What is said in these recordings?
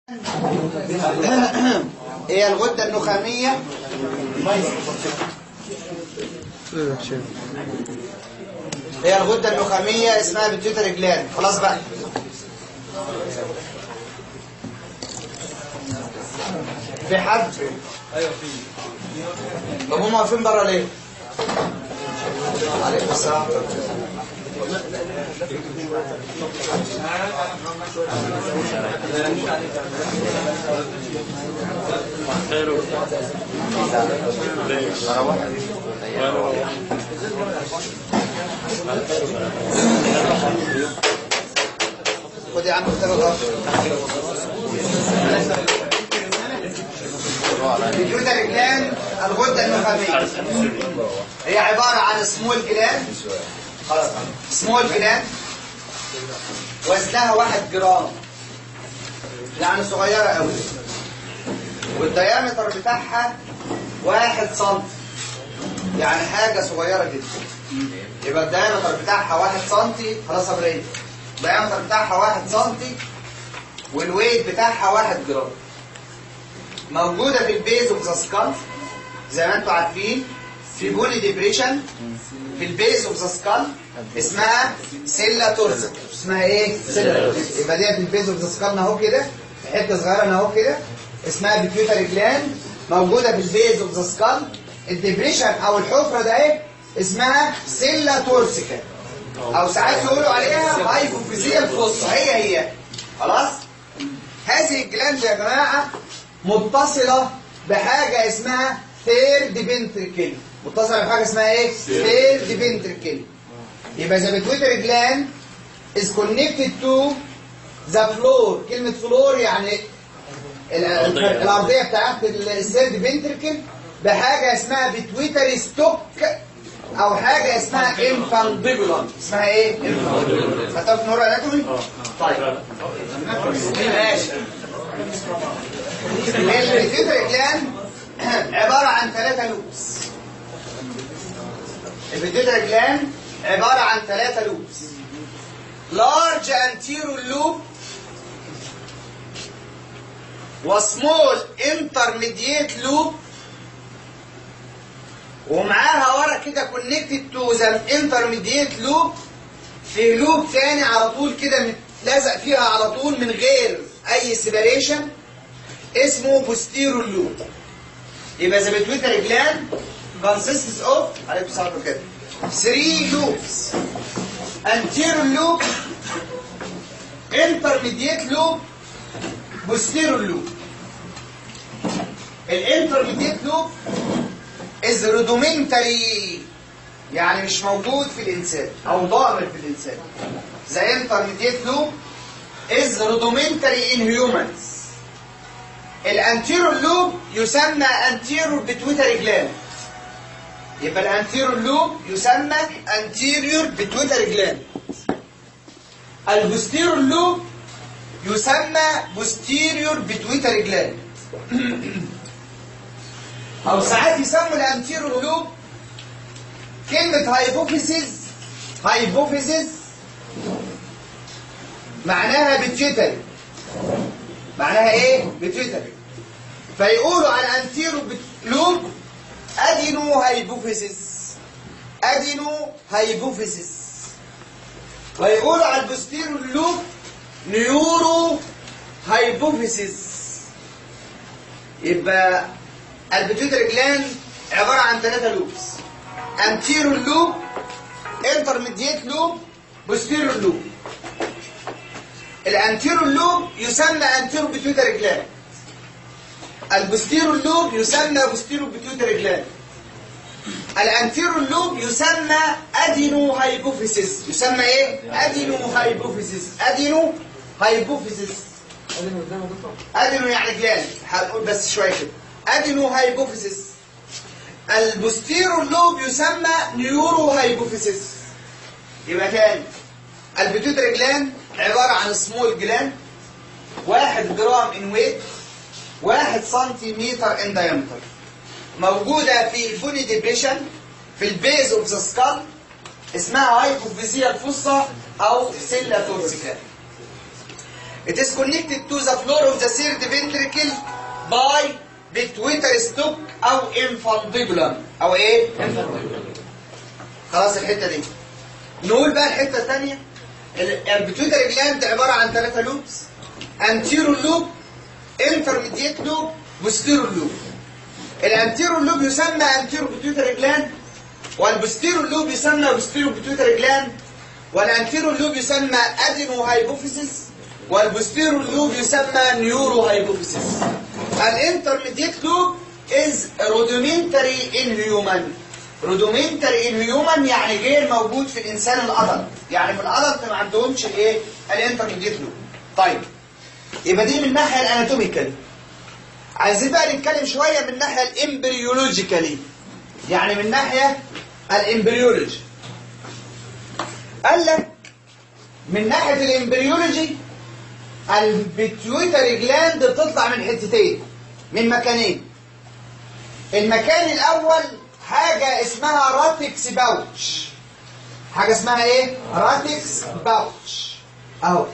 هي الغدة النخامية هي الغدة النخامية اسمها بيتيوتري جلاند خلاص بقى في حد ايوه في طب هم واقفين بره ليه؟ عليكم السلام خد يا عم كتاب الغرب البيتيوتري جلاند الغدة النخامية هي عبارة عن سمول جلاند خلاص سمول جلاند وزنها واحد جرام يعني صغيرة قوي والديامتر بتاعها واحد سم يعني حاجة صغيرة جدا يبقى الديامتر بتاعها واحد سنتي خلاص يا ابراهيم الديامتر بتاعها واحد سنتي والويت بتاعها واحد جرام موجودة في البيز اوف ذا سكال زي ما انتم عارفين في بوني ديبريشن في البيز اوف ذا سكال اسمها سيلا تورزا اسمها ايه؟ سيلا تورزا يبقى ديت البيز اوف ذا سكال اهو كده في حته صغيره اهو كده اسمها بيتيوتري جلاند موجوده في البيز اوف ذا سكال الديبريشن او الحفره ده ايه؟ اسمها سيلا تورسيكا او ساعات يقولوا عليها هايبوفيزيال فوسا هي هي خلاص؟ هذه الجلاند يا جماعه متصلة بحاجة اسمها ثيرد فنتركل متصلة بحاجة اسمها ايه؟ ثيرد فنتركل يبقى ذا بيتويتري جلاند is connected to the floor كلمة فلور يعني ال- ال- الأرضية بتاعت الثيرد فنتركل بحاجة اسمها بيتويتري ستوك أو حاجة اسمها انفانديبولار اسمها ايه؟ انفانديبولار هتعرف نور اناتومي؟ طيب ماشي البيتيوتري جلاند عبارة عن ثلاثة لوبس البيتيوتري جلاند عبارة عن ثلاثة لوبس large anterior loop وسمول intermediate loop ومعاها ورا كده connected to the intermediate loop في لوب تاني على طول كده لازق فيها على طول من غير اي سيبريشن اسمه بوستيرو لوب يبقى ذا بيتويتري جلاند consists of عليكم السلام كده 3 loops anterior loop intermediate loop posterior loop الانترميديت لوب is rudimentary يعني مش موجود في الانسان او ضامر في الانسان the intermediate loop is rudimentary in humans الانتيرور لوب يسمى انتيرور بيتويتري جلاند يبقى الانتيرور لوب يسمى انتيريور بيتويتري جلاند البوستيرور لوب يسمى بوستيريور بيتويتري جلاند او ساعات يسموا الانتيرور لوب كلمة هايبوفيسيس هايبوفيسيس معناها بيتويتري معناها ايه؟ بيتويتري فيقولوا على الانتيرو لوب ادينو هايبوفيسيس ادينو هايبوفيسيس ويقولوا على البوستيرو لوب نيورو هايبوفيسيس يبقى البيتويتري جلاند عبارة عن ثلاثة لوبس انتيرو لوب انترميديت لوب بوستيرو لوب الانتيرو لوب يسمى انتيرو بيتيوتري جلاند البوستيرو لوب يسمى بوستيرو بيتيوتري جلاند الانتيرو لوب يسمى ادينو هايبوفيسيس يسمى ايه ادينو هايبوفيسيس ادينو هايبوفيسيس ادينو يعني جلاند هنقول بس شويه كده ادينو هايبوفيسيس البوستيرو لوب يسمى نيورو هايبوفيسيس يبقى تاني البيتيوتري جلاند عبارة عن سمول جلاند واحد جرام ان ويت واحد سنتيمتر ان diameter موجودة في البوني ديبريشن في البيز اوف ذا سكال اسمها هايبوفيزيال فوسا او سيلا تورسيكا It is connected to the floor of the third ventricle by pituitary stalk أو infundibulum أو إيه؟ خلاص الحتة دي نقول بقى الحتة الثانية البيتويتري جلاند عبارة عن ثلاثة لوبس انتيرو لوب انترميديت لوب بوستيرو لوب الانتيرو لوب يسمى انتيرو بيتويتري جلاند والبوستيرو لوب يسمى بوستيرو بيتويتري جلاند والانتيرو لوب يسمى ادينو هايبوفيسيس والبوستيرو لوب يسمى نيورو هايبوفيسيس الانترميديت لوب is rudimentary in human rudimentary in human يعني غير موجود في الانسان الادلت يعني في الادلت ما عندهمش الايه الانترميديت لوب طيب يبقى دي من الناحيه الاناتوميكال عايزين بقى نتكلم شويه من الناحيه الامبريولوجيكالي يعني من الناحيه الامبريولوجي قال لك من ناحيه الامبريولوجي البيتيوتري جلاند بتطلع من حتتين من مكانين المكان الاول حاجه اسمها راتكس باوتش حاجه اسمها ايه راتكس باوتش اهو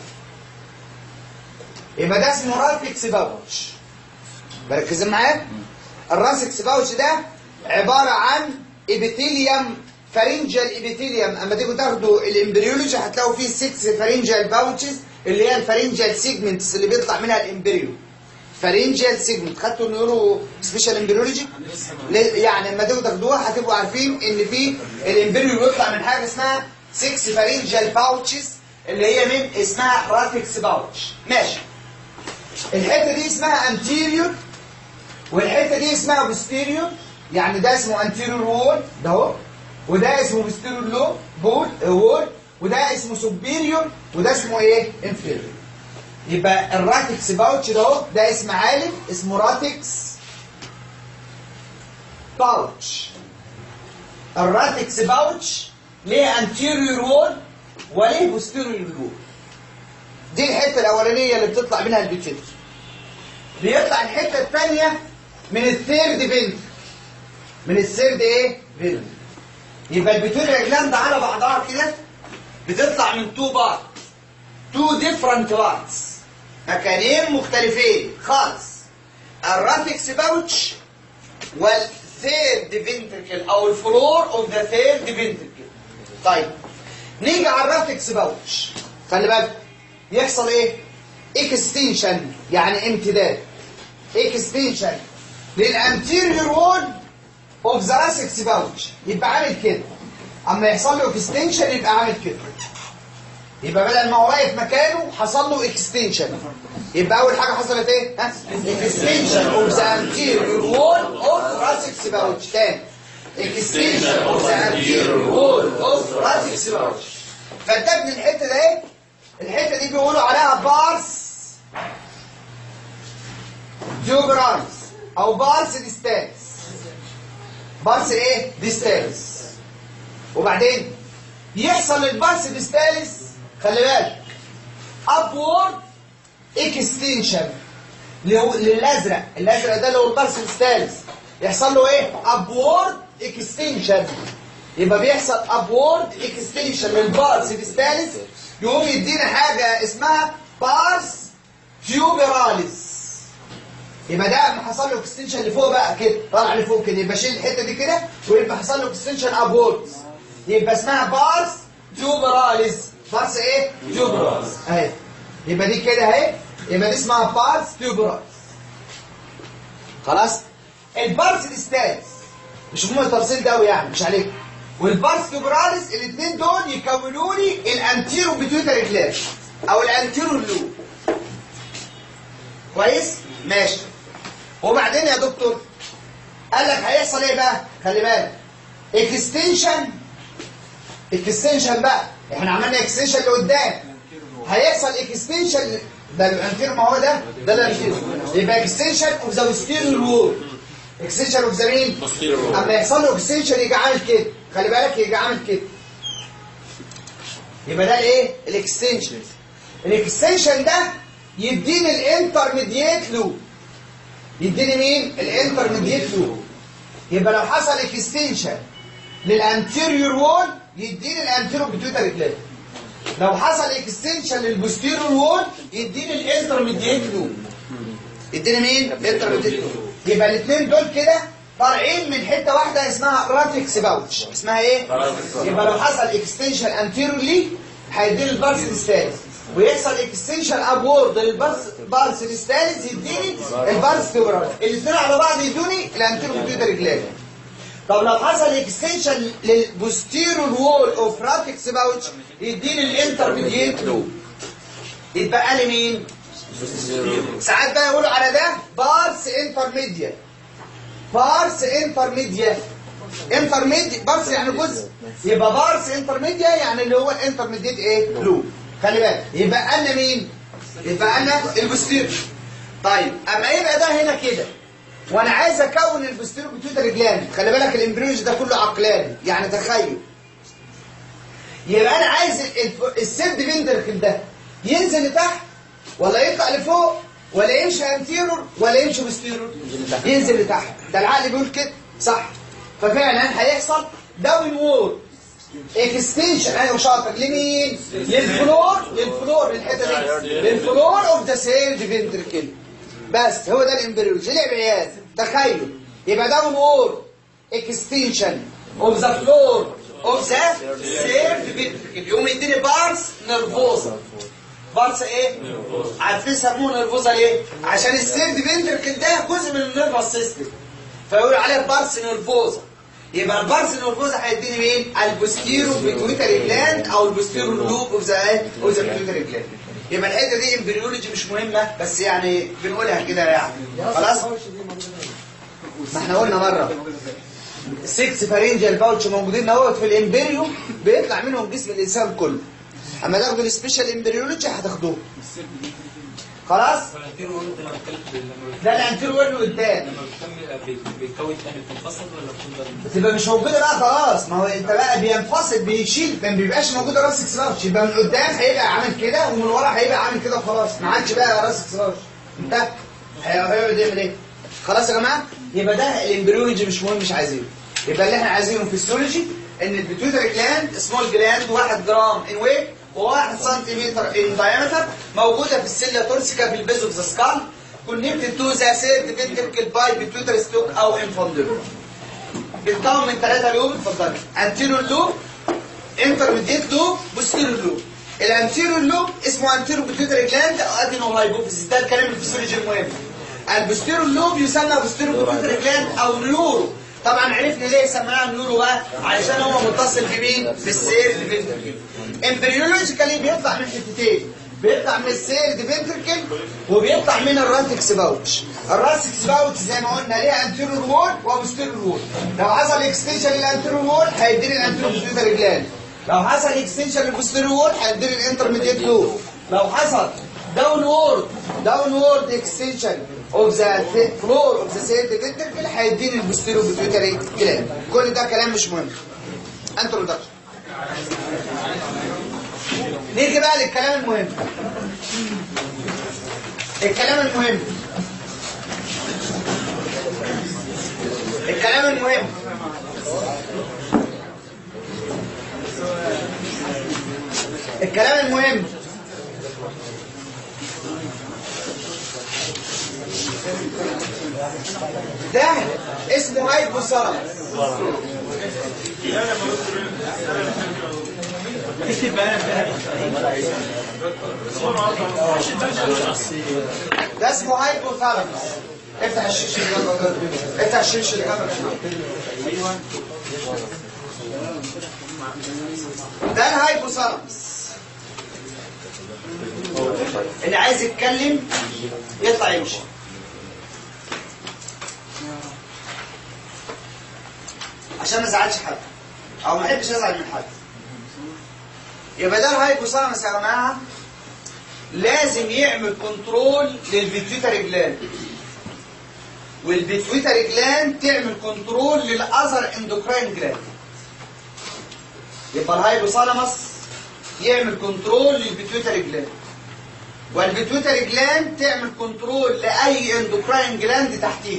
يبقى ده اسمه راتكس باوتش مركزين معايا الراتكس باوتش ده عباره عن ابيثيليوم فارنجال ابيثيليوم اما تيجوا تاخدوا الامبريولوجي هتلاقوا فيه 6 فارنجال باوتشز اللي هي الفارنجال سيجمنتس اللي بيطلع منها الامبريو فارنجال سيجمنت خدتوا النيورو سبيشال امبريولوجي يعني لما تيجوا تاخدوها هتبقوا عارفين ان في الامبريو بيطلع من حاجه اسمها 6 فارنجال باوتشز اللي هي من اسمها راتكس باوتش ماشي الحته دي اسمها انتيريور والحته دي اسمها بوستيريور يعني ده اسمه انتيريور وول ده اهو وده اسمه بوستيريور لو بول وول وده اسمه سوبيريور وده اسمه ايه انفيريور يبقى الراتكس باوتش ده اهو ده اسم عالم اسمه راتكس باوتش الراتكس باوتش ليه انتيريور وول وليه بوستيريور وول دي الحته الاولانيه اللي بتطلع منها البيتشر بيطلع الحته الثانيه من الثيرد فينت من الثيرد ايه فينت يبقى البيتوريا جلاند على بعضها كده بتطلع من تو بارت تو ديفرنت بارتس مكانين مختلفين خالص الراتكس باوتش والثيرد فينتركل او الفلور اوف ذا ثيرد فينتركل طيب نيجي على الراتكس باوتش خلي بالك يحصل ايه اكستنشن يعني امتداد اكستنشن للانتيريور وول اوف ذا راتكس باوتش يبقى عامل كده اما يحصل له اكستنشن يبقى عامل كده يبقى بدل ما هو واقف مكانه حصل له اكستنشن يبقى اول حاجه حصلت ايه ها اكستنشن اوف ذا انتيريور وول اوف راتكس باوتش تاني اكستنشن اوف ذا انتيريور وول اوف راتكس باوتش فانت من الحته ده ايه الحته دي بيقولوا عليها بارس جوبرانس او بارس ديستانس بارس ايه ديستانس وبعدين يحصل البارس ديستانس خلي بالك ابورد اكستنشن للازرق الازرق ده اللي هو البارس ديستانس يحصل له ايه ابورد اكستنشن يبقى بيحصل ابورد اكستنشن للبارس ديستانس يقوم يدينا حاجه اسمها بارس تيوبراليس يبقى ده اما حصل له اكستنشن لفوق بقى كده طالع لفوق كده يبقى شيل الحته دي كده ويبقى حصل له اكستنشن ابورد يبقى اسمها بارس تيوبراليس بارس ايه تيوبراليس اهي يبقى دي كده اهي يبقى دي اسمها بارس تيوبراليس خلاص البارس ديستانس مش مهم التفصيل ده قوي يعني مش عليك والبارس تيوبراليس الاثنين دول يكونوا لي الانتيرو بيتويتري جلاند او الانتيرو لوب كويس ماشي وبعدين يا دكتور قال لك هيحصل ايه بقى خلي بالك اكستنشن اكستنشن بقى احنا عملنا اكستنشن لقدام هيحصل اكستنشن ده الانتيرو ما هو ده ده الانتيرو يبقى اكستنشن اوف ذا بوستيريور وول اكستنشن اوف ذا مين اما يحصل له اكستنشن يجي عامل كده خلي بالك يجي عامل كده يبقى ده الايه الاكستنشن الاكستنشن ده يديني الانترميديت لوب يديني مين الانترميديت لوب يبقى لو حصل اكستنشن للانتيريور وول يديني الانتيريور بيتويتري جلاند لو حصل اكستنشن للبوستيريور وول يديني الانترميديت لوب يديني مين الانترميديت لوب يبقى الاثنين دول كده فرعين من حته واحده اسمها راتكس باوتش اسمها ايه يبقى لو حصل اكستنشن انتيرولي هيديني البارس الثالث ويحصل اكستنشن ابورد للبارس الثالث يديني البارس تيوبرال الاثنين على بعض يدوني الانتيرو بيوتر جلاند طب لو حصل اكستنشن للبوستيرور وول اوف راتكس باوتش يديني الانترميديت لوب يتبقى لي مين ساعات بقى يقولوا على ده بارس انترميديت بارس انترميديت انترميديت بارس يعني جزء يبقى بارس انترميديت يعني اللي هو الانترميديت ايه لوب خلي بالك يبقى لنا مين يبقى لنا البوستيرور طيب اما يبقى ده هنا كده وانا عايز اكون البوستيرو بيتوتر جلاند خلي بالك الامبريولوجي ده كله عقلاني يعني تخيل يبقى انا عايز الف- السد فينتركل ده ينزل لتحت ولا يطلع لفوق ولا يمشي انتيرور ولا يمشي بوستيرور ينزل لتحت ده العقل بيقول كده صح ففعلا هيحصل داون وول اكستنشن ايوه شاطر لمين للفلور للفلور للحته دي للفلور اوف ذا سيلد فينتركل بس هو ده الامبريولوجي لعب عيال تخيل يبقى داون وول اكستنشن اوف ذا فلور اوف ذا سيلد فينتركل يقوم يديني بارس نرفوزا بارس ايه عارفين سموه نرفوزا ليه عشان السيلد فينتركل ده جزء من النيرفس سيستم فيقولوا عليه بارس نرفوزا يبقى البارس نرفوزا هيديني مين البوستيرو بيتويتري جلاند او البوستيرو لوب اوف ذا اوف ذا بيتويتري جلاند يبقى الحته دي امبريولوجي مش مهمه بس يعني بنقولها كده يعني خلاص ما احنا قلنا مره 6 فارنجال باوتش موجودين اهوت في الامبريو بيطلع منهم جسم الانسان كله اما تاخدوا السبيشال امبريولوجي هتاخدوه خلاص ده الانتيرو ويرن قدام لما بتكمل بيكون تاني بتنفصل ولا بتفضل بتبقى مش موجوده بقى خلاص ما هو انت بقى بينفصل بيشيل ما بيبقاش موجود راس اكسلاش يبقى من قدام هيبقى عامل كده ومن ورا هيبقى عامل كده وخلاص ما عادش بقى راس اكسلاش انت هيقعد يعمل ايه خلاص يا جماعه يبقى ده الامبريولوجي مش مهم مش عايزينه يبقى اللي احنا عايزينه في السيولوجي ان البيتويتري جلاند سمول جلاند 1 جرام ان ويت و1 سنتيمتر ان دايمتر موجوده في السيليا تورسيكا في البيز اوف ذا سكال كونكتد تو ذا سيرد فينتركل باي بيتويتري ستوك او انفوندبل بيتكون من ثلاثة لوب اتفضل انتيريور لوب انترميديت لوب بوستيريور لوب الانتيريور لوب اسمه انتيريور بيتويتري جلاند او ادينو هايبوفيسيس ده الكلام الفسيولوجي المهم البوستيريور لوب يسمى بوستيريور بيتويتري جلاند او نيورو طبعا عرفنا ليه سميناها نيورو بقى علشان هو متصل بمين بالسير فينتركل امبريولوجيكالي بيطلع من حتتين بيطلع من السيرد فينتركل وبيطلع من الراتكس باوتش الراتكس باوتش زي ما قلنا ليها انتيريور وول وبوستيريور وول لو حصل اكستنشن للانتيريور وول هيديني الانتيريور بيوتر جلاند لو حصل اكستنشن للبوستيريور وول هيديني الانترميديت لوب لو حصل داون وورد داون وورد اكستنشن اوف ذا فلور اوف ذا سيرد فينتركل هيديني البوستيريور بيوتر جلاند كل ده كلام مش مهم انترودكشن نيجي بقى للكلام المهم الكلام المهم الكلام المهم الكلام المهم ده اسمه هايبوثالاموس ده اسمه هايبوثالاموس افتح الشيش اللي جنبك ده. افتح الشيش اللي جنبك ده الهايبوثالاموس اللي عايز يتكلم يطلع يمشي عشان ما ازعلش حد او ما احبش ازعل من حد يبقى ده الهايبوثالاموس يا جماعه لازم يعمل كنترول للبيتويتري جلاند والبيتويتري جلاند تعمل كنترول للاذر اندوكراين جلاند يبقى الهايبوثالاموس يعمل كنترول للبيتويتري جلاند والبيتويتري جلاند تعمل كنترول لاي اندوكراين جلاند تحتيه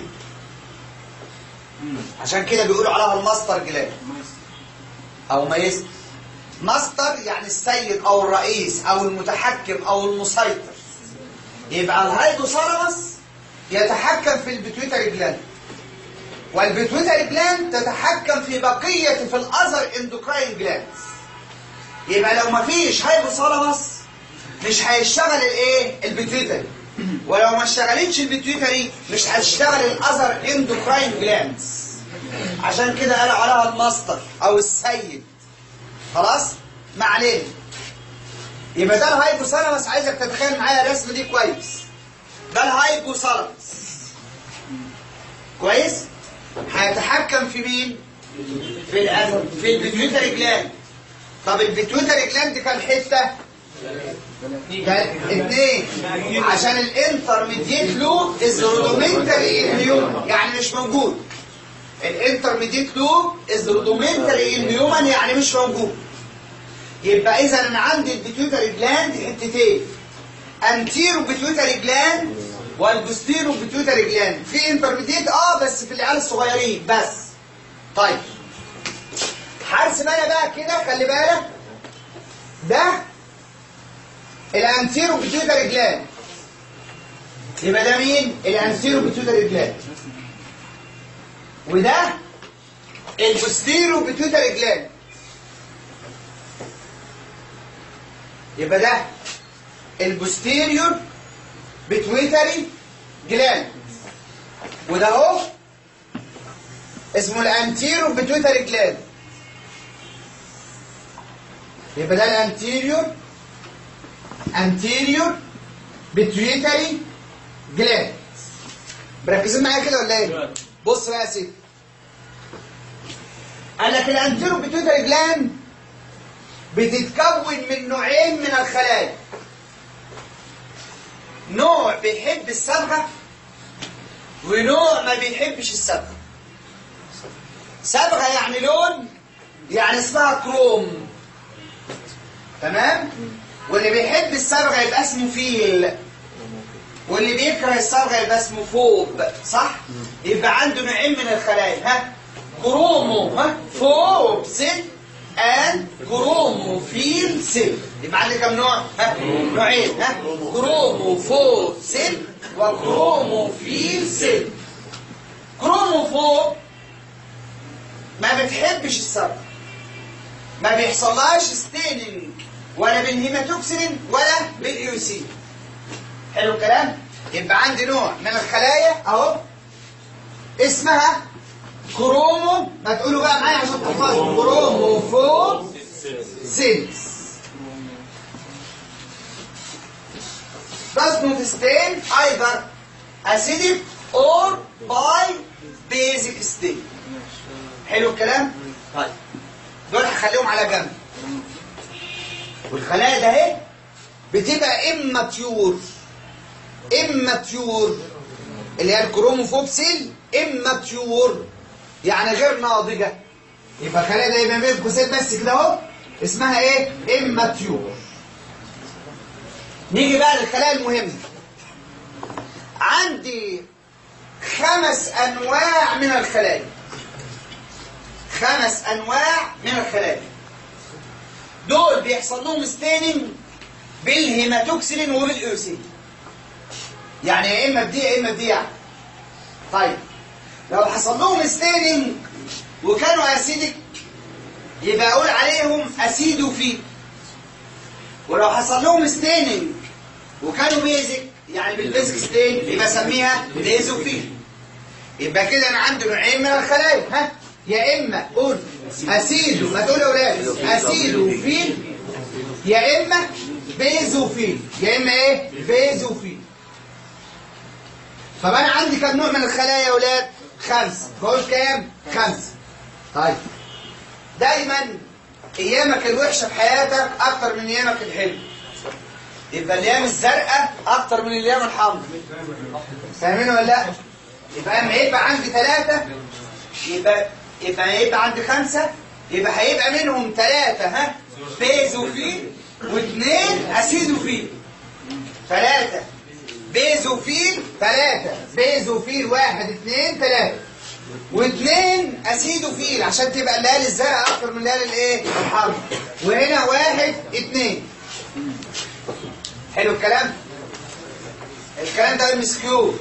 عشان كده بيقولوا عليها الماستر جلاند او مايستر ماستر يعني السيد او الرئيس او المتحكم او المسيطر يبقى الهايبوثالاموس يتحكم في البيتويتري جلاند والبيتويتري جلاند تتحكم في بقيه في الاذر اندوكراين جلاندز يبقى لو ما فيش هايبوثالاموس مش هيشتغل الايه البيتويتري ولو ما اشتغلتش البيتويتري مش هتشتغل الاذر اندوكراين جلاندز عشان كده قالوا عليها الماستر او السيد خلاص ما علينا يبقى ده الهايبوثالاموس عايزك تتخيل معايا الرسمه دي كويس ده الهايبوثالاموس كويس هيتحكم في مين في الأذن في البيتويتري جلاند طب البيتويتري جلاند كام حته كان اثنين عشان الانترميديت لوب از رودومنتري ان هيومن يعني مش موجود الانترميديت لوب از رودومنتري ان هيومن يعني مش موجود يبقى اذا انا عندي البيتويتري جلاند حتتين انتيرو بيتويتري جلاند والبوستيرو بيتويتري جلاند في انترميديت اه بس في العيال الصغيرين بس طيب هرسم انا بقى كده خلي بالك ده الانتيرو بيتويتري جلاند يبقى ده مين الانتيرو بيتويتري جلاند وده البوستيرو بيتويتري جلاند يبقى ده البوستيريور بيتويتري جلاند وده اهو اسمه الانتيرو بيتويتري جلاند يبقى ده الانتيريور anterior pituitary gland مركزين معايا كده ولا ايه بص بقى يا سيدي قال لك الانتيرو بيتويتري جلاند بتتكون من نوعين من الخلايا نوع بيحب الصبغه ونوع ما بيحبش الصبغه صبغه يعني لون يعني اسمها كروم تمام واللي بيحب الصبغه يبقى اسمه فيل واللي بيكره الصبغه يبقى اسمه فوب صح يبقى عنده نوعين من الخلايا ها كرومو ها فوب سيل and كروموفيل سيل يبقى عندي كم نوع ها نوعين ها كروموفوب سيل وكروموفيل سيل كروموفوب ما بتحبش الصبغه ما بيحصلهاش ستيننج ولا بالهيماتوكسين ولا بالايوسين حلو الكلام يبقى عندي نوع من الخلايا اهو اسمها كرومو ما تقولوا بقى معايا عشان تحفظوا كروموفور سيلز does not stain either acidic or by basic stain حلو الكلام طيب دول هخليهم على جنب والخلايا ده اهي بتبقى اماتيور اماتيور اللي هي الكروموفوب سيل اماتيور يعني غير ناضجه يبقى الخلايا ده يبقى بين قوسين بس كده اهو اسمها ايه اماتيور نيجي بقى للخلايا المهمه عندي خمس انواع من الخلايا خمس انواع من الخلايا دول بيحصل لهم ستيننج بالهيماتوكسيلين وبالايوسين يعني يا اما بدي يا اما بدي يعني طيب لو حصل لهم ستيننج وكانوا اسيدك يبقى اقول عليهم اسيدوفيل ولو حصل لهم ستيننج وكانوا بيزك يعني بالبيزك ستين يبقى اسميها بيزوفيل يبقى كده انا عندي نوعين من الخلايا ها يا اما قول اسيدو ما تقول يا اولاد اسيدوفيل يا اما بيزوفيل يا اما ايه بيزوفيل طب انا عندي كم نوع من الخلايا يا اولاد خمسه بقول كام خمسه طيب دايما ايامك الوحشه في حياتك اكتر من ايامك الحلوه يبقى الايام الزرقاء اكتر من الايام الحمراء فاهمين ولا لا يبقى اما يبقى عندي ثلاثه يبقى يبقى يبقى عندي خمسه يبقى هيبقى منهم ثلاثه ها بيزوفيل واثنين اسيدوفيل ثلاثه بيزوفيل ثلاثه بيزوفيل واحد اثنين ثلاثه واثنين اسيدوفيل عشان تبقى الليالي الزرقاء اكتر من الليالي الايه الحمراء وهنا واحد اثنين حلو الكلام الكلام ده ام اس كيو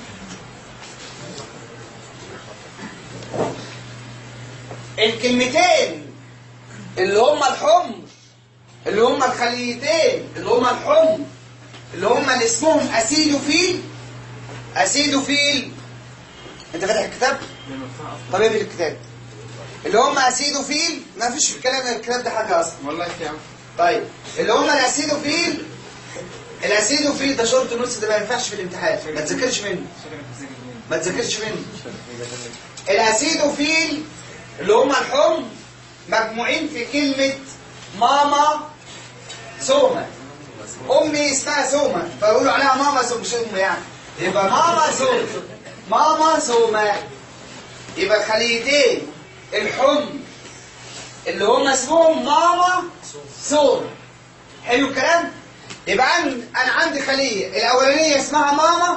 الكلمتين اللي هما الحمر اللي هما الخليتين اللي هما الحمر اللي هما اللي اسمهم اسيدوفيل اسيدوفيل انت فاتح الكتاب طب اقفل الكتاب اللي هم اسيدوفيل ما فيش في الكلام الكتاب ده حاجه اصلا والله يا عم طيب اللي هم الاسيدوفيل الاسيدوفيل ده شورت نص ده ما ينفعش في الامتحان ما تذاكرش منه ما تذاكرش منه الاسيدوفيل اللي هم الحمر مجموعين في كلمه ماما سوما امي اسمها سوما فيقولوا عليها ماما سوما مش ام يعني يبقى ماما سوما ماما سوما يبقى الخليتين الحمر اللي هم اسمهم ماما سوما حلو الكلام يبقى عن- انا عندي خليه الاولانيه اسمها ماما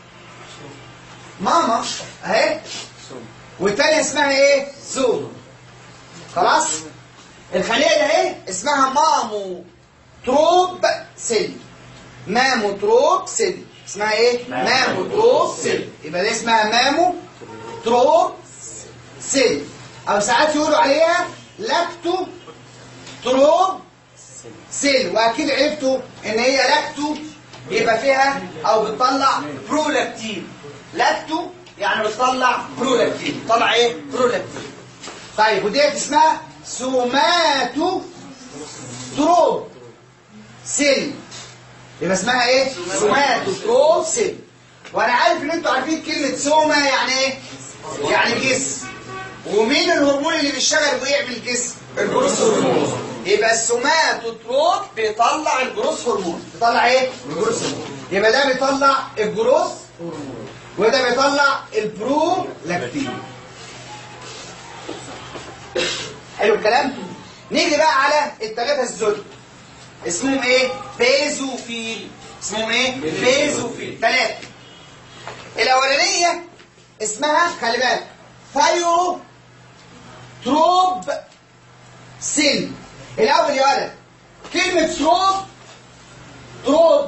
ماما اهي والثانيه اسمها ايه سوما خلاص الخليه ده ايه اسمها مامو تروب سيل مامو تروب سيل اسمها ايه مامو تروب سيل يبقى دي اسمها مامو تروب سيل او ساعات يقولوا عليها لاكتو تروب سيل واكيد عرفتوا ان هي لاكتو يبقى فيها او بتطلع برولاكتين لاكتو يعني بتطلع برولاكتين بتطلع ايه برولاكتين طيب وديت اسمها سوماتو تروب سيل يبقى اسمها ايه سوماتو تروب سيل وانا عارف ان انتوا عارفين كلمه سوما يعني ايه يعني جسم ومين الهرمون اللي بيشتغل ويعمل جسم الجروس هرمون يبقى السوماتوتروب بيطلع الجروس هرمون بيطلع ايه الجروس هرمون يبقى ده بيطلع الجروس هرمون وده بيطلع البرولاكتين حلو الكلام نيجي بقى على الثلاثه الزل اسمهم ايه بيزوفيل اسمهم ايه بيزوفيل ثلاثه الاولانيه اسمها خلي بالك ثايرو تروب سيل الاول يا ولد كلمه تروب تروب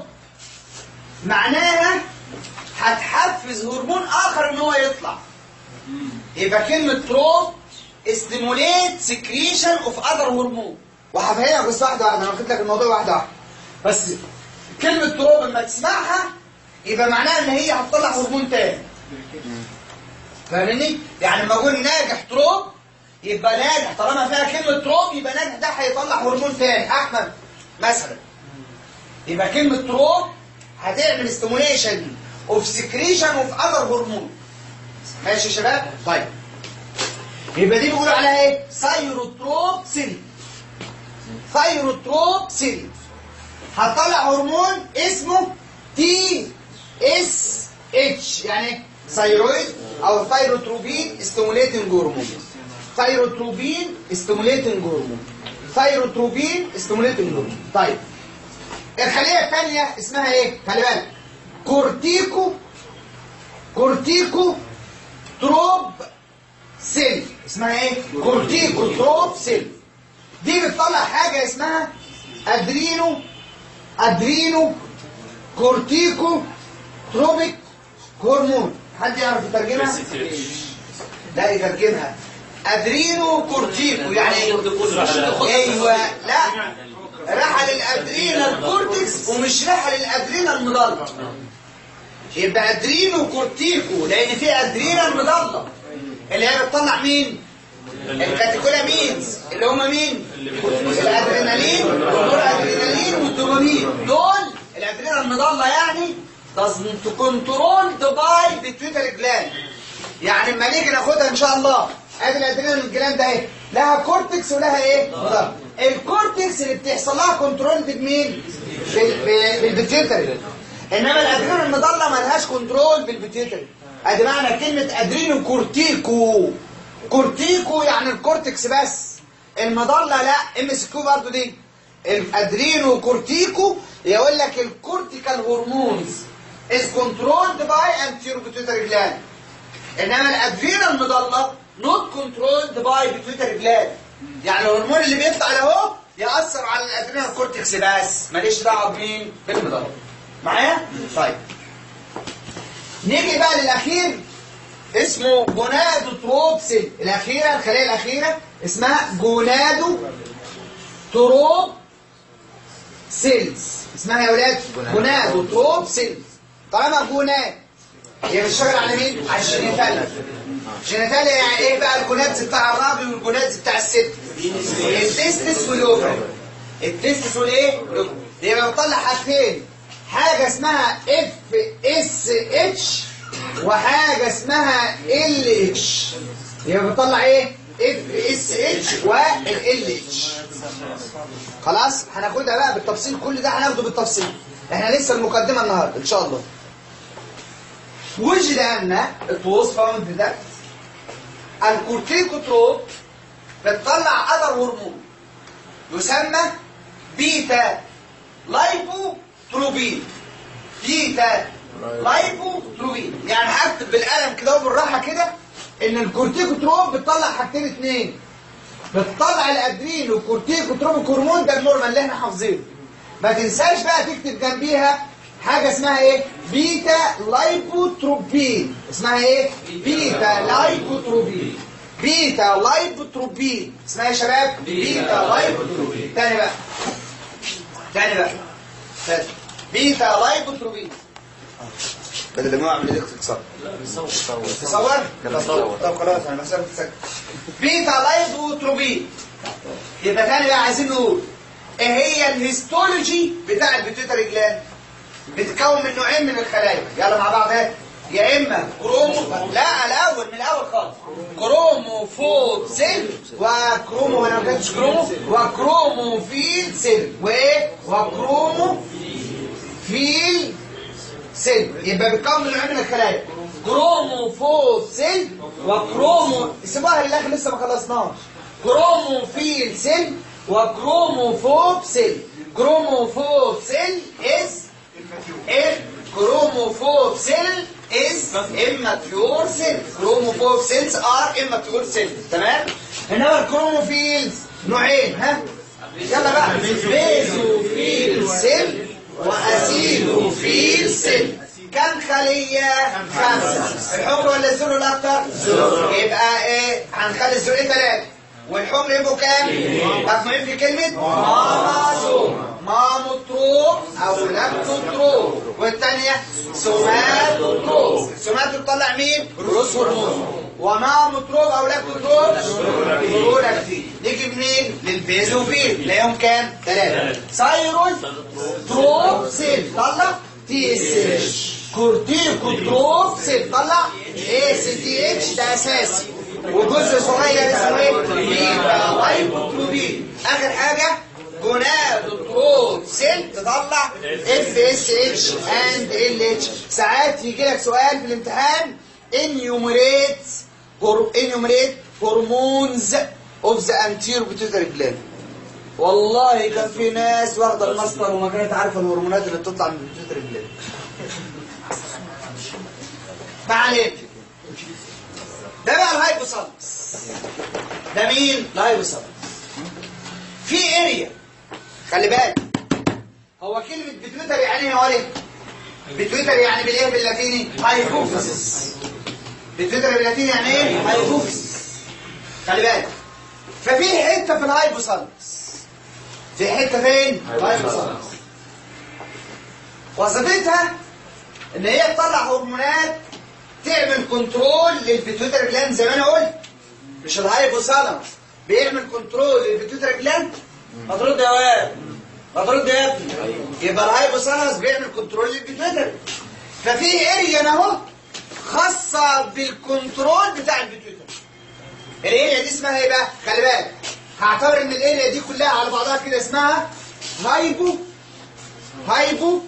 معناها هتحفز هرمون اخر ان هو يطلع يبقى كلمه تروب استيموليت سكريشن اوف اذر هرمون وهفهمك بس واحده واحده انا واخد لك الموضوع واحده واحده بس كلمه تروب لما تسمعها يبقى معناها ان هي هتطلع هرمون تاني فاهمني؟ يعني لما اقول ناجح تروب يبقى ناجح طالما فيها كلمه تروب يبقى ناجح ده هيطلع هرمون تاني احمد مثلا يبقى كلمه تروب هتعمل ستيموليشن اوف سكريشن اوف اذر هرمون ماشي يا شباب؟ طيب يبقى دي بيقولوا عليها ايه؟ سايروتروب سيل ثايروتروب سيل هتطلع هرمون اسمه تي اس اتش يعني ثايرويد او ثايروتروبين ستيموليتنج هرمون ثايروتروبين ستيموليتنج هرمون ثايروتروبين ستيموليتنج هرمون طيب الخليه الثانيه اسمها ايه خلي بالك كورتيكو كورتيكو تروب سيل اسمها ايه كورتيكو تروب سيل دي بتطلع حاجه اسمها ادرينو ادرينو كورتيكو تروبيك هرمون حد يعرف يترجمها لا يترجمها ادرينو كورتيكو يعني ايه ايوه لا رحل الادرينال كورتكس ومش رحل الادرينال مضله يبقى ادرينو كورتيكو لان في ادرينال مضله اللي هي بتطلع مين الكاتيكولامينز اللي هم مين الادرينالين والادرينالين والدوبامين دول الادرينال المضله يعني doesn't controlled by pituitary gland يعني لما نيجي ناخدها ان شاء الله ادي الادرينال جلاند اهي لها كورتكس ولها ايه مضله الكورتكس اللي بتحصل لها كنترول بمين بال- ب- بالبيتيوتري انما الادرينال المضله مالهاش كنترول بالبيتيوتري ادي معنى كلمه ادرينو كورتيكو كورتيكو يعني الكورتكس بس المضله لا ام اس كيو برضه دي الادرينو كورتيكو يقول لك الكورتيكال هرمونز is controlled by anterior pituitary gland انما الادرينال المضله نوت كنترولد باي بيتويتري جلاند يعني الهرمون اللي بيطلع ده اهو ياثر على الادرينال كورتكس بس ماليش دعوه بمين بالمضله معايا طيب نيجي بقى للاخير اسمه جونادوتروب سيل الاخيره الخليه الاخيره اسمها جونادو تروب سيلز اسمها يا ولاد جونادوتروب سيلز طالما جوناد هي بتشتغل على مين؟ على الجينيتاليا الجينيتاليا يعني ايه بقى الجونادز بتاع الراجل والجونادز بتاع الست التستس والاوفر التستس والايه؟ والأوفر. يبقى بتطلع حاجتين حاجه اسمها اف اس اتش وحاجه اسمها ال اتش يبقى بتطلع ايه؟ اف اس اتش وال اتش خلاص هناخدها بقى بالتفصيل كل ده هناخده بالتفصيل احنا لسه المقدمه النهارده ان شاء الله وجد ان it was found that الكورتيكوتروب بتطلع اذر هرمون يسمى بيتا لايبوتروبين بيتا لايبوتروبين يعني هكتب بالقلم كده وبالراحه كده ان الكورتيكوتروب بتطلع حاجتين اتنين بتطلع الادرين والكورتيكوتروبيك هرمون ده النورمال اللي احنا حافظينه ما تنساش بقى تكتب جنبيها حاجه اسمها ايه بيتا لايبوتروبين اسمها ايه بيتا لايبوتروبين بيتا لايبوتروبين اسمها ايه يا شباب بيتا لايبوتروبين تاني بقى تاني بقى تاني بيتا لايبوتروبين بدل ما اعمل الكتريك صار تصور طب خلاص انا مسافه سكت بيتا لايبوتروبين يبقى تاني بقى عايزين نقول ايه هي الهيستولوجي بتاع البيتيوتري جلاند بتتكون من نوعين من الخلايا يلا مع بعض اهي يا اما كرومو لا الاول من الاول خالص كروموفوب سيل وكرومو انا ما كنتش كرومو وكروموفيل سيل وايه وكرومو فيل سيل يبقى بتكون من نوعين من الخلايا كروموفوب سيل وكرومو سيبوها للاخر لسه ما خلصناش كروموفيل سيل وكروموفوب سيل كروموفوب سيل از الكروموفوب سيل is immature cells chromophore cells are immature cells تمام انما الكروموفيلز نوعين ها يلا بقى بيزوفيل سيل واسيدوفيل سيل كم خلية؟ خمسة الحمر ولا الزر الأكتر؟ زر يبقى ايه؟ هنخلي الزر ثلاثة والحمر يبقوا كام؟ مجموعين في كلمة مامازوم ماموتروب أو لاكتوتروب والثانية سوماتوتروب سوماتو تطلع مين؟ جروس هرمون وماموتروب أو لاكتوتروب برولاكتين نيجي منين؟ للبيزوفيل تلاقيهم كام؟ ثلاثة سايروس تروب سيل طلع تي اس اتش كورتيكوتروب سيل طلع اي سي تي اتش ده اساسي وجزء صغير اسمه ايه؟ بيتا لايبوتروبين اخر حاجه جونادوتروب سيل تطلع اف اس اتش اند ال اتش ساعات يجي لك سؤال في الامتحان انيومريت انيومريت هرمونز اوف ذا انتيرو بيتوتري جلاند والله كان في ناس واخده الماستر وما كانت عارفه الهرمونات اللي بتطلع من البيتوتري جلاند ما عليك ده بقى الهايبوثالاموس ده مين الهايبوثالاموس في اريا خلي بالك هو كلمه بتويتر يعني ايه يا ولد بتويتر يعني بالايه باللاتيني هايبوفيسس بتويتر باللاتيني يعني ايه هايبوفيسس خلي بالك ففي حته في الهايبوثالاموس في حته فين الهايبوثالاموس وظيفتها ان هي تطلع هرمونات تعمل كنترول للبيتوتري جلاند زي ما انا قلت مش الهايبوثالاموس بيعمل كنترول للبيتوتري جلاند ما ترد يا واد ما ترد يا ابني يبقى الهايبوثالاموس بيعمل كنترول للبيتوتري ففي اريا اهو خاصه بالكنترول بتاع البيتوتري الاريا دي اسمها ايه بقى خلي بالك هعتبر ان الاريا دي كلها على بعضها كده اسمها هايبو هايبو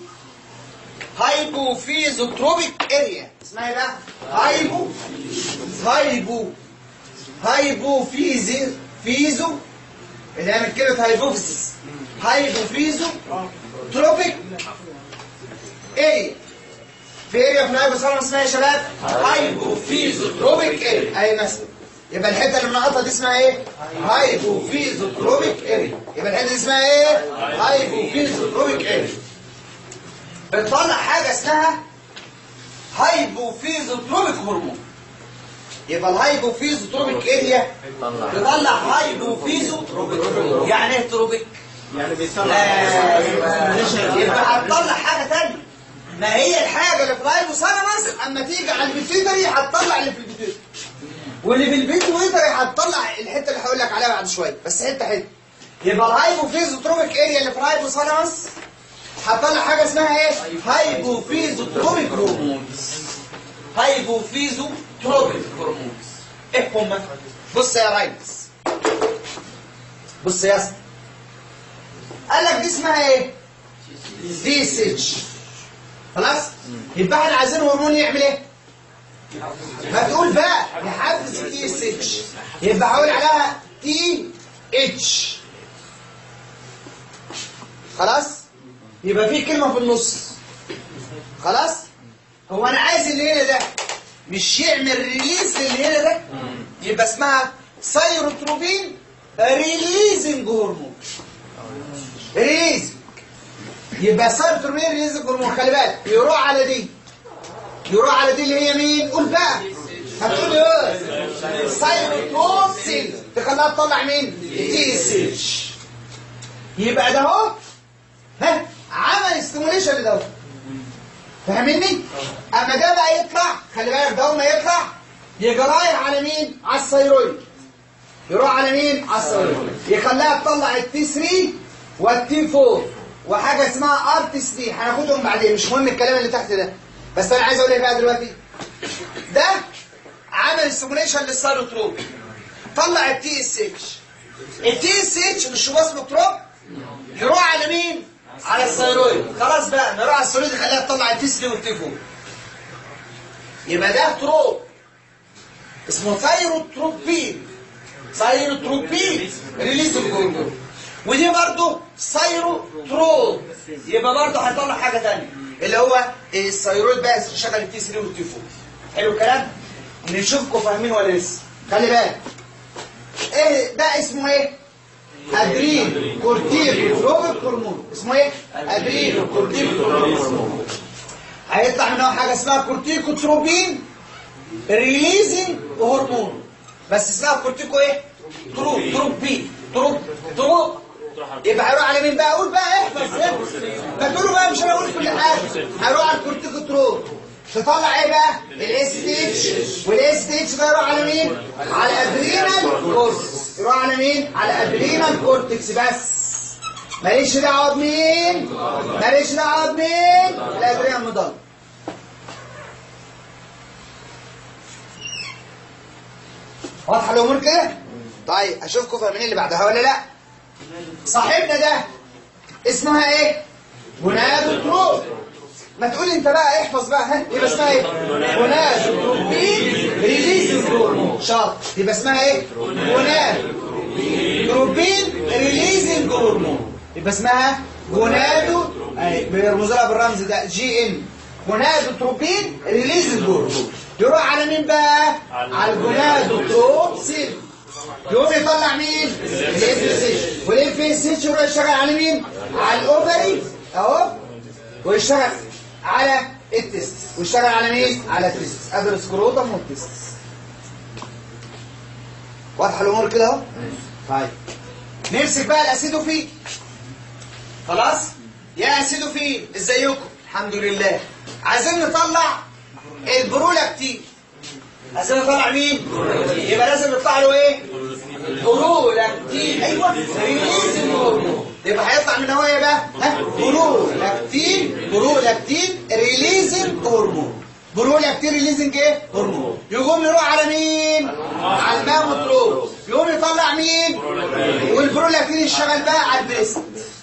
هايبوفيزوتروبيك اريا اسمها ايه بقى هايبو هايبو هايبوفيزي فيزو اللي هي من كلمه هايبوفيس هايبوفيزو تروبيك اريا في اريا في الهايبوثالاموس اسمها ايه يا شباب هايبوفيزوتروبيك اريا اهي مثلا يبقى الحته اللي منقطه دي اسمها ايه هايبوفيزوتروبيك اريا يبقى الحته دي اسمها ايه هايبوفيزوتروبيك اريا بتطلع حاجه اسمها هايبوفيزوتروبيك هرمون يبقى الهايبوفيزوتروبيك اريا بتطلع هايبوفيزوتروبيك يعني ايه تروبيك يعني بيطلع آه، يبقى هتطلع حاجه ثانيه ما هي الحاجه اللي في الهايبوثالاموس اما تيجي على البيتيوتري هتطلع اللي في البيتيوتري واللي في البيتيوتري هتطلع الحته اللي هقول لك عليها بعد شويه بس حته حته يبقى الهايبوفيزوتروبيك اريا اللي في الهايبوثالاموس هتطلع حاجه اسمها ايه هايبوفيزوتروبيك هرمونز هايبوفيزوتروبيك هرمونز ايه هم بص يا ريس بص يا اسطى قال لك دي اسمها ايه دي اس اتش خلاص يبقى احنا عايزين هرمون يعمل ايه ما تقول بقى يحفز التي اس اتش يبقى هقول عليها تي اتش خلاص يبقى في كلمه في النص خلاص هو انا عايز اللي هنا ده مش يعمل ريليز اللي هنا ده يبقى اسمها سيروتروبين ريليزنج هرمون ريليز يبقى سيروتونين ريليز هرمون خلي بالك يروح على دي يروح على دي اللي هي مين قول بقى هتقول ايه سيروتوكسين تخليها تطلع مين تي اس اتش يبقى ده اهو ها عمل ستيموليشن لده فاهمني اما ده بقى يطلع خلي بالك ده ما يطلع يجي رايح على مين على الثيرويد يروح على مين على الثيرويد يخليها تطلع التي 3 والتي 4 وحاجه اسمها ار تي 3 هناخدهم بعدين مش مهم الكلام اللي تحت ده بس انا عايز اقول ايه بقى دلوقتي ده عمل ستيموليشن للسيروتروب طلع التي اس اتش التي اس اتش مش هو اسمه تروب يروح على مين على الثيرويد خلاص بقى نروح على الثيرويد يخليها تطلع التي 3 والتي 4 يبقى ده تروب اسمه ثيروتروبين ثيروتروبين ريليز الهرمون ودي برضه ثيروتروب يبقى برضه هيطلع حاجه ثانيه اللي هو الثيرويد بقى شغل التي 3 والتي 4 حلو الكلام نشوفكم فاهمين ولا لسه خلي بالك ايه ده اسمه ايه ادرين كورتيل روبيك هرمون اسمه ايه ادرين كورتيل هرمون هيطلع منه حاجه اسمها كورتيكوتروبين ريليزنج هرمون بس اسمها كورتيكو ايه تروب تروبين تروب تروب يبقى هيروح على مين بقى اقول بقى احفظ احفظ ما تقولوا بقى مش انا اقول كل حاجه هيروح على الكورتيكو تروب تطلع ايه بقى الاس تي اتش والاس تي اتش ده يروح على مين على ادرينال كورتكس يروح على مين على ادرينال كورتكس بس ماليش دعوه بمين ماليش دعوه بمين الادرينال مضل واضحه الامور كده طيب اشوفكم فاهمين اللي بعدها ولا لا صاحبنا ده اسمها ايه جونادوتروب ما تقول انت بقى احفظ بقى ها يبقى اسمها ايه جونادوتروبين ريليز هرمون شاطر يبقى اسمها ايه جونادوتروبين ريليزنج هرمون يبقى اسمها جونادو اهي بيرمز لها بالرمز ده جي ان جونادوتروبين ريليزنج هرمون يروح على مين بقى على الجونادوتروبسين يقوم يطلع مين الاف اس اتش والاف اس اتش يروح يشتغل على مين على الاوفري اهو ويشتغل على التست ويشتغل على مين على التست ادي السكروتم والتست واضحه الامور كده اهو طيب نمسك بقى الاسيدوفيل خلاص يا اسيدوفيل ازيكم الحمد لله عايزين نطلع البرولاكتين عايزين نطلع مين يبقى لازم نطلع له ايه برولاكتين ايوه ريليز الهرمون يبقى هيطلع من هو ايه بقى ها برولاكتين برولاكتين ريليزنج هرمون برولاكتين ريليزنج ايه هرمون يقوم يروح على مين على الماموتروب يقوم يطلع مين والبرولاكتين يشتغل بقى على البريست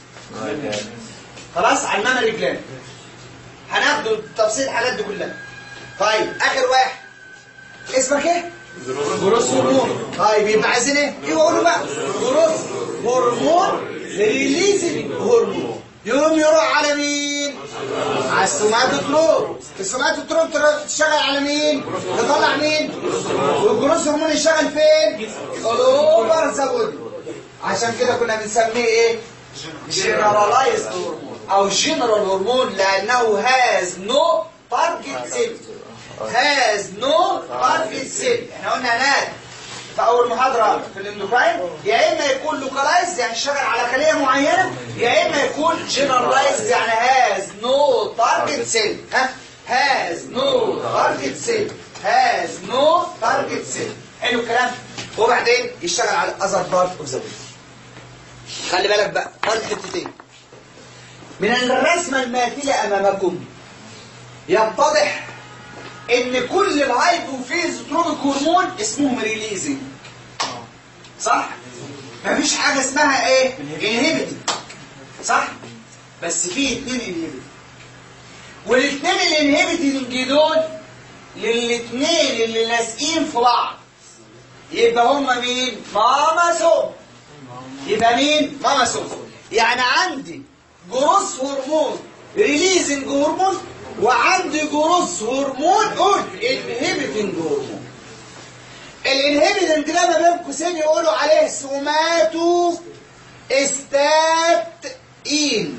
خلاص على المامري جلاند هناخد تفصيل الحالات دي كلها طيب اخر واحد اسمك ايه جروس هرمون طيب يبقى عايزين ايه ايوه قولوا بقى جروس هرمون ريليزنج هرمون يقوم يروح على مين على السوماتوتروب السوماتوتروب تر- تشتغل على مين تطلع مين والجروس هرمون يشتغل فين الاوفر ذا بودي عشان كده كنا بنسميه ايه جنرالايزد هرمون او جنرال هرمون لانه هاز نو تارجت سيل هاز نو تارجت سيل احنا قلنا هناك في اول محاضره في الاندوكراين يا اما يكون لوكالايز يعني اشتغل على خليه معينه يا اما يكون جنرالايز يعني هاز نو تارجت سيل ها هاز نو تارجت سيل هاز نو تارجت سيل حلو الكلام وبعدين يشتغل على اذر بارت اوف ذا خلي بالك بقى فرق حتتين من الرسمه الماثله امامكم يتضح ان كل الهايبوفيز تروبيك هرمون اسمهم ريليزنج صح مفيش حاجه اسمها ايه انهبيتنج صح بس في اتنين انهبيتنج والاثنين الانهبيتنج دول للاثنين اللي لازقين في بعض يبقى هما مين ماما سوم يبقى مين ماما سوم يعني عندي جروس هرمون ريليزنج هرمون وعندي جروس هرمون قول انهبيتنج هرمون الانهبيتنج ده ما بين قوسين يقولوا عليه سوماتو استات ان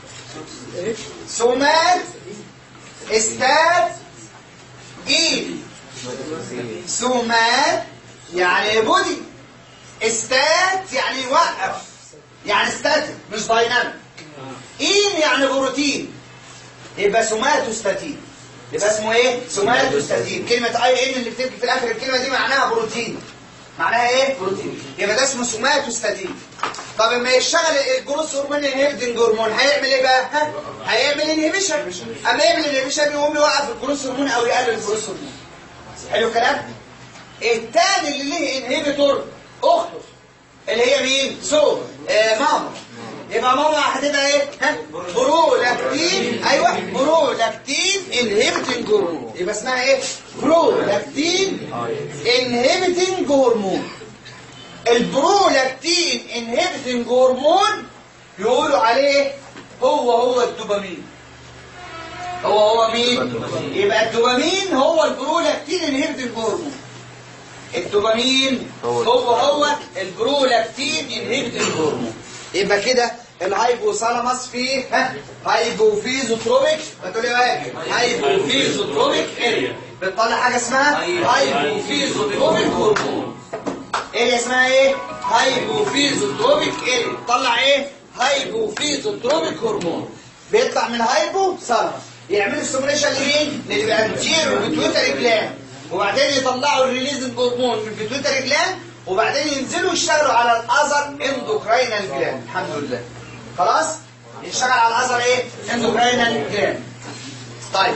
سومات استات ان سومات يعني بودي استات يعني يوقف يعني ستاتيك مش دايناميك ان يعني بروتين يبقى سوماتوستاتين يبقى اسمه ايه سوماتوستاتين كلمه اي ان اللي بتبقى في الاخر الكلمه دي معناها بروتين معناها ايه بروتين يبقى ده اسمه سوماتوستاتين طب لما يشتغل الجروس هرمون انهبيتنج هرمون هيعمل ايه بقى ها هيعمل انهبيشن اما يعمل انهبيشن يقوم يوقف الجروس هرمون او يقلل الجروس هرمون حلو الكلام الثاني اللي ليه انهبيتور اخته اللي هي مين سو آه ماما يبقى ماما هتبقى ايه ها برولاكتين ايوه برولاكتين انهبيتنج هرمون يبقى اسمها ايه برولاكتين انهبيتنج هرمون البرولاكتين انهبيتنج هرمون يقولوا عليه هو هو الدوبامين هو هو مين يبقى الدوبامين هو البرولاكتين انهبيتنج هرمون الدوبامين هو هو البرولاكتين انهبيتنج هرمون يبقى كده الهايبوثالاموس فيه ها هايبوفيزوتروبيك ما تقول ايه هايبوفيزوتروبيك اريا بتطلع حاجه اسمها هايبوفيزوتروبيك هرمون اريا اسمها ايه هايبوفيزوتروبيك اريا بتطلع ايه هايبوفيزوتروبيك هرمون بيطلع من هايبو ثالاموس يعملوا ستيموليشن لمين للانتيرو بيتويتري جلاند وبعدين يطلعوا الريليزنج هرمون من البيتويتري جلاند وبعدين ينزلوا يشتغلوا على الاذر اندوكراينال جلاند الحمد لله خلاص يشتغل على الاذر ايه اندوكراينال جلاند طيب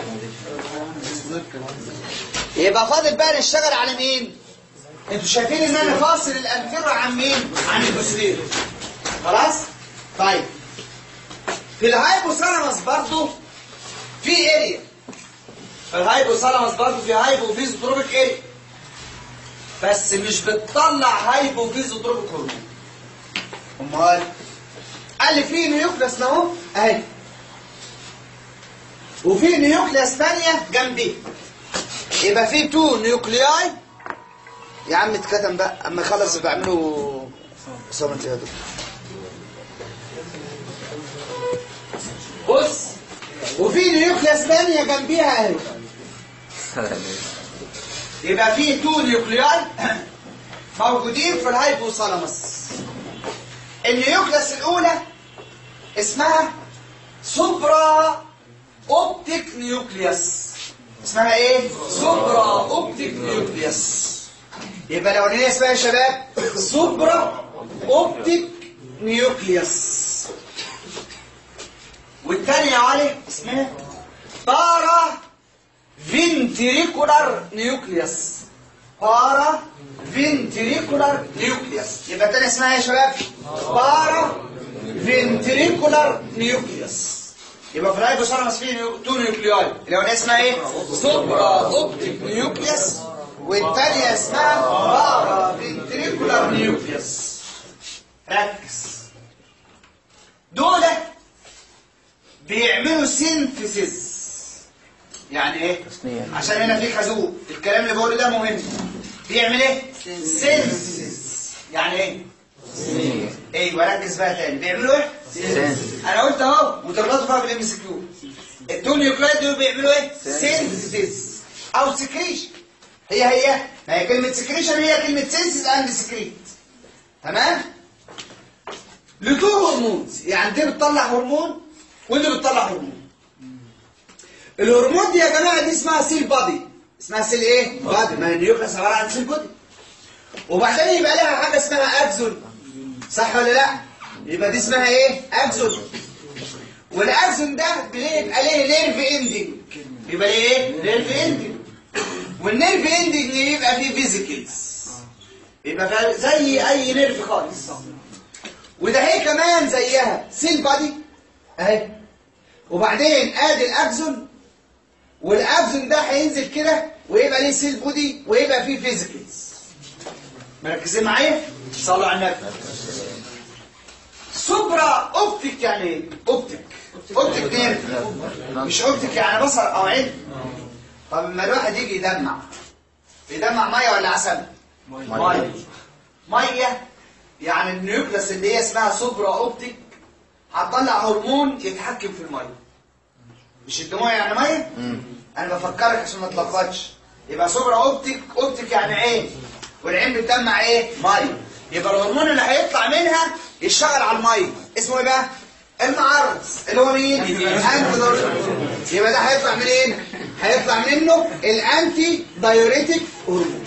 يبقى فاضل بقى نشتغل على مين انتوا شايفين ان انا فاصل الانتيرو عن مين عن البوستيرو خلاص طيب في الهايبوثالاموس برضو في اريا في الهايبوثالاموس برضو في هايبوفيزوتروبيك اريا بس مش بتطلع هايبوفيزوتروبيك هرمون امال قال لي في نيوكليس اهو اهي وفي نيوكليس ثانيه جنبي يبقى في تو نيوكلياي يا عم اتكتم بقى اما يخلص بعمله صمت يا دكتور بص وفي نيوكليس ثانيه جنبيها اهي يبقى في تو نيوكلياي موجودين في الهايبوثالاموس النيوكليس الاولى اسمها سوبرا اوبتيك نيوكليوس اسمها ايه سوبرا اوبتيك نيوكليوس يبقى الاولانيه اسمها يا شباب سوبرا اوبتيك نيوكليوس والثانيه يا علي اسمها بارا فينتريكولار نيوكليوس بارا فينتريكولار نيوكليوس يبقى الثانيه اسمها ايه يا شباب بارا فينتريكولار نيوكليوس يبقى في الهايبوثالاموس فيه نيو... تو نيوكلياي الاولانيه اسمها ايه سوبرا اوبتيك نيوكليوس والثانيه اسمها بارا فينتريكولار نيوكليوس ركز دول بيعملوا سينثيسيس يعني ايه تصنيع. عشان هنا في خازوق الكلام اللي بقوله ده مهم بيعمل ايه سينثيسيس يعني ايه تصنيع. ايوه ركز بقى تاني بيعملوا ايه سينثيسيس. انا قلت اهو وتربطوا بقى بالام سي كيو التو نيوكلايد دول بيعملوا ايه سينثيسيس او سكريشن هي هي ما هي كلمه سكريشن هي كلمه سينثيس اند سكريت تمام لتو هرمونز يعني دي بتطلع هرمون ودي بتطلع هرمون الهرمون دي يا جماعه دي اسمها سيل بادي اسمها سيل ايه بادي ما هي النيوكلاس عباره عن سيل بادي وبعدين يبقى لها حاجه اسمها اكزون صح ولا لا يبقى دي اسمها ايه اكزون والاكزون ده بيبقى ليه نيرف اندنج يبقى ليه ايه نيرف اندنج والنيرف اندنج يبقى فيه فيزيكلز يبقى فيها زي اي نيرف خالص وده هي كمان زيها سيل بادي اهي وبعدين ادي الاكزون والاكزون ده هينزل كده ويبقى ليه سيل بودي ويبقى فيه فيزيكلز مركزين معايا صلوا على النبي سوبرا اوبتيك يعني ايه اوبتيك اوبتيك نيرف مش اوبتيك يعني بصر او عين طب لما الواحد يجي يدمع يدمع ميه ولا عسل ميه ميه يعني النيوكلاس اللي هي اسمها سوبرا اوبتيك هتطلع هرمون يتحكم في الميه مش الدموع يعني ميه انا بفكرك عشان ما تلخبطش يبقى سوبرا اوبتيك اوبتيك يعني عين والعين بتدمع ايه ميه يبقى الهرمون اللي هيطلع منها يشتغل على الميه اسمه ايه بقى المعرض اللي هو مين انتي يبقى ده هيطلع منين هيطلع منه الانتي دايوريتيك هرمون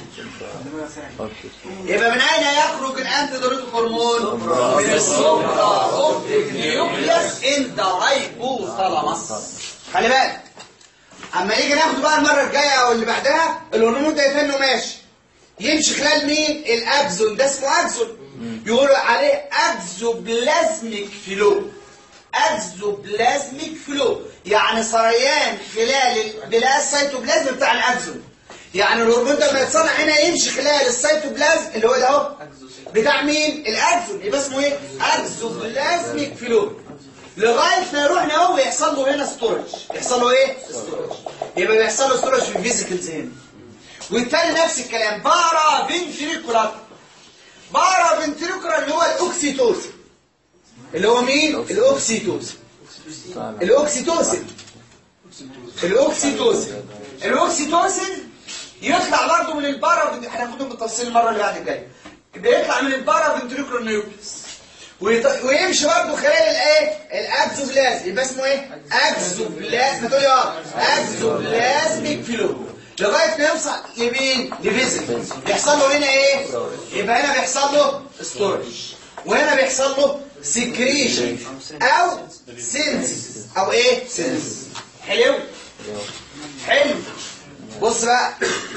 يبقى من اين يخرج الانتي دايوريتيك هرمون من السوبرا اوبتيك نيوكليوس ان ذا هايبوثالاموس خلي بالك اما نيجي ناخده بقى المره الجايه او اللي بعدها الهرمون ده يتنه ماشي يمشي خلال مين الاكزون ده اسمه اكزون يقولوا عليه اكزوبلازميك فلو اكزوبلازميك فلو يعني سريان خلال بلا السيتوبلازم بتاع الاكزون يعني الهرمون ده لما يتصنع هنا يمشي خلال السيتوبلازم اللي هو ده اهو بتاع مين الاكزون يبقى اسمه ايه اكزوبلازميك فلو لغايه ما يروح هنا هو يحصل له هنا ستورج يحصل له ايه ستورج يبقى بيحصل له ستورج في الفيزيكلز هنا والتاني نفس الكلام بارا فنتريكولار بارا فنتريكولار اللي هو الاوكسيتوسين اللي هو مين الاوكسيتوسين الاوكسيتوسين الاوكسيتوسين الاوكسيتوسين يطلع برضه من البارا هناخدهم بالتفصيل المره اللي بعد الجايه بيطلع من البارا فنتريكولار نيوكليس ويط- ويمشي برضه خلال الايه الاكزوبلاز يبقى اسمه ايه اكزوبلاز ما تقولي اه اكزوبلازميك فلو لغايه ما يوصل لمين لفيزيكل يحصل له هنا ايه يبقى هنا بيحصل له ستورج وهنا بيحصل له سكريشن او سينسيس او ايه سينسيس حلو حلو بص بقى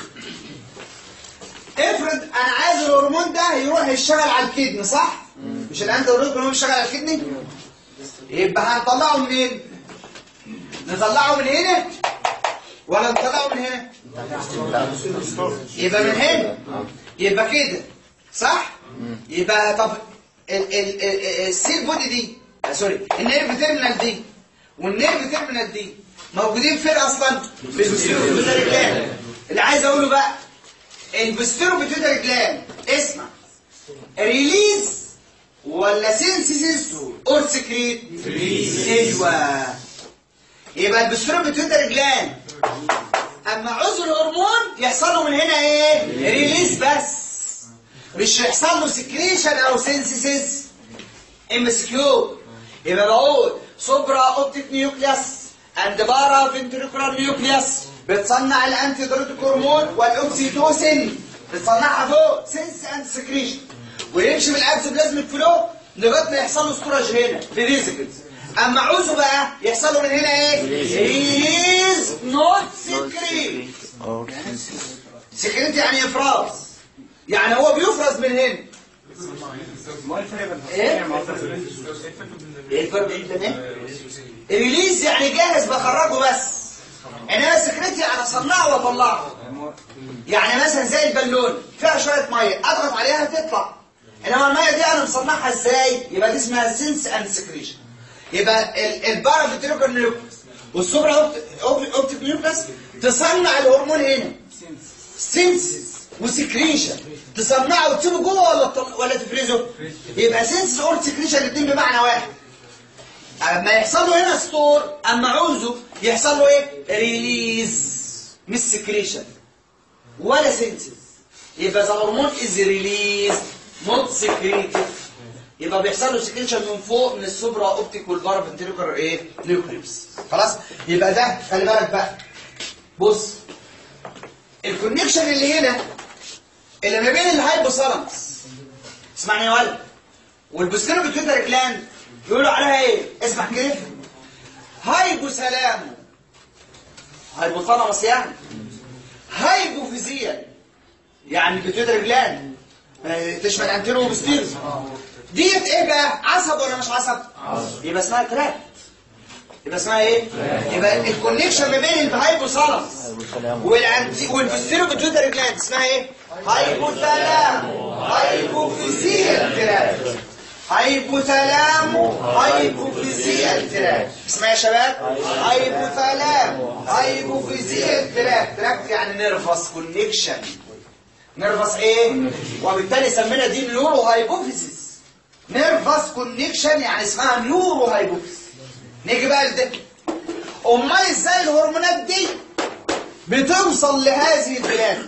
افرض انا عايز الهرمون ده يروح يشتغل على الكدن صح مش الانت هرمون بيشتغل على الكدني يبقى هنطلعه منين نطلعه من هنا ولا نطلعه من هنا يبقى من هنا يبقى كده صح يبقى طب ال- ال- ال- السيل بودي دي آه، سوري النيرف تيرمينال دي والنيرف تيرمينال دي موجودين فين اصلا في البستيرو بيتوتري جلاند اللي عايز اقوله بقى البستيرو بيتوتري جلاند اسمع ريليز ولا سينسيسيس اور سكريت ايوه يبقى البستيرو بيتوتري جلاند اما عذر الهرمون يحصل له من هنا ايه ريليز بس مش يحصل له سكريشن او سينسيسيس ام اس كيو يبقى بقول سوبرا اوبتيك نيوكليوس اند بارا فنتريكولار نيوكليوس بتصنع الانتي دروتيك هرمون والاوكسيتوسين بتصنعها فوق سينس اند سكريشن ويمشي بالاكسوبلازميك فلو لغايه ما يحصل له ستورج هنا في فيزيكلز اما عوزه بقى يحصل له من هنا ايه ريليز نوت سكريت سكريت يعني افراز يعني هو بيفرز من هنا ايه ايه الفرق بين ايه ريليز يعني جاهز بخرجه بس انما سكريت يعني اصنعه واطلعه يعني مثلا زي البالون فيها شويه ميه اضغط عليها تطلع انما الميه دي انا مصنعها ازاي يبقى دي اسمها سنس اند سكريشن يبقى البارافيتريكال نيوكليس والسوبرا اوبتيك نيوكليس تصنع الهرمون هنا سينسز وسكريشن تصنعه وتسيبه جوه ولا تطل- ولا تفرزه يبقى سينسز اور سكريشن الاثنين بمعنى واحد اما يحصل له هنا ستور اما عاوزه يحصل له ايه ريليز مش سكريشن ولا سينسز يبقى ذا هرمون از ريليز نوت سكريتد يبقى بيحصل له سكريشن من فوق من السوبرا اوبتيك والبارافنتريكولار ايه نيوكليوس خلاص يبقى ده خلي بالك بقى بص الكونكشن اللي هنا اللي ما بين الهايبوثالاموس اسمعني يا ولد والبوستيرو بيتوتر جلاند يقولوا عليها ايه اسمع كده هايبوثالامو هايبوثالاموس يعني هايبوفيزيال يعني البيتوتر جلاند آه، تشمل انتيرو وبوستيرو ديت ايه بقى عصب ولا مش عصب يبقى اسمها تراك يبقى اسمها ايه يبقى الكونكشن ما بين الهايبوثالاموس والانتي والفيستيرو بتوتر جلاند اسمها ايه هايبوثالامو هايبوفيزيال تراك هايبوثالامو هايبوفيزيال تراك اسمها يا شباب هايبوثالامو هايبوفيزيال تراك تراك يعني نيرفس كونكشن نيرفس ايه وبالتالي سمينا دي نيورو هايبوفيزيس نيرفس كونكشن يعني اسمها نيورو هايبوفيزيس نيجي بقى لده امال ازاي الهرمونات دي بتوصل لهذه البلاد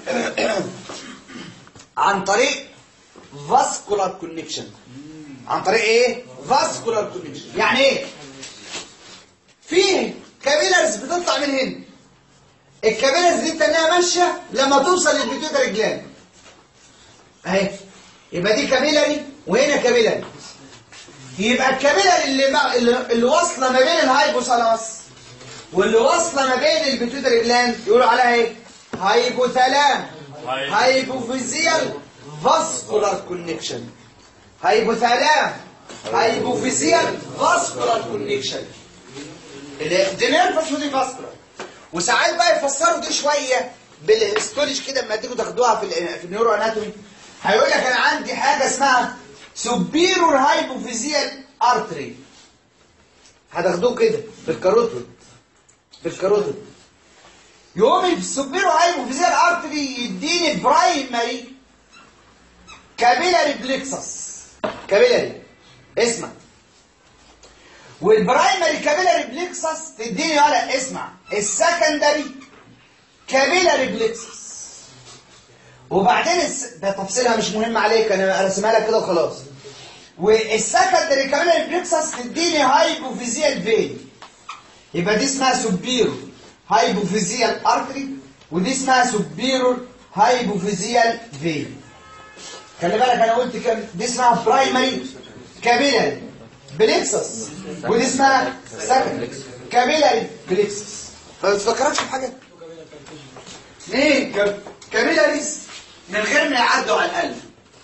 عن طريق فاسكولار كونكشن عن طريق ايه فاسكولار كونكشن يعني ايه في كابيلارز بتطلع من هنا الكابيلارز دي تنها ماشيه لما توصل للبيتيوتري جلاند اهي يبقى دي كابيلاري وهنا كابيلاري يبقى الكابيلاري اللي, ما اللي, اللي واصله ما بين الهايبوثالاموس واللي واصله ما بين البيتيوتري جلاند يقولوا عليها ايه هايبوثالام هايبوفيزيال فاسكولار كونكشن هايبوثالام هايبوفيزيال فاسكولار كونكشن دي نيرفس ودي فاسكولار وساعات بقى يفسروا دي شويه بالهيستولوجي كده لما تيجوا تاخدوها في ال في النيورو اناتومي هيقول لك انا عندي حاجه اسمها سوبيرور هايبوفيزيال ارتري هتاخدوه كده في الكاروتيد في الكاروتيد يقوم السوبيرور هايبوفيزيال ارتري يديني برايمري كابيلاري بليكسس كابيلاري اسمع والبرايمري كابيلاري بليكسس تديني على اسمع السكندري كابيلاري بليكسس وبعدين الس... ده تفصيلها مش مهم عليك انا ارسمها لك كده وخلاص والسكندري كابيلاري بليكسس تديني هايبوفيزيال فين يبقى دي اسمها سوبيرو هايبوفيزيال ارتري ودي اسمها سوبيرو هايبوفيزيال فين خلي بالك انا قلت كام دي اسمها برايمري كابيلاري بليكسس ودي اسمها سكندري كابيلاري بليكسس ما تفكركش في حاجه اثنين كاب- كابيلاريز من غير ما يعدوا على القلب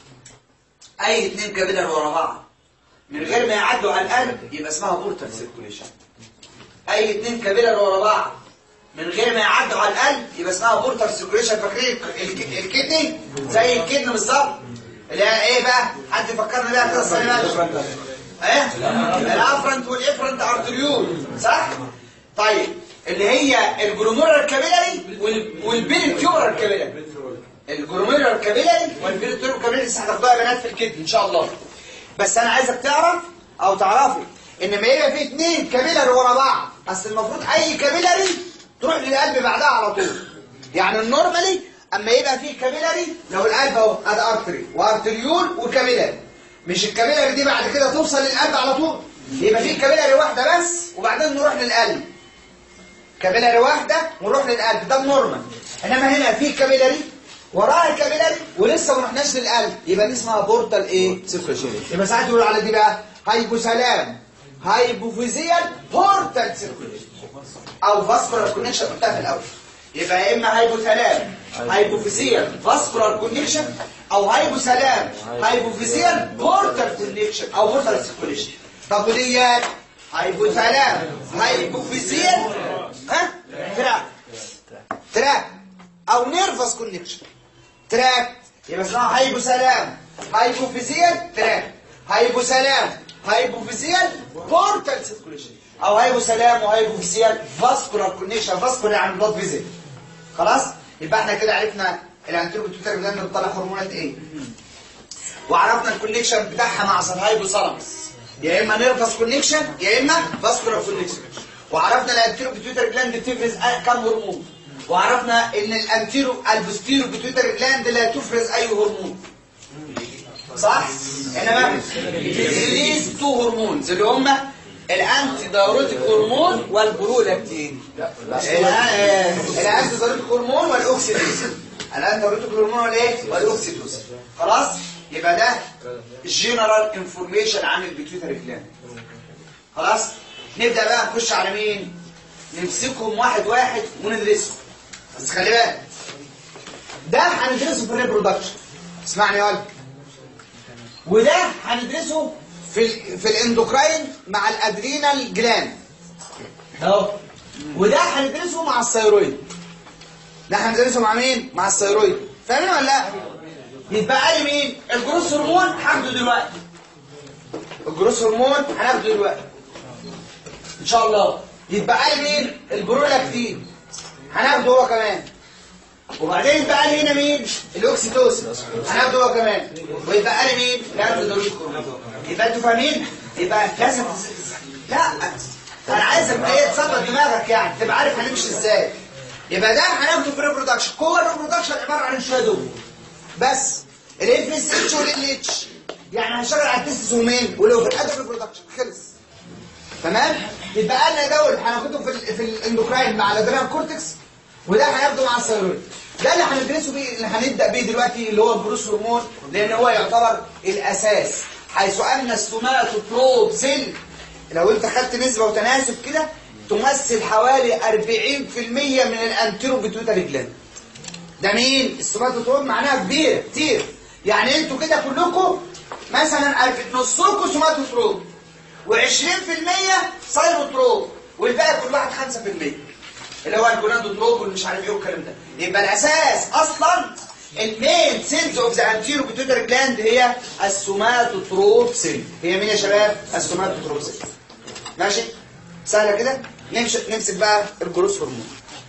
اي اتنين كابيلاري ورا بعض من غير ما يعدوا على القلب يبقى اسمها بورتال سيركوليشن اي اتنين كابيلاري ورا بعض من غير ما يعدوا على القلب يبقى اسمها بورتال سيركوليشن فاكرين الك- الكدني زي الكدن بالظبط اللي هي ايه بقى حد يفكرنا بيها كده السنه اللي فاتت ايه الافرنت والافرنت ارتريول صح طيب اللي هي الجلوميرال كابيلاري وال- والبيريتيورال كابيلاري الجلوميرال كابيلاري والبيريتيورال كابيلاري لسه هتاخدوها يا بنات في الكدن ان شاء الله بس انا عايزك تعرف او تعرفي ان ما يبقى في اتنين كابيلاري ورا بعض اصل المفروض اي كابيلاري تروح للقلب بعدها على طول يعني النورمالي اما يبقى فيه كابيلاري لو القلب اهو ادي ارتري وارتريول وكابيلاري مش الكابيلاري دي بعد كده توصل للقلب على طول يبقى فيه كابيلاري واحده بس وبعدين نروح للقلب كابيلاري واحده ونروح للقلب ده النورمال انما هنا في كابيلاري وراها كابيلاري ولسه ما رحناش للقلب يبقى دي اسمها بورتال ايه سيركيشن يبقى ساعات يقولوا على دي بقى هايبوثالام هايبوفيزيال بورتال سيركيشن او فاسكولار كونكشن قلتها في الاول يبقى يا اما هايبوثالام هايبوفيزيال فاسكولار كونكشن او هايبوثالام هايبوفيزيال بورتال كونكشن او بورتال سيركيشن طب وديات هايبوثالام هايبوفيزيال ها تراك تراك او نيرفس كونكشن تراك يبقى اسمها هايبوثالام هايبوفيزيال تراك هايبوثالام هايبوفيزيال بورتال سيركوليشن او هايبوسلام وهايبوكسيال فاسكولار كونيكشن فاسكولار يعني بلاد فيزل خلاص يبقى احنا كده عرفنا الانتيرو بتوتر جلاند بتطلع هرمونات ايه وعرفنا الكونيكشن بتاعها مع الهايبوثالاموس يا اما نيرفس كونيكشن يا اما فاسكولار كونيكشن وعرفنا الانتيرو بتوتر جلاند بتفرز آه كام هرمون وعرفنا ان الانتيرو البوستيرو بتوتر جلاند لا تفرز اي هرمون صح انما ريليز تو هرمونز اللي هم الانتي دايروتيك هرمون والبرولاكتين الانتي دايروتيك هرمون والاوكسيتوسين الانتي دايروتيك هرمون والايه والاوكسيتوسين خلاص يبقى ده جنرال انفورميشن عن البيتيوتري جلاند خلاص نبدا بقى نخش على مين نمسكهم واحد واحد وندرسهم بس خلي بالك ده هندرسه في الريبرودكشن اسمعني يا ولد وده هندرسه في ال في الاندوكراين مع الادرينال جلاند اهو وده هندرسه مع الثيرويد ده هندرسه مع مين مع الثيرويد فاهمين ولا لا يتبقى لي مين الجروس هرمون هاخده دلوقتي الجروس هرمون هناخده دلوقتي ان شاء الله يتبقى لي مين البرولاكتين هناخده هو كمان وبعدين يتبقى لي هنا مين الاوكسيتوسين هناخده هو كمان ويتبقى لي مين الانتي يبقى انتوا فاهمين يبقى لازم لا انا عايزك ايه تظبط دماغك يعني تبقى عارف هنمشي ازاي يبقى ده هناخده في الريبرودكشن جوه الريبرودكشن عباره عن شويه دول بس الاف اس اتش والال اتش يعني هنشتغل على التستس ومين ولو في الادب ريبرودكشن خلص تمام يبقى لنا دول هناخده في ال في الاندوكراين مع الادرينال كورتكس وده هناخده مع الثيرويد ده اللي هندرسه بيه اللي هنبدا بيه دلوقتي اللي هو الجروس هرمون لان هو يعتبر الاساس حيث ان السوماتوتروب سيل لو انت خدت نسبه وتناسب كده تمثل حوالي 40% من الانتيرو بيتوتري جلاند ده مين السوماتوتروب معناها كبير كتير يعني انتوا كده كلكم مثلا ألف- نصكم سوماتوتروب و20% سايروتروب والباقي كل واحد 5% اللي هو الجونادوتروب والمش عارف ايه والكلام ده يبقى الاساس اصلا المين سيلز اوف ذا انتيرو بيتوتري جلاند هي السوماتوتروب سيل هي مين يا شباب السوماتوتروب سيل ماشي سهله كده نمشي نمسك بقى الجروس هرمون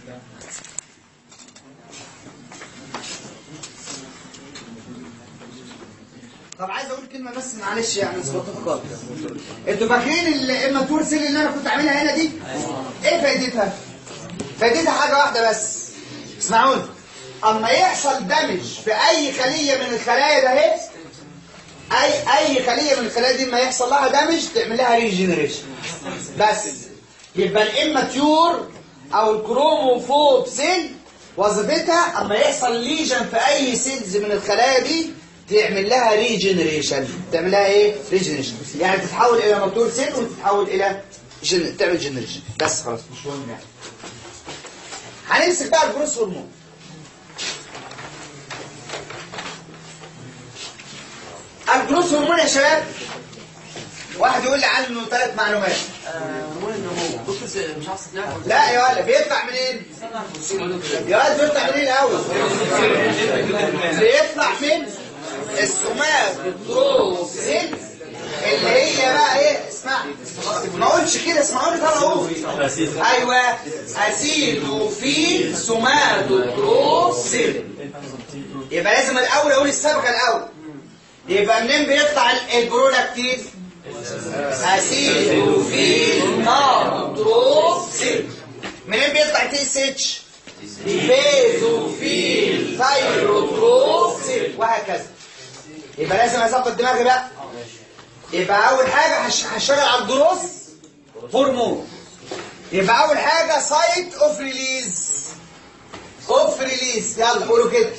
طب عايز اقول كلمه بس معلش يعني اسقطها انتوا فاكرين الاماتور سيل اللي انا كنت عاملها هنا دي ايه فايدتها فايدتها حاجه واحده بس اسمعوني اما يحصل دمج في اي خليه من الخلايا ده اهي اي اي خليه من الخلايا دي ما يحصل لها دمج تعمل لها ريجنريشن بس يبقى الاماتيور او الكروموفوب سيل وظيفتها اما يحصل ليجن في اي سيلز من الخلايا دي تعمل لها ريجنريشن تعمل لها ايه ريجنريشن يعني تتحول الى ماتور سيل وتتحول الى جن... تعمل جنريشن بس خلاص مش مهم يعني هنمسك بقى الجروس هرمون الجروس هرمون يا شباب واحد يقول لي عنه ثلاث معلومات هرمون النمو دكتور مش عارف تطلع لا يا ولا بيطلع منين يا ولا بيطلع منين الاول بيطلع من السوماتوتروبسين اللي هي بقى ايه اسمع ما اقولش كده اسمعوني طبعا اقول ايوه اسيدوفيل سوماتوتروبسين يبقى لازم الاول اقول السابقه الاول يبقى منين بيطلع ال- البرولاكتين اسيدوفيل ناتروبسين منين بيطلع تي اس اتش بيزوفيل ثايروتروبسين وهكذا يبقى لازم اظبط دماغي بقى يبقى اول حاجه هش- هشتغل على الجروس هرمون يبقى اول حاجه سايت اوف ريليز اوف ريليز يلا قولوا كده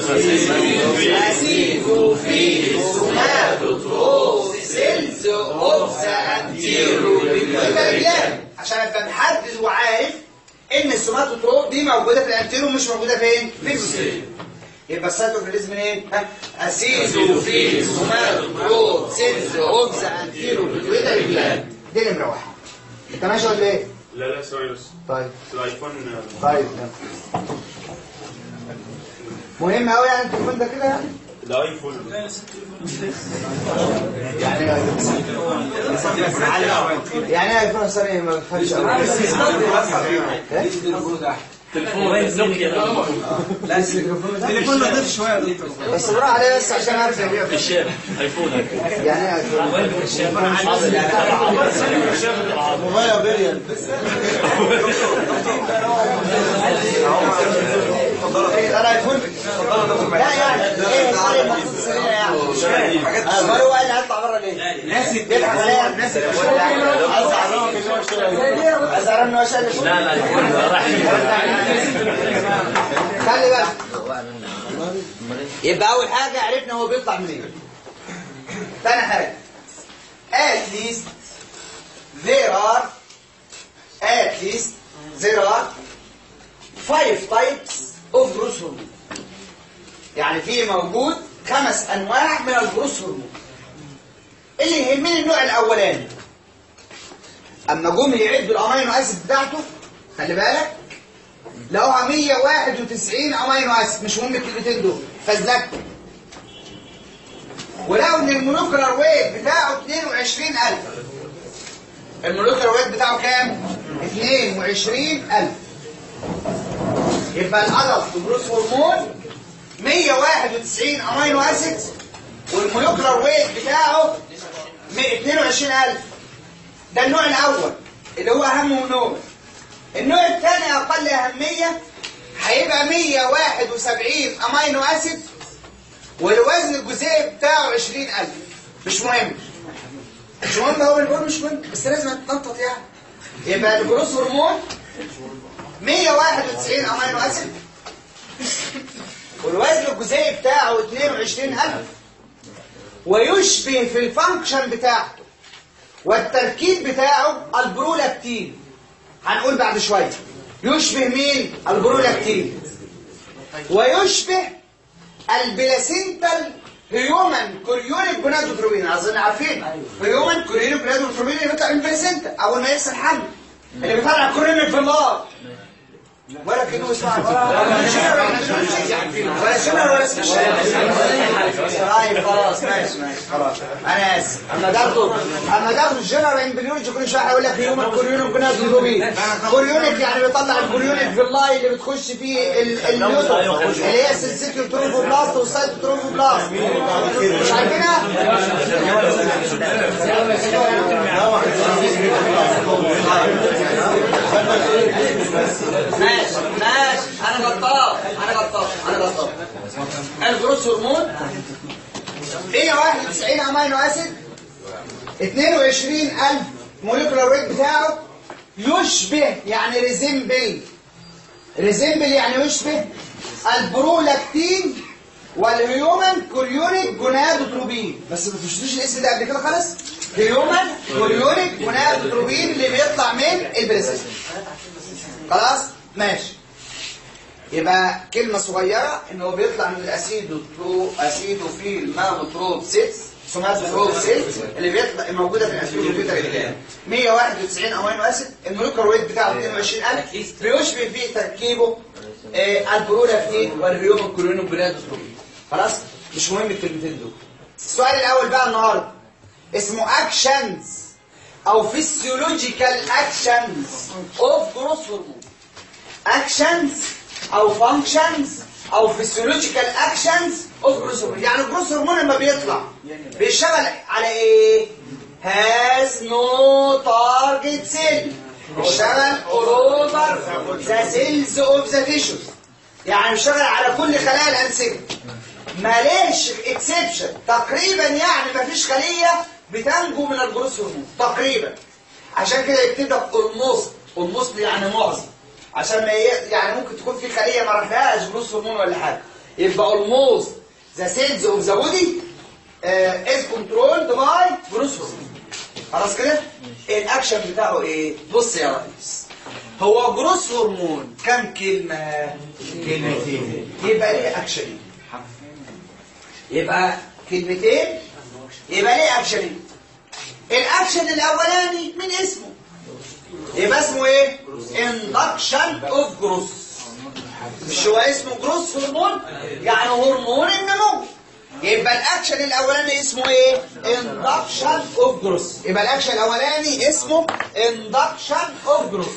اسيدوفيل سوماتوتروبسيلز اوف ذا انتيرو عشان ابقى محدد وعارف ان السوماتوتروب دي موجوده في الانتيرو مش موجوده فين في السيل يبقى السيتوفيليز منين ها اسيدوفيل سوماتوتروب سيلز اوف ذا انتيرو بيتويتري جلاند دي نمره واحد انت ماشي ولا ايه لا لا ثواني بس طيب الايفون طيب مهم قوي يعني التليفون ده كده يعني ده ايفون يعني يعني ايه يكون سنه ما بفهمش موبايل نوكيا التليفون نضيف شويه يا دكتور بس بروح عليه بس عشان افهم الشاب ايفون يعني ايه يكون موبايل الشاب موبايل بريال انا يكون لا يعني ايه الفرق المقصود السريع يعني ما هو اللي هيطلع بره ليه؟ ناس بيضحك عليا الناس عايز اعرف ان هو شايل لا لا يكون راح خلي بالك يبقى اول حاجه عرفنا هو بيطلع منين ثاني حاجه at least there are at least there are five types of growth hormone يعني في موجود خمس انواع من الجروث هرمون اللي يهمني النوع الاولاني اما جم يعدوا الامينو اسيد بتاعته خلي بالك لقوها 191 امينو اسيد مش مهم الكلمتين دول فازلك ولقوا ان المولكيولار ويت بتاعه 22000 المولكيولار ويت بتاعه كام 22000 يبقى الادلت جروث هرمون 191 امينو اسيد والمولكيولار ويت بتاعه 22000 ده النوع الاول اللي هو اهم نوع النوع الثاني اقل اهميه هيبقى 171 امينو اسيد والوزن الجزيئي بتاعه 20000 مش مهم مش مهم هو اللي بقول مش مهم بس لازم تنطط يعني يبقى الجروث هرمون 191 امينو اسيد والوزن الجزيئي بتاعه 22000 ويشبه في الفانكشن بتاعته والتركيب بتاعه البرولاكتين هنقول بعد شوية يشبه مين البرولاكتين ويشبه البلاسينتال هيومن كوريونيك جونادوتروبين اظن عارفين هيومن كوريونيك جونادوتروبين اللي بيطلع من البلاسينتا اول ما يحصل حمل اللي بيطلع الكوريونيك في النار ولا كأنه اسمع ولا شنر ولا شنر ولا اسم طيب خلاص ماشي ماشي خلاص انا اسف اما تاخدوا اما تاخدوا الجنرال امبريولوجي كل شويه هيقول لك هيومن كوريونيك جونادوتروبين كوريونيك يعني بيطلع الكوريونيك في اللاي اللي بتخش فيه ال- النيوتن اللي هي سلسله التروفوبلاست والسايتوتروفوبلاست مش عارفينها؟ ماشي ماشي انا غلطان انا غلطان انا غلطان الجروث هرمون 191 امينو اسيد 22000 موليكولار ويت بتاعه يشبه يعني ريزمبل ريزمبل يعني يشبه البرولاكتين والهيومن كوريونيك جونادوتروبين بس ما تشوفوش الاسم ده قبل كده خالص هيومن كوريونيك جونادوتروبين اللي بيطلع من البريسيس خلاص ماشي يبقى كلمة صغيرة ان هو بيطلع من الاسيدو ترو اسيدو فيل ماموتروب 6 سوماتوتروب 6 اللي بيطلع موجودة في الاسيدو فيل 191 امينو اسيد المولكيولار ويت بتاعه 22000 بيشبه فيه تركيبه آه البرولاكتين والهيومن كوريونو برادوتروبين خلاص مش مهم الكلمتين دول السؤال الاول بقى النهارده اسمه اكشنز او فيسيولوجيكال اكشنز اوف جروث هرمون اكشنز او فانكشنز او فيسيولوجيكال اكشنز اوف جروث هرمون يعني الجروث هرمون لما بيطلع بيشتغل على ايه هاز نو تارجت سيل بيشتغل all over ذا سيلز اوف ذا تيشوز يعني بيشتغل على كل خلايا الانسجه ماليش اكسبشن تقريبا يعني مفيش خليه بتنجو من الجروث هرمون تقريبا عشان كده يكتب لك اولموست اولموست يعني معظم عشان ما ي... يعني ممكن تكون في خليه ما راحلهاش جروث هرمون ولا حاجه يبقى اولموست ذا سيلز اوف ذا بودي از كنترولد باي جروث هرمون خلاص كده الاكشن بتاعه ايه بص يا ريس هو جروث هرمون كم كلمه كلمتين يبقى ليه اكشن يبقى كلمتين يبقى ليه اكشن الاكشن الاولاني من اسمه يبقى اسمه ايه induction اوف جروث مش هو اسمه جروث هرمون يعني هرمون النمو يبقى الاكشن الاولاني اسمه ايه اندكشن اوف جروس يبقى الاكشن الاولاني اسمه اندكشن اوف جروس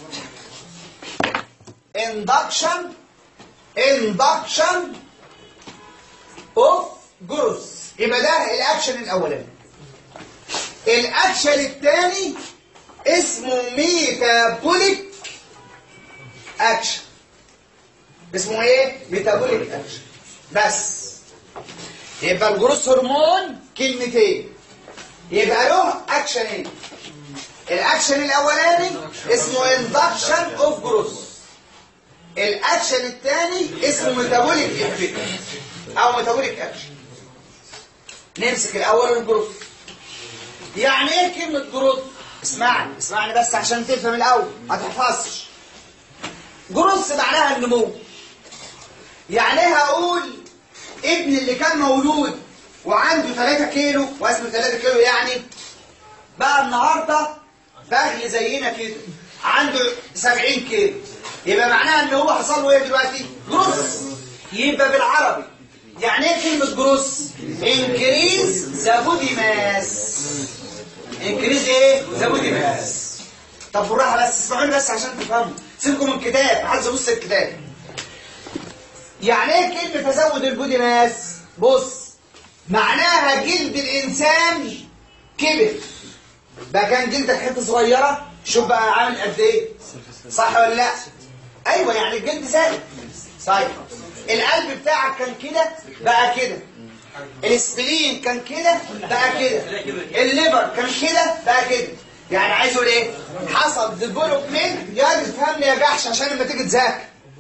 اندكشن اندكشن اوف جروس يبقى ده الاكشن الاولاني الاكشن الثاني اسمه ميتابوليك اكشن اسمه ايه ميتابوليك اكشن بس يبقى الجروس هرمون كلمتين يبقى له اكشنين الاكشن الاولاني اسمه اندكشن اوف جروس الاكشن الثاني اسمه ميتابوليك افكت او ميتابوليك اكشن نمسك الاول الجروث يعني ايه كلمه جروث اسمعني اسمعني بس عشان تفهم الاول ما تحفظش جروث معناها النمو يعني ايه هقول ابن اللي كان مولود وعنده 3 كيلو وزنه 3 كيلو يعني بقى النهارده بغل زينا كده عنده 70 كيلو يبقى معناها ان هو حصل له ايه دلوقتي جروث يبقى بالعربي يعني ايه كلمه جروث انكريز ذا بودي ماس انكريز ايه ذا بودي ماس طب بالراحه بس اسمعوني بس عشان تفهموا سيبكم من الكتاب محدش يبص الكتاب يعني ايه كلمه تزود البودي ماس بص معناها جلد الانسان كبر بقى كان جلدك حته صغيره شوف بقى عامل قد ايه صح ولا لا ايوه يعني الجلد زاد صحيح القلب بتاعك كان كده بقى كده الاسبلين كان كده بقى كده الليبر كان كده بقى كده يعني عايز اقول ايه حصل ديفلوبمنت يا تفهمني يا جحش عشان لما تيجي تذاكر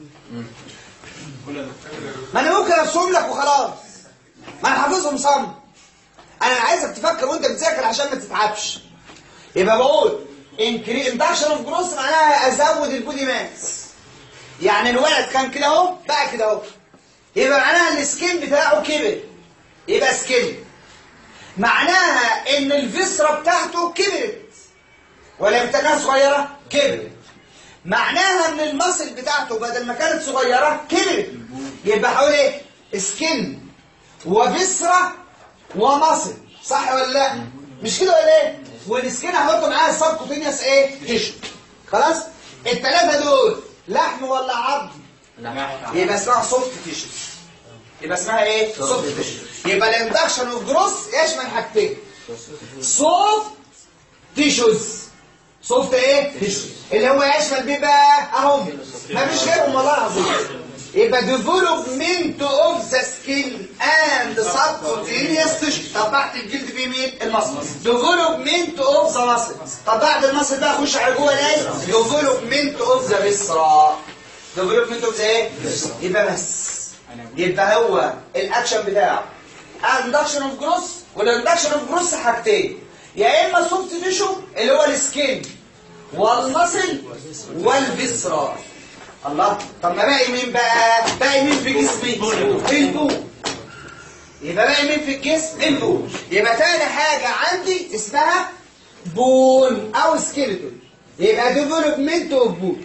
ما انا ممكن ارسم لك وخلاص ما انا حافظهم صم انا عايزك تفكر وانت بتذاكر عشان ما تتعبش يبقى بقول انكري اندكشن اوف جروس معناها ازود البودي ماس يعني الولد كان كده اهو بقى كده اهو يبقى معناها السكين بتاعه كبر يبقى سكين معناها ان الفسرة بتاعته كبرت ولا بتاعتها صغيرة كبرت معناها ان المصل بتاعته بدل ما كانت صغيرة كبرت يبقى حوالي ايه سكين وفسرة ومصل صح ولا لا مش كده ولا ايه والسكين هحط معاها السبكوتينيوس ايه تيشو خلاص الثلاثه دول لحم ولا عظم يبقى اسمها سوفت تيشو يبقى اسمها ايه سوفت تيشو يبقى الاندكشن اوف جروس يشمل حاجتين سوفت تيشوز سوفت ايه تيشو اللي هو يشمل بيه بقى اهم مفيش غيرهم والله العظيم يبقى development of the skin and subcutaneous tissue طب بعد الجلد فيه مين؟ المصل development of the muscle طب بعد المصل بقى خش على جوه الايه؟ development of the viscera development of the ايه؟ يبقى بس يبقى هو الاكشن بتاعه induction of growth والاندكشن اوف جروث حاجتين يا اما سوفت تيشو اللي هو السكين والمصل والفيسرا الله طب ما باقي مين بقى باقي مين في جسمي البون يبقى باقي مين في الجسم البون يبقى تاني حاجة عندي اسمها بون او سكيلتون يبقى ديفلوبمنت اوف بون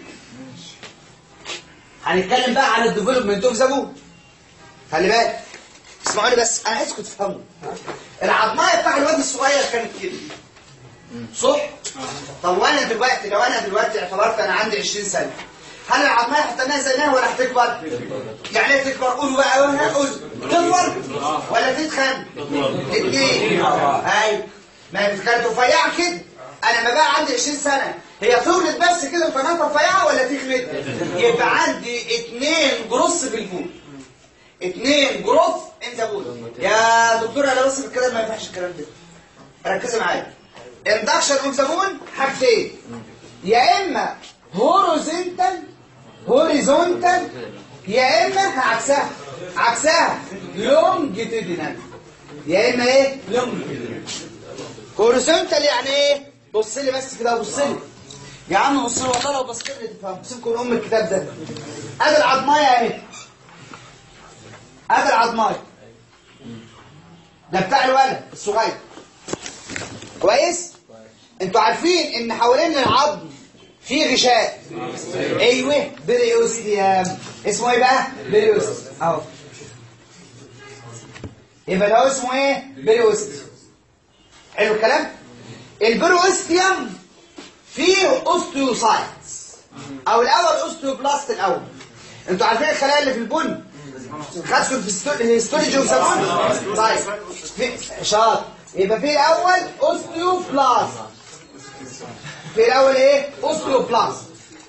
هنتكلم بقى على الديفلوبمنت اوف ذا بون خلي بالك اسمعوني بس انا عايزكم تفهموا العظمايه بتاع الواد الصغير كانت كده صح طب وانا دلوقتي لو انا دلوقتي اعتبرت انا عندي 20 سنه هل العظمايه هتنها زيها ولا هتكبر يعني ايه تكبر قولوا بقى قول تكبر ولا تتخن الاثنين ايوه ما هي كانت رفيعه كده انا ما بقى عندي 20 سنه هي طولت بس كده وكانت رفيعه ولا تخنت يبقى عندي اثنين جروس في البول اثنين جروث ان ذا بول يا دكتور انا بس الكلام ما ينفعش الكلام ده ركزي معايا اندكشن اوف ذا بول حاجتين يا اما هوريزونتال هوريزونتال يا اما عكسها عكسها لونجيتودينال يا اما ايه لونجيتودينال هوريزونتال يعني ايه بص لي بس كده بص لي يا عم بص لي والله لو بصيت لي تفهم سيبكم من ام الكتاب ده ادي العظمايه اهي ادي العظمايه ده بتاع الولد الصغير كويس انتوا عارفين ان حوالين العظم في غشاء ايوه بريوستيوم اسمه ايه بقى بريوستيوم اهو يبقى ده اسمه ايه بريوستيوم حلو الكلام البروستيوم فيه اوستيوسايتس او الاول اوستيوبلاست الاول انتوا عارفين الخلايا اللي في البن خدتوا في الستو- الهيستولوجي وسموه طيب في شاطر يبقى في الاول اوستيوبلاست في الاول ايه اوستيوبلاست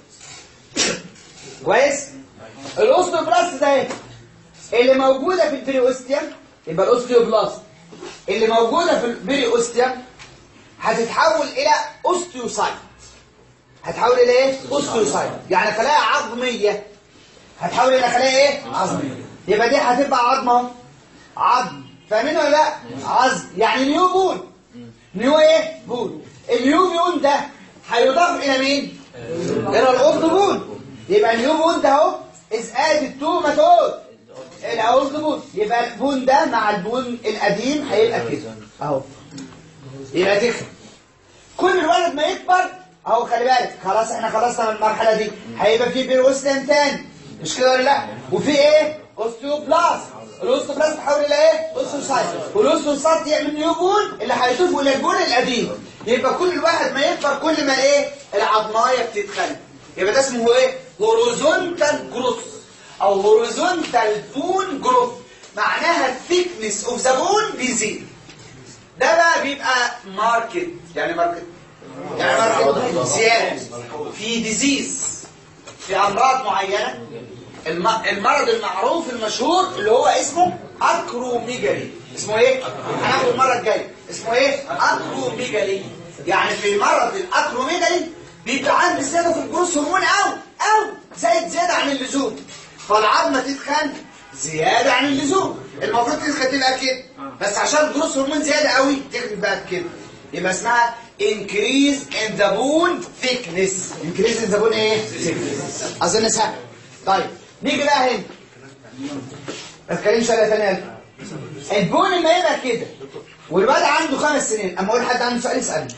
كويس الاوستيوبلاست ده ايه اللي موجوده في البريوستيوم يبقى الاوستيوبلاست اللي موجوده في البريوستيوم هتتحول الى اوستيوسايت هتحول الى ايه اوستيوسايت يعني خلايا عظميه هتحول الى خلايا ايه عظميه يبقى دي هتبقى عظمه عظم فاهمين ولا لا عظم يعني نيو بون نيو ايه بون النيو بون ده هيضاف الى مين الى الاولد بون يبقى النيو بون ده اهو از ادد تو ماتود الاولد بون يبقى البون ده مع البون القديم هيبقى كده اهو يبقى تخن كل الولد ما يكبر اهو خلي بالك خلاص احنا خلصنا من المرحله دي هيبقى في بيروستين تاني مش كده ولا لا وفي ايه اوستيوبلاست الاوستيوبلاست تحول الى ايه اوستيوسايت والاوستيوسايت يعمل نيو بون اللي هيضيفه الى البون القديم يبقى كل الواحد ما يكبر كل ما ايه العظمايه بتتخن يبقى ده اسمه ايه هوريزونتال جروث او هوريزونتال بون جروث معناها الثيكنس اوف ذا بون بيزيد ده بقى بيبقى ماركت يعني ماركت يعني ماركت زيادة في ديزيز في أمراض معينة الم... المرض المعروف المشهور اللي هو اسمه أكروميجالي اسمه ايه؟ هناخده المرة الجاية اسمه ايه؟ أكروميجالي يعني في مرض الأكروميجالي بيبقى عندي زيادة في الجروس هرمون أو أو زايد زيادة عن اللزوم فالعظمة تتخن زيادة عن اللزوم المفروض تتخن تبقى كده بس عشان الجروس هرمون زيادة قوي تخن بقى كده يبقى اسمها increase in the bone thickness increase in the bone ايه؟ thickness اظن سهل طيب نيجي بقى هنا ما تتكلمش على ثانية قلب البون لما يبقى كده والواد عنده خمس سنين اما اقول حد عنده سؤال يسألني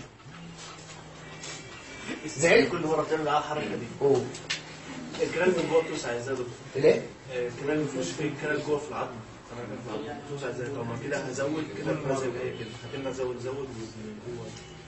زعلت كل مره بتعمل معاه الحركه دي اوه الكلام من جوه بتوسع ازاي يا دكتور؟ ليه؟ آه، الكلام ما فيهوش فيه الكلام جوه في العظم بتوسع ازاي؟ طب ما كده هزود كده بنزل هي كده هتبقى ازود زود من جوه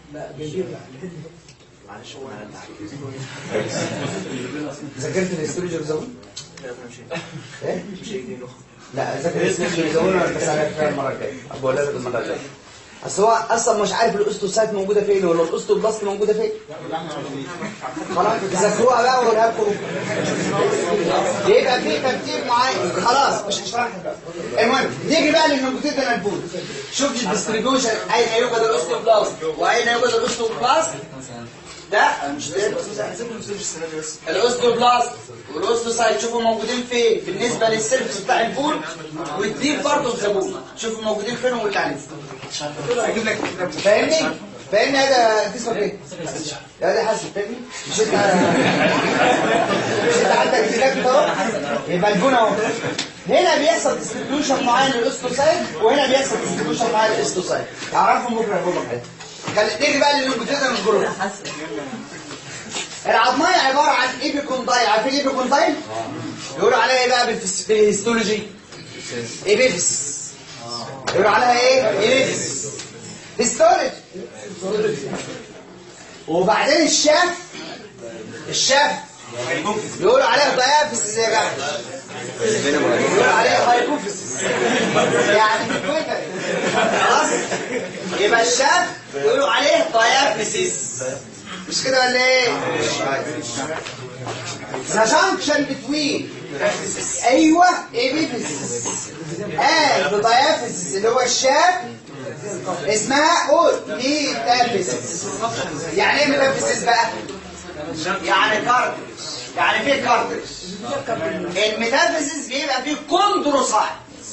معلش هو انا هتعب. ذاكرت الهيستولوجي بزود؟ لا انا مش ايه؟ مش هيجي نخ لا ذاكر الهيستولوجي بزود انا بس عليك المره الجايه بقولها لك المره الجايه اصل هو اصلا مش عارف الاوستوسايت موجوده فين ولا الاوستوبلاست موجوده فين خلاص ذاكروها بقى وقولها لكم يبقى في ترتيب معين خلاص مش هشرحها بقى المهم نيجي بقى للنيوكليد الانبوت شوف الديستريبيوشن اين يوجد الاوستوبلاست واين يوجد الاوستوبلاست ده مش ده السنه دي بس الاوستوبلاست والاوستوسايت شوفوا موجودين فين بالنسبه للسيرفس بتاع البول والديب برضه في الزبون شوفوا موجودين فين واللي عليه اجيب لك كتاب فاهمني فاهمني هذا انت اسمك ايه يا ده حسن فاهمني مش انت مش انت عندك كتاب اهو يبقى البون اهو هنا بيحصل ديستريبيوشن معين للاوستوسايت وهنا بيحصل ديستريبيوشن معين للاوستوسايت تعرفهم بكره يقول لك حاجه نيجي بقى للنيوكليد من الجروب العظمية عبارة عن ايبيكوندايل عارفين ايبيكوندايل؟ يقولوا عليها ايه بقى بالفس- بالهيستولوجي؟ ايبيفس يقولوا عليها ايه؟ ايبيفس هيستولوجي وبعدين الشاف الشاف يقولوا عليها ضيافس يا جماعة يقولوا عليها هايبوفيس يعني كويتر خلاص يبقى الشاف يقولوا عليه ضيافسيس مش كده ولا ايه؟ The junction between ايوه ابيفيسيس and the diaphysis اللي هو الشاب اسمها قول ميتافيسيس يعني ايه ميتافيسيس بقى؟ يعني كارتريج يعني فيه كارتريج الميتافيسيس بيبقى فيه كوندروسايت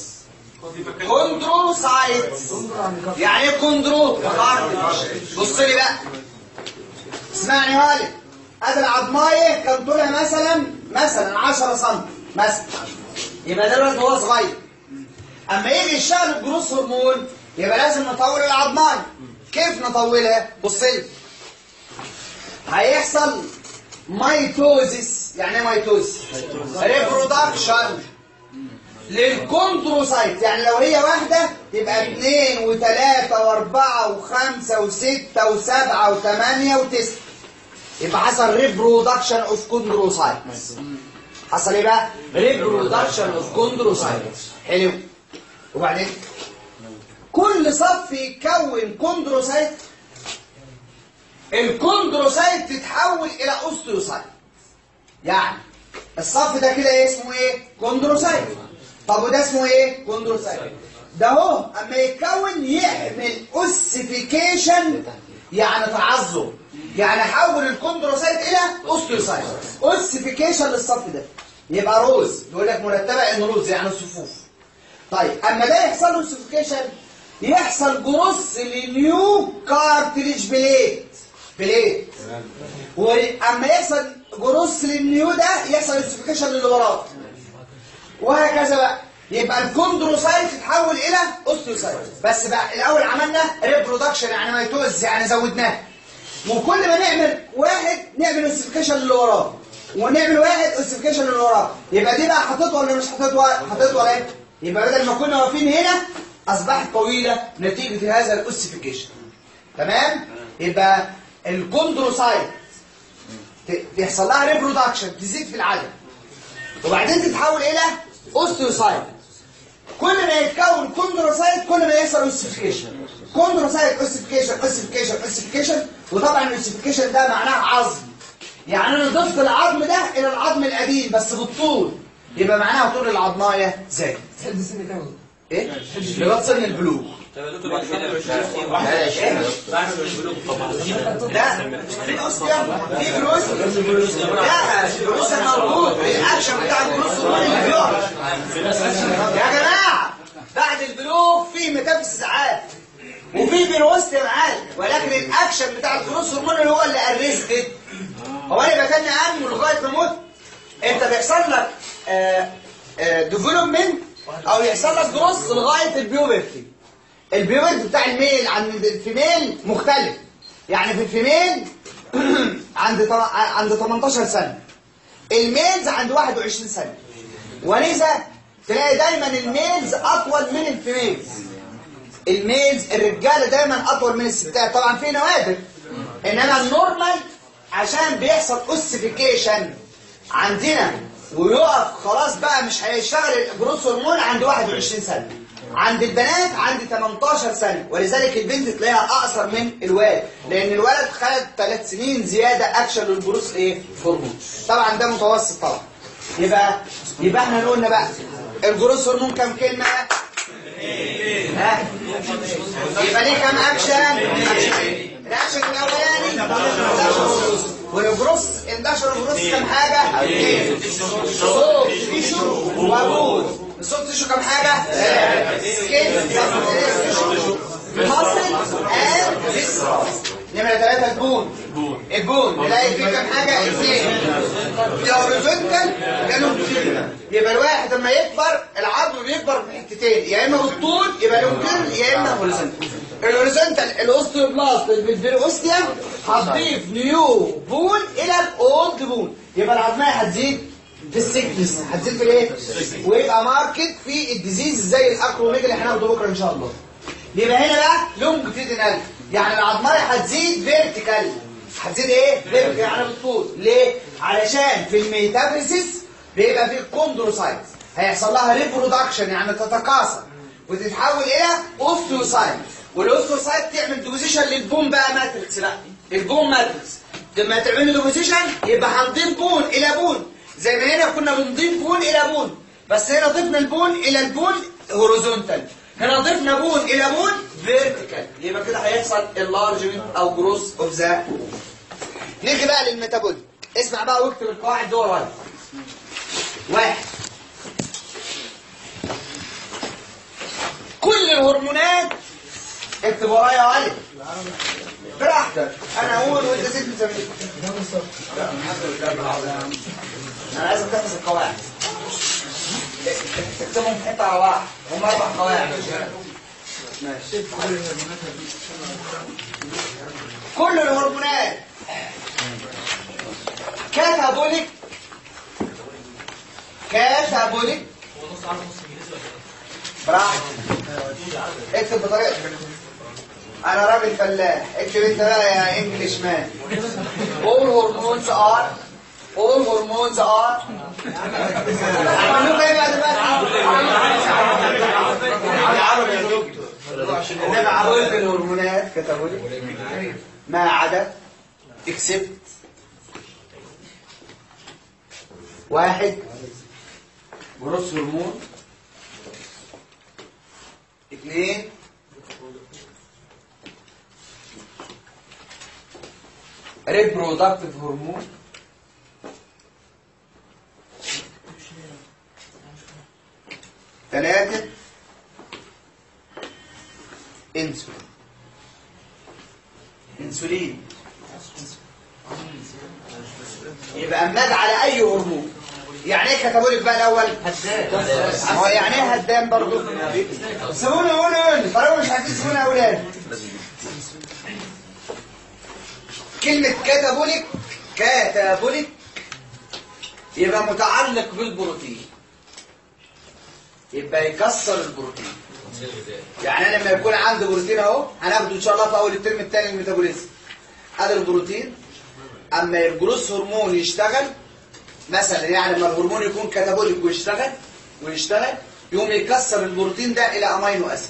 كوندروسايت يعني ايه كوندرو؟ كارتريج بص لي بقى اسمعني هالي ادي العظمايه كان طولها مثلا مثلا 10 سم مثلا يبقى ده الوزن هو صغير اما يجي يشتغل الجروس هرمون يبقى لازم نطول العظمايه كيف نطولها بص لي هيحصل ميتوزيس يعني ايه ميتوزيس ريبرودكشن للكوندروسايت يعني لو هي واحدة يبقى اثنين وثلاثة واربعة وخمسة وستة وسبعة وثمانية وتسعة يبقى حصل ريبرودكشن اوف كوندروسايتس حصل ايه بقى؟ ريبرودكشن اوف كوندروسايتس حلو وبعدين كل صف يكون كوندروسايت الكوندروسايت تتحول الى اوستيوسايت يعني الصف ده كده إيه اسمه ايه كوندروسايت طب وده اسمه ايه كوندروسايت ده هو اما يتكون يعمل اوسيفيكيشن يعني تعذر يعني حول الكوندروسايت الى اوستيوسايت اوسيفيكيشن للصف ده يبقى روز يقول لك مرتبه ان روز يعني صفوف طيب اما ده يحصل له اوسيفيكيشن يحصل جروس لنيو كارتريج بليت بليت واما يحصل جروس للنيو ده يحصل اوسيفيكيشن للي وراه وهكذا بقى يبقى الكوندروسايت تتحول الى اوستيوسايت بس بقى الاول عملنا ريبرودكشن يعني ميتوز يعني زودناه وكل ما نعمل واحد نعمل اوسيفيكيشن اللي وراه ونعمل واحد اوسيفيكيشن اللي وراه يبقى دي بقى هتطول ولا مش هتطول هتطول ايه يبقى بدل ما كنا واقفين هنا اصبحت طويله نتيجه هذا الاوسيفيكيشن تمام يبقى الكوندروسايت ت- يحصل لها ريبرودكشن تزيد في العدد وبعدين تتحول الى اوستيوسايت كل ما يتكون كوندروسايت كل ما يحصل اوسيفيكيشن كوندروسايت اوسيفيكيشن اوسيفيكيشن اوسيفيكيشن وطبعا الاوسيفيكيشن ده معناه عظم يعني انا ضفت العظم ده الى العظم القديم بس بالطول يبقى معناها طول العظمايه زاد تحب سن كام؟ ايه لغايه سن البلوغ لا في اوستيوم في بروس لا البروس موجود الاكشن بتاع البروس هو اللي بيقف يا جماعه بعد البلوغ في ميتافيسيس عاد وفي بيروستيوم عاد ولكن الاكشن بتاع البروس هرمون اللي هو اللي ارستد هو انا بكلم عنه لغايه ما اموت انت بيحصل لك ديفلوبمنت او يحصل لك جروس لغايه البيوبرتي البيوبرتي بتاع الميل عند الفيميل مختلف يعني في الفيميل عند طم- عند 18 سنه الميلز عند 21 سنه ولذا تلاقي دايما الميلز اطول من الفيميلز الميلز الرجاله دايما اطول من الستات طبعا في نوادر انما النورمال عشان بيحصل اوسيفيكيشن عندنا ويقف خلاص بقى مش هيشتغل الجروس هرمون عند 21 سنه عند البنات عند 18 سنه ولذلك البنت تلاقيها اقصر من الولد لان الولد خد 3 سنين زياده اكشن للجروس ايه هرمون طبعا ده متوسط طبعا يبقى يبقى احنا قلنا بقى الجروس هرمون كام كلمه ها يبقى ليه كام اكشن الاكشن الاولاني والجروس اندشر الجروس كام حاجه اثنين صوت تيشو وبود الصوت تيشو كام حاجه سكين تيشو ماسل اند فيسرال نمرة ثلاثة البون البون نلاقي فيه كام حاجة اثنين يا هوريزونتال يا لونجيتودينال يبقى الواحد لما يكبر العظم بيكبر بحتتين يا اما بالطول يبقى لونجيتودينال يا اما هوريزونتال الهوريزونتال الاوستيوبلاست اللي بالبيروستيوم هتضيف نيو بون الى الاولد بون يبقى العظمية هتزيد في السكنس هتزيد في الايه؟ ويبقى ماركت في الديزيز زي الاكروميجا اللي هناخده بكره ان شاء الله يبقى هنا بقى لونجيتودينال يعني العظمية هتزيد فيرتيكال هتزيد ايه؟ فيرتيكال يعني بالطول ليه؟ علشان في الميتافيسيس بيبقى فيه كوندروسايت هيحصل لها ريبرودكشن يعني تتكاثر وتتحول الى اوستيوسايت والاوستيوسايت تعمل دوزيشن للبون بقى ماتريكس بقى البون ماتريكس لما تعمل له دوزيشن يبقى هنضيف بون الى بون زي ما هنا كنا بنضيف بون الى بون بس هنا ضفنا البون الى البون هوريزونتال هنا ضفنا بون الى بون فيرتيكال يبقى كده هيحصل اللارجمنت او جروس اوف ذا نيجي بقى للميتابوليك اسمع بقى واكتب القواعد دول ورايا واحد كل الهرمونات اكتب ورايا يا علي براحتك انا اقول وانت ست تمرين انا عايزك تحفظ القواعد اكتبهم في حته على بعض هم اربع قواعد ماشي كل الهرمونات كاتابوليك كاتابوليك براحتك اكتب بطريقتك انا راجل فلاح اكتب انت بقى يا انجلش مان all hormones are all hormones are هعمل لكم ايه بقى دلوقتي العربي يا دكتور كل الهرمونات كتبوا لي ما عدا اكسبت واحد جروس هرمون اثنين ريبرودكتيف هرمون ثلاثة انسولين انسولين يبقى امناد على اي هرمون يعني ايه كتبولك بقى الاول هدام هو يعني ايه هدام برضو سيبوني يقولوا يقولوا طالما مش عايزين سيبوني يا اولاد كلمة كتبولك كتبولك يبقى متعلق بالبروتين يبقى يكسر البروتين يعني انا لما يكون عندي بروتين اهو هناخده ان شاء الله في اول الترم الثاني الميتابوليزم ادي البروتين اما الجلوس هرمون يشتغل مثلا يعني لما الهرمون يكون كاتابوليك ويشتغل ويشتغل يقوم يكسر البروتين ده الى امينو اسيد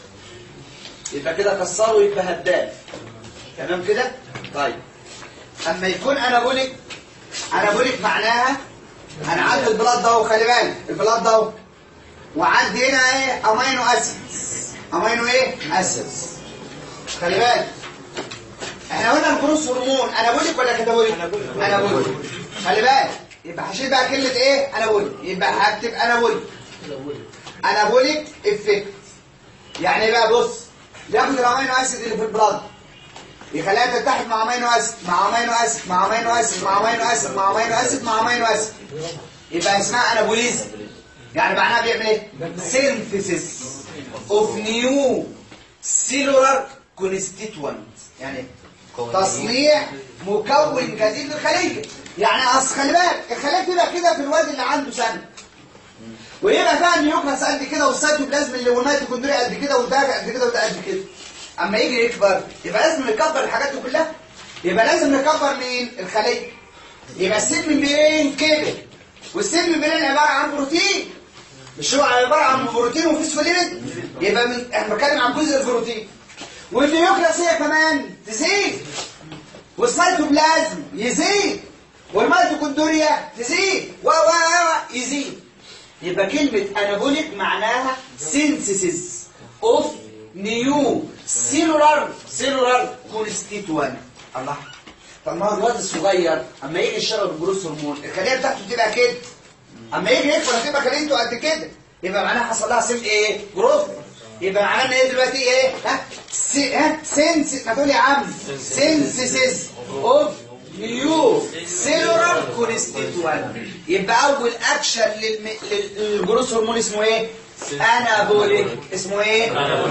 يبقى كده كسره يبقى هدام تمام كده طيب اما يكون انابوليك انابوليك معناها انا عندي البلاد ده اهو خلي بالك البلاد ده اهو وعندي هنا ايه امينو اسيدز امينو ايه اسيدز خلي بالك احنا قلنا الجروس هرمون انابوليك ولا كاتابوليك انابوليك خلي بالك يبقى هشيل بقى كلمه ايه انابوليك يبقى هكتب انابوليك انابوليك افكت يعني ايه بقى بص ياخد الامينو اسيد اللي في البلاد يخليها تتحد مع امينو اسيد مع امينو اسيد مع امينو اسيد مع امينو اسيد مع امينو اسيد مع امينو اسيد يبقى اسمها انابوليزم يعني معناها بيعمل ايه سينثيسيس اوف نيو سيلولار كونستيتوينت يعني تصنيع مكون جديد للخليه يعني اصل خلي بالك الخليه تبقى كده في الواد اللي عنده سنه ويبقى فيها النيوكلاس قد كده والسيتوبلازم اللي والميتوكوندريا قد كده وده قد كده وده قد كده اما يجي يكبر يبقى لازم نكبر الحاجات دي كلها يبقى لازم نكبر مين الخليه يبقى السن مين كده والسن مين عباره عن بروتين مش هو عباره عن بروتين وفوسفوليبيد يبقى من احنا بنتكلم عن جزء البروتين والنيوكلاس هي كمان تزيد والسيتوبلازم يزيد والميتوكوندريا تزيد و و و يزيد يبقى كلمة انابوليك معناها سينثيسيس اوف نيو سيلولار سيلولار كونستيتوان الله طب ما هو الواد الصغير اما يجي يشرب الجروس هرمون الخليه بتاعته تبقى كده اما يجي يكبر هتبقى خليته قد كده يبقى معناها حصل لها سيل ايه جروث يبقى معناها ان ايه دلوقتي ايه ها سي ها سينس ما تقول يا عم سينثيسيس اوف نيو سيلولار كونستيتوان يبقى اول اكشن للم... لل- للجروث هرمون اسمه ايه انابوليك اسمه ايه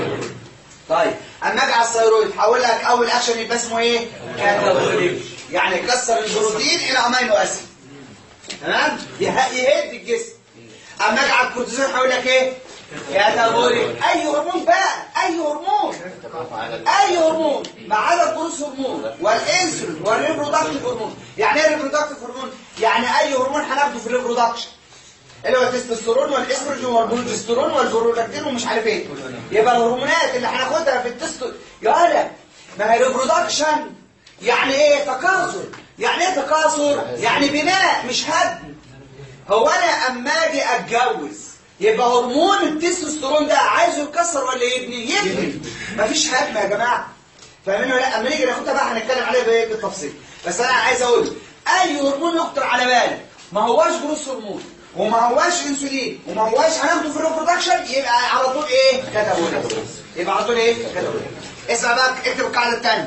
طيب اما اجي على الثيرويد هقول لك اول اكشن يبقى اسمه ايه كاتابوليك يعني يكسر البروتين الى امينو اسيد تمام يه- يهد الجسم اما اجي على الكورتيزون هقول لك ايه كاتابوليك اي هرمون بقى اي هرمون اي هرمون ما عدا الجروث هرمون والانسولين والريبرودكتيف هرمون يعني ايه ريبرودكتيف هرمون يعني اي هرمون هناخده في الريبرودكشن اللي هو التستوستيرون والاستروجين والبروجستيرون والبرولاكتين ومش عارف ايه يبقى الهرمونات اللي هناخدها في التستو يا هلا ما هي ريبرودكشن يعني ايه تكاثر يعني ايه تكاثر يعني بناء مش هدم هو انا اما اجي اتجوز يبقى هرمون التستوستيرون ده عايزه يتكسر ولا يبني يبني مفيش هدم يا جماعه فاهمين ولا لا اما نيجي ناخدها بقى هنتكلم عليها بايه بالتفصيل بس انا عايز اقول اي هرمون يخطر على بالك ما هواش جروس هرمون وما هواش انسولين وما هواش هناخده في الريبرودكشن يبقى على طول ايه كاتابوليك يبقى على طول ايه كاتابوليك اسمع بقى اكتب القاعده الثانيه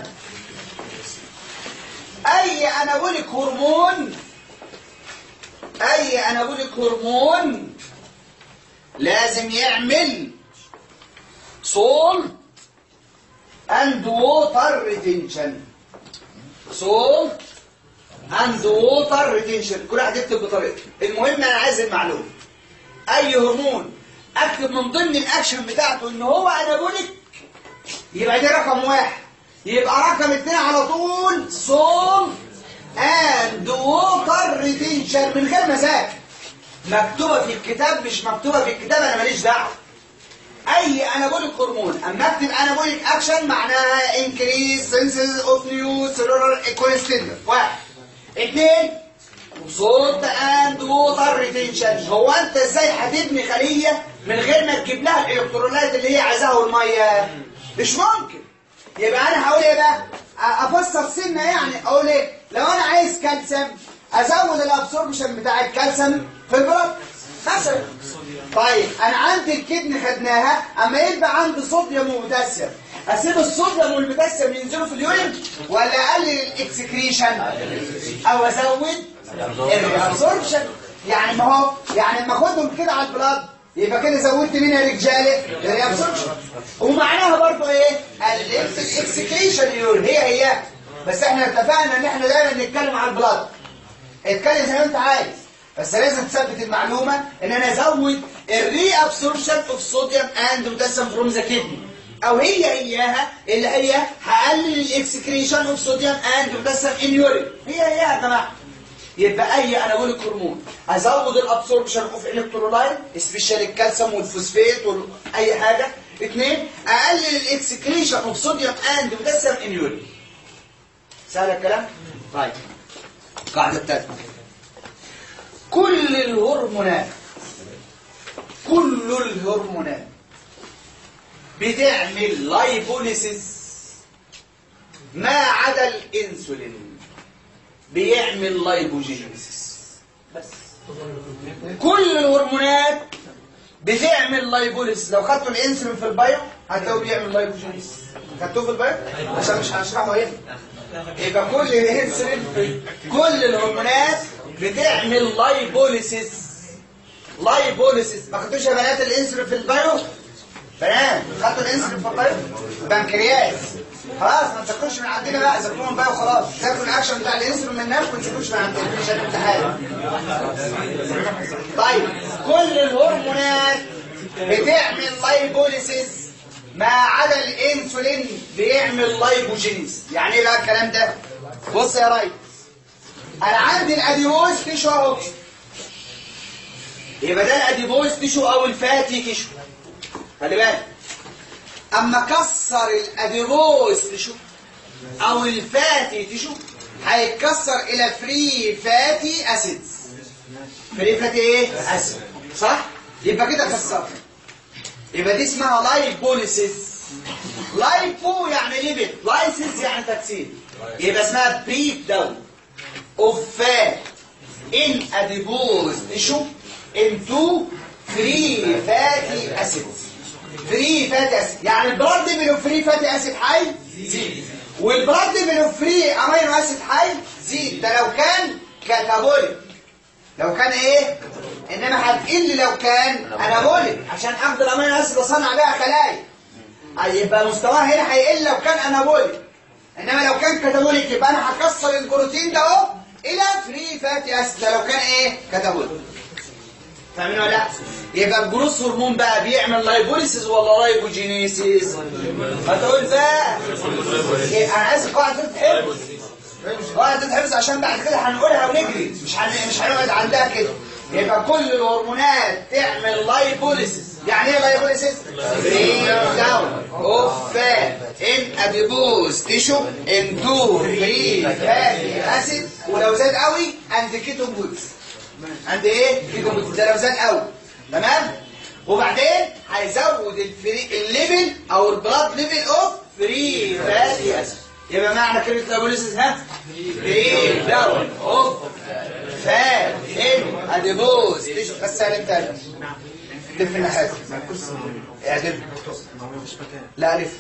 اي انابوليك هرمون اي انابوليك هرمون لازم يعمل صول اند ووتر ريتنشن صول اند ووتر ريتنشن كل واحد يكتب بطريقته المهم انا عايز المعلومه اي هرمون اكتب من ضمن الاكشن بتاعته ان هو انابوليك يبقى دي رقم واحد يبقى رقم اتنين على طول صوم اند ووتر ريتنشن من غير مزاج مكتوبه في الكتاب مش مكتوبه في الكتاب انا ماليش دعوه اي انابوليك هرمون اما اكتب انابوليك اكشن معناها انكريز سنسز اوف نيو سيلولار كوليسترول واحد اثنين صوت اند ووتر ريتنشن هو انت ازاي هتبني خليه من غير ما تجيب لها الالكترولايت اللي هي عايزاها والميه مش ممكن يبقى انا هقول ايه بقى أ- افسر سنه يعني اقول ايه لو انا عايز كالسيوم ازود الابسوربشن بتاع الكالسيوم في البلد مثلا طيب انا عندي الكدن خدناها اما يبقى عندي صوديوم وبوتاسيوم اسيب الصوديوم والبوتاسيوم ينزلوا في اليورين ولا اقلل الاكسكريشن او ازود الابسوربشن يعني ما هو يعني لما اخدهم كده على البلاد يبقى كده زودت مين يا رجاله الابسوربشن ومعناها برضو ايه قللت الاكسكريشن يورين هي هي بس احنا اتفقنا ان احنا دايما نتكلم على البلاد اتكلم زي ما انت عايز بس لازم تثبت المعلومه ان انا ازود الري ابسوربشن اوف صوديوم اند بوتاسيوم فروم ذا كدني او هي اياها اللي هي هقلل الاكسكريشن اوف صوديوم اند بوتاسيوم ان يورين هي هيها يا جماعه يبقى اي انابوليك هرمون ازود الابسوربشن اوف الكترولايت سبيشال الكالسيوم والفوسفات واي حاجه اثنين اقلل الاكسكريشن اوف صوديوم اند بوتاسيوم ان يورين سهل الكلام طيب القاعده الثالثه كل الهرمونات كل الهرمونات بتعمل لايبوليسيس ما عدا الانسولين بيعمل لايبوجينيسيس بس كل الهرمونات بتعمل لايبوليسيس لو خدتوا الانسولين في البايو هتلاقوه بيعمل لايبوجينيسيس خدتوه في البايو عشان مش هنشرحه هنا يبقى كل الانسولين كل الهرمونات بتعمل لايبوليسيس لايبوليسيس ما خدتوش يا بنات الانسولين في البايو بنات خدتوا الانسولين في البايو بنكرياس خلاص ما تذاكروش من عندنا بقى ذاكروه من بايو خلاص ذاكروا الاكشن بتاع الانسولين من هناك وما تذاكروش من عندنا مش هنمتحن طيب كل الهرمونات بتعمل لايبوليسيس ما عدا الانسولين بيعمل لايبوجينيس يعني ايه بقى الكلام ده بص يا ريس انا عندي الاديبوز تيشو اهو يبقى ده الاديبوز تيشو او الفاتي تيشو خلي بالك اما كسر الاديبوز تيشو او الفاتي تيشو هيتكسر الى فري فاتي اسيدز فري فاتي ايه اسيد صح يبقى كده كسرت يبقى دي اسمها لايبوليسيس لايبو يعني ليبيد لايسيس يعني تكسير يبقى اسمها بريك داون اوف فات ان اديبوز تيشو انتو فري فاتي اسيد فري فاتي اسيد يعني البلاد من فري فاتي اسيد حي زيد والبلاد من فري امينو اسيد حي زيد ده لو كان كاتابوليك لو كان ايه انما هتقل لو كان انابوليك عشان اخد الامينو اسيد اصنع بيها خلايا يبقى مستواها هنا هيقل لو كان انابوليك انما لو كان كاتابوليك يبقى انا هكسر البروتين ده اهو الى فري فاتي اسيد ده لو كان ايه كاتابوليك فاهمين ولا لا يبقى الجروس هرمون بقى بيعمل لايبوليسيس ولا لايبوجينيسيس هتقول بقى يبقى انا عايز القاعده تتحفظ قاعده تتحفظ عشان بعد كده هنقولها ونجري مش هن... مش هنقعد عندها كده يبقى كل الهرمونات تعمل لايبوليسيس يعني ايه لايبوليسيس بريك داون اوف فات ان اديبوز تيشو انتو فري فاتي اسيد ولو زاد قوي اند كيتو بوتس عند ايه كيتو بوتس ده لو زاد قوي تمام وبعدين هيزود الفري الليفل او البلاد ليفل اوف فري فاتي اسيد يبقى معنى كلمه لايبوليسيس ها بريك داون اوف فات ان اديبوز تيشو بس سالم تاني لف الناحيه اعدل لا لف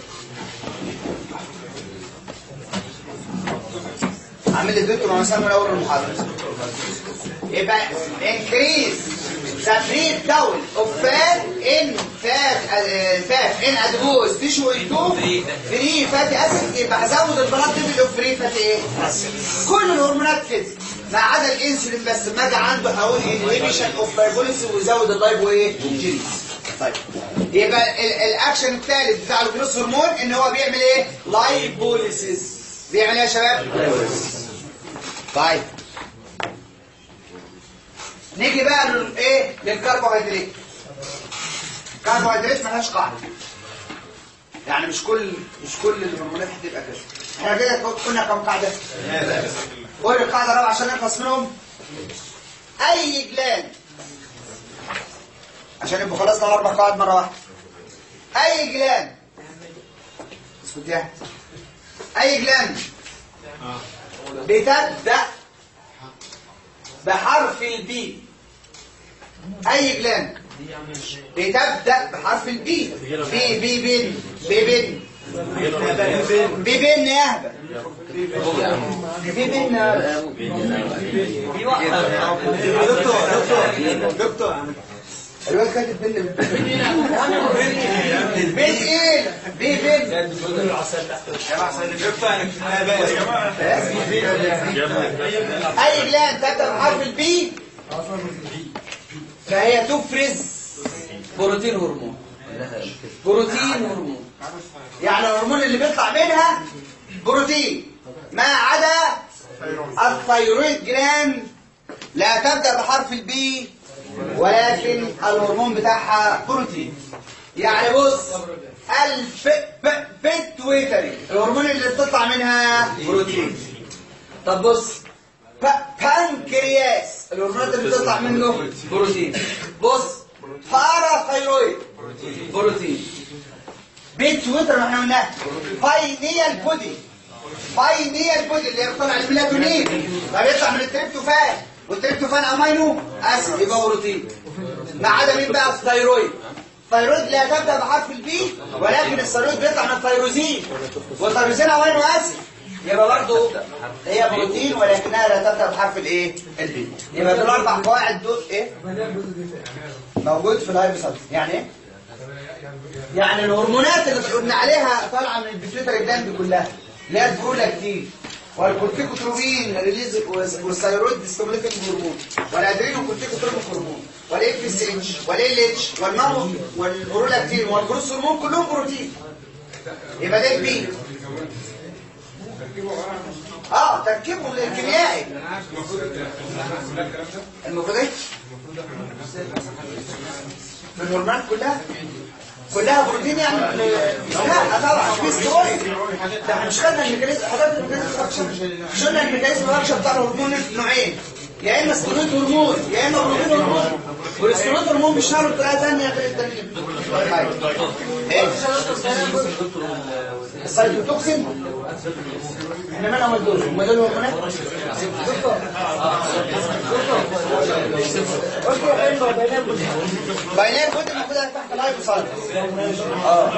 عامل لي دكتور وانا سامع اول المحاضره يبقى increase the breakdown of fat in fat uh, fat in adipose tissue into free fatty acid يبقى هزود البلاد ليفل اوف فري فاتي ايه كل الهرمونات كده ما عدا الانسولين بس ما اجي عنده هقول انهبيشن اوف لايبوليس ويزود اللايبو ايه جينيز طيب يبقى ال- الاكشن الثالث بتاع الجلوس هرمون ان هو بيعمل ايه لايبوليسيس بيعمل ايه يا شباب طيب نيجي بقى لل ايه للكربوهيدرات الكربوهيدرات ملهاش قاعده يعني مش كل مش كل الهرمونات هتبقى كده احنا كده كنا كم قاعده قول القاعده الرابعه عشان نخلص منهم اي جلاند عشان يبقوا خلصنا اربع قواعد مره واحده اي جلاند اسكت يا اي جلاند بتبدا بحرف البي اي جلاند بتبدا بحرف البي بي بي بن بي بن بي بن يا اهبل بي بن يا دكتور دكتور الواد كاتب بن بن ايه بي بن دكتور انا اي جلاند تبدا بحرف البي فهي تفرز بروتين هرمون بروتين هرمون يعني الهرمون اللي بيطلع منها بروتين ما عدا الثيرويد جلاند لا تبدا بحرف البي ولكن الهرمون بتاعها بروتين يعني بص الف ب- بيتويتري الهرمون اللي بتطلع منها بروتين طب بص ب- بانكرياس الهرمونات اللي بتطلع منه بروتين بص باراثايرويد بروتين بيت ويتر ما احنا قلناها باينيال بودي باينيال بودي اللي بيطلع الميلاتونين ده بيطلع من التريبتوفان والتريبتوفان امينو اسيد يبقى بروتين ما عدا مين بقى الثيرويد الثيرويد لا تبدا بحرف البي ولكن الثيرويد بيطلع من الثيروزين والثيروزين امينو اسيد يبقى برضه هي بروتين ولكنها لا تبدا بحرف الايه البي يبقى دول اربع قواعد دول ايه موجود في الهايبوثالاموس يعني ايه يعني الهرمونات اللي قلنا عليها طالعه من البيتيوتري جلاند كلها اللي هي البرولاكتين والكورتيكوتروبين ريليز والثيرويد ستيموليتنج هرمون والادرينوكورتيكوتروبين هرمون والاف اس اتش والال اتش والمامو والبرولاكتين والجروس هرمون كلهم بروتين يبقى ده البي اه تركيبهم الكيميائي المفروض ايه في الهرمونات كلها كلها بروتين يعني لا طبعا في سترويد ده احنا مش خدنا الميكانيزم حضرتك الميكانيزم فاكشن مش قلنا الميكانيزم فاكشن بتاع الهرمون نوعين يا اما سترويد هرمون يا اما بروتين هرمون والسترويد هرمون بيشتغلوا بطريقه ثانيه غير التانيين ايه السايتوتوكسين احنا مالنا هم دول هم دول هرمونات دكتور دكتور بينات كنت المفروض تحت اللايف وصلت اه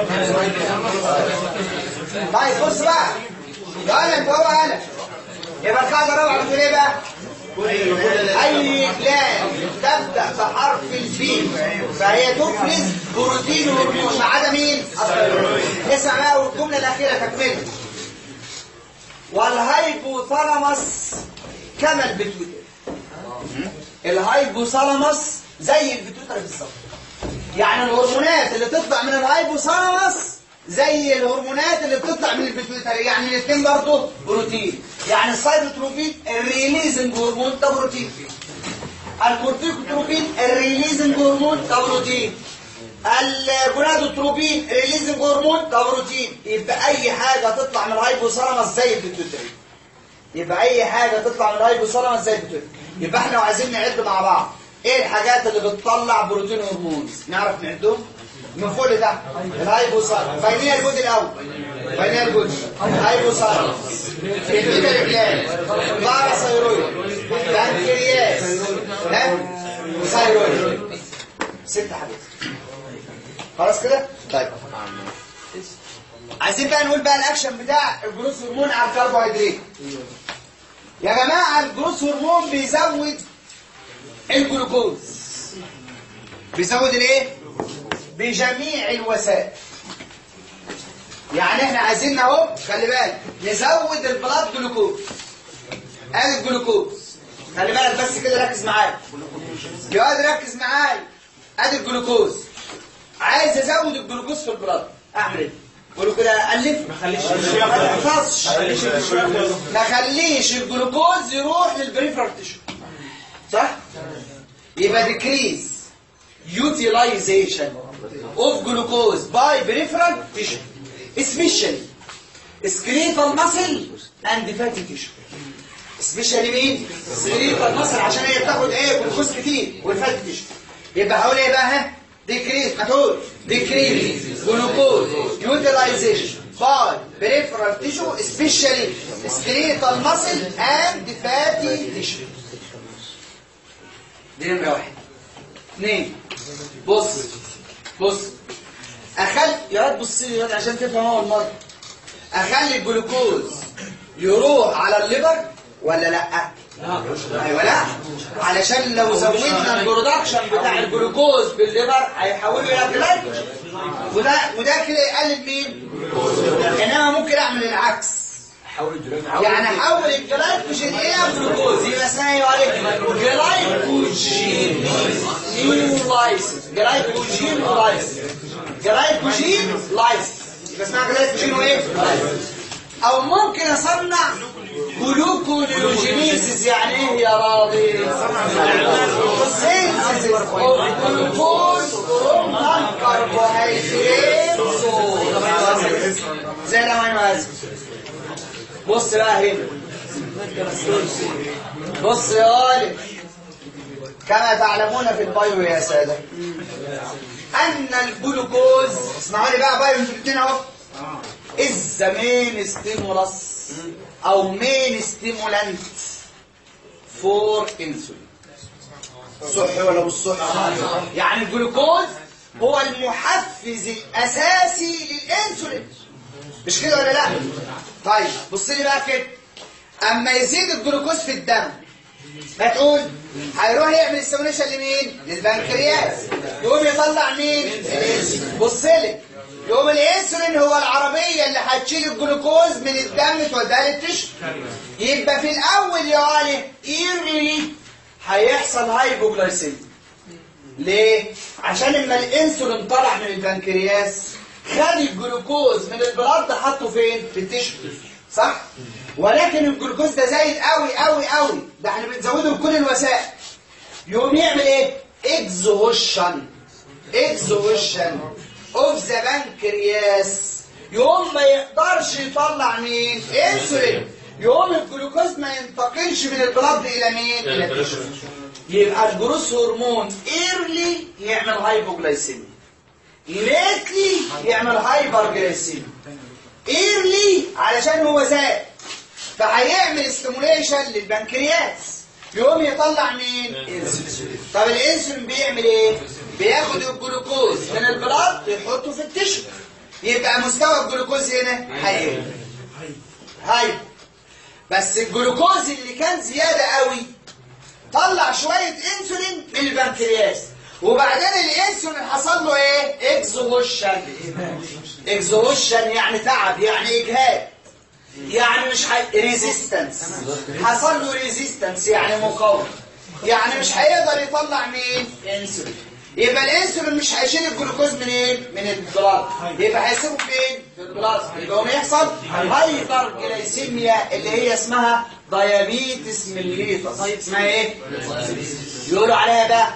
طيب بص بقى يلا انت هو انا يبقى القاعده الرابعه بتقول ايه بقى اي جلاند تبدا بحرف البي فهي تفرز بروتين هرمون ما عدا مين اسمع بقى والجمله الاخيره تكمله والهايبوثالاموس كما البتويتر الهايبوثالاموس زي البتويتر بالظبط يعني الهرمونات اللي تطلع من الهايبوثالاموس زي الهرمونات اللي بتطلع من البيتويتري يعني الاثنين برضه بروتين يعني السايتوتروبين الريليزنج هرمون ده بروتين الكورتيكوتروبين الريليزنج هرمون ده بروتين الجونادوتروبين الريليزنج هرمون ده بروتين يبقى اي حاجه تطلع من الهايبوثالاموس زي البيتويتري يبقى اي حاجه تطلع من الهايبوثالاموس زي البيتويتري يبقى احنا لو عايزين نعد مع بعض ايه الحاجات اللي بتطلع بروتين هرمونز نعرف نعدهم من فوق لتحت الهايبوثالاموس فاينيا الجود الاول فاينيا الجود الهايبوثالاموس البيتويتري جلاند باراثايرويد بانكرياس ها ثايرويد ست حاجات خلاص كده طيب عايزين بقى نقول بقى الاكشن بتاع الجلوس هرمون على الكربوهيدرات يا جماعه الجلوس هرمون بيزود الجلوكوز بيزود الايه بجميع الوسائل يعني احنا عايزين اهو خلي بالك نزود البلاد جلوكوز ادي الجلوكوز خلي بالك بس كده ركز معايا يا واد ركز معايا ادي الجلوكوز عايز ازود الجلوكوز في البلاد اعمل ايه قولوا كده الف ما خليش ما تحفظش ما خليش الجلوكوز يروح للبريفرال تيشو صح يبقى ديكريز utilization of glucose by peripheral tissue especially skeletal muscle and fatty tissue especially مين skeletal muscle عشان هي بتاخد ايه جلوكوز كتير والفات تيشو يبقى هقول ايه بقى ها decrease ما تقول decrease glucose utilization by peripheral tissue especially skeletal muscle and fatty tissue دي نمرة واحد اثنين بص بص اخلي يا ريت بص لي يا عشان تفهم اول مره اخلي الجلوكوز يروح على الليبر ولا لا ايوه لا علشان لو زودنا البرودكشن بتاع الجلوكوز بالليبر هيحوله الى جلايكوجين وده وده كده يقلل مين انما ممكن اعمل العكس يعني احول الجلايكوجين الى جلوكوز يبقى اسمها ايه عليك جلايكوجين نيولايسيس جلايكوجين لايسيس جلايكوجين لايسيس يبقى اسمها جلايكوجين وايه او ممكن اصنع جلوكونيوجينيسيس يعني ايه يا راضي سينثيسيس اوف جلوكوز فروم نون كربوهيدرات زي ما انا بص بقى هنا بص يا ولد كما تعلمون في البايو يا سادة أن الجلوكوز اسمعوا لي بقى بايو انتوا الاثنين اهو is the main stimulus أو main stimulant for insulin صح ولا مش صح؟ يعني الجلوكوز هو المحفز الأساسي للإنسولين مش كده ولا لا؟ طيب بص لي بقى كده اما يزيد الجلوكوز في الدم ما تقول هيروح يعمل ستيموليشن لمين للبنكرياس يقوم يطلع مين الانسولين بص لي يقوم الانسولين هو العربيه اللي هتشيل الجلوكوز من الدم توديها للتشو يبقى في الاول يا علي ايرلي هيحصل هايبوجلايسيميا ليه عشان اما الانسولين طلع من البنكرياس خد الجلوكوز من البلاد حطه فين في التشو صح ولكن الجلوكوز ده زايد قوي قوي قوي ده احنا بنزوده بكل الوسائل يقوم يعمل ايه اكزوشن اكزوشن اوف ذا بنكرياس يقوم ما يقدرش يطلع مين انسولين يقوم الجلوكوز ما ينتقلش من البلاد الى مين الى التشو يبقى الجروس هرمون ايرلي يعمل هايبوجلايسيميا ليتلي يعمل هايبر جلايسيميا ايرلي علشان هو زاد فهيعمل ستيموليشن للبنكرياس يقوم يطلع مين انسولين طب الانسولين بيعمل ايه بياخد الجلوكوز من البلاد يحطه في التشو يبقى مستوى الجلوكوز هنا هيقل هاي بس الجلوكوز اللي كان زياده قوي طلع شويه انسولين من البنكرياس وبعدين الانسولين حصل له ايه اكزوشن اكزوشن يعني تعب يعني اجهاد يعني مش حي... ريزيستنس حصل له ريزيستنس يعني مقاومه يعني مش هيقدر يطلع مين انسولين يبقى الانسولين مش هيشيل الجلوكوز منين من البلاد يبقى هيسيبه فين في البلاد يبقى هو يحصل هايبر جلايسيميا اللي هي اسمها دايابيتس ميليتس اسمها ايه يقولوا عليها بقى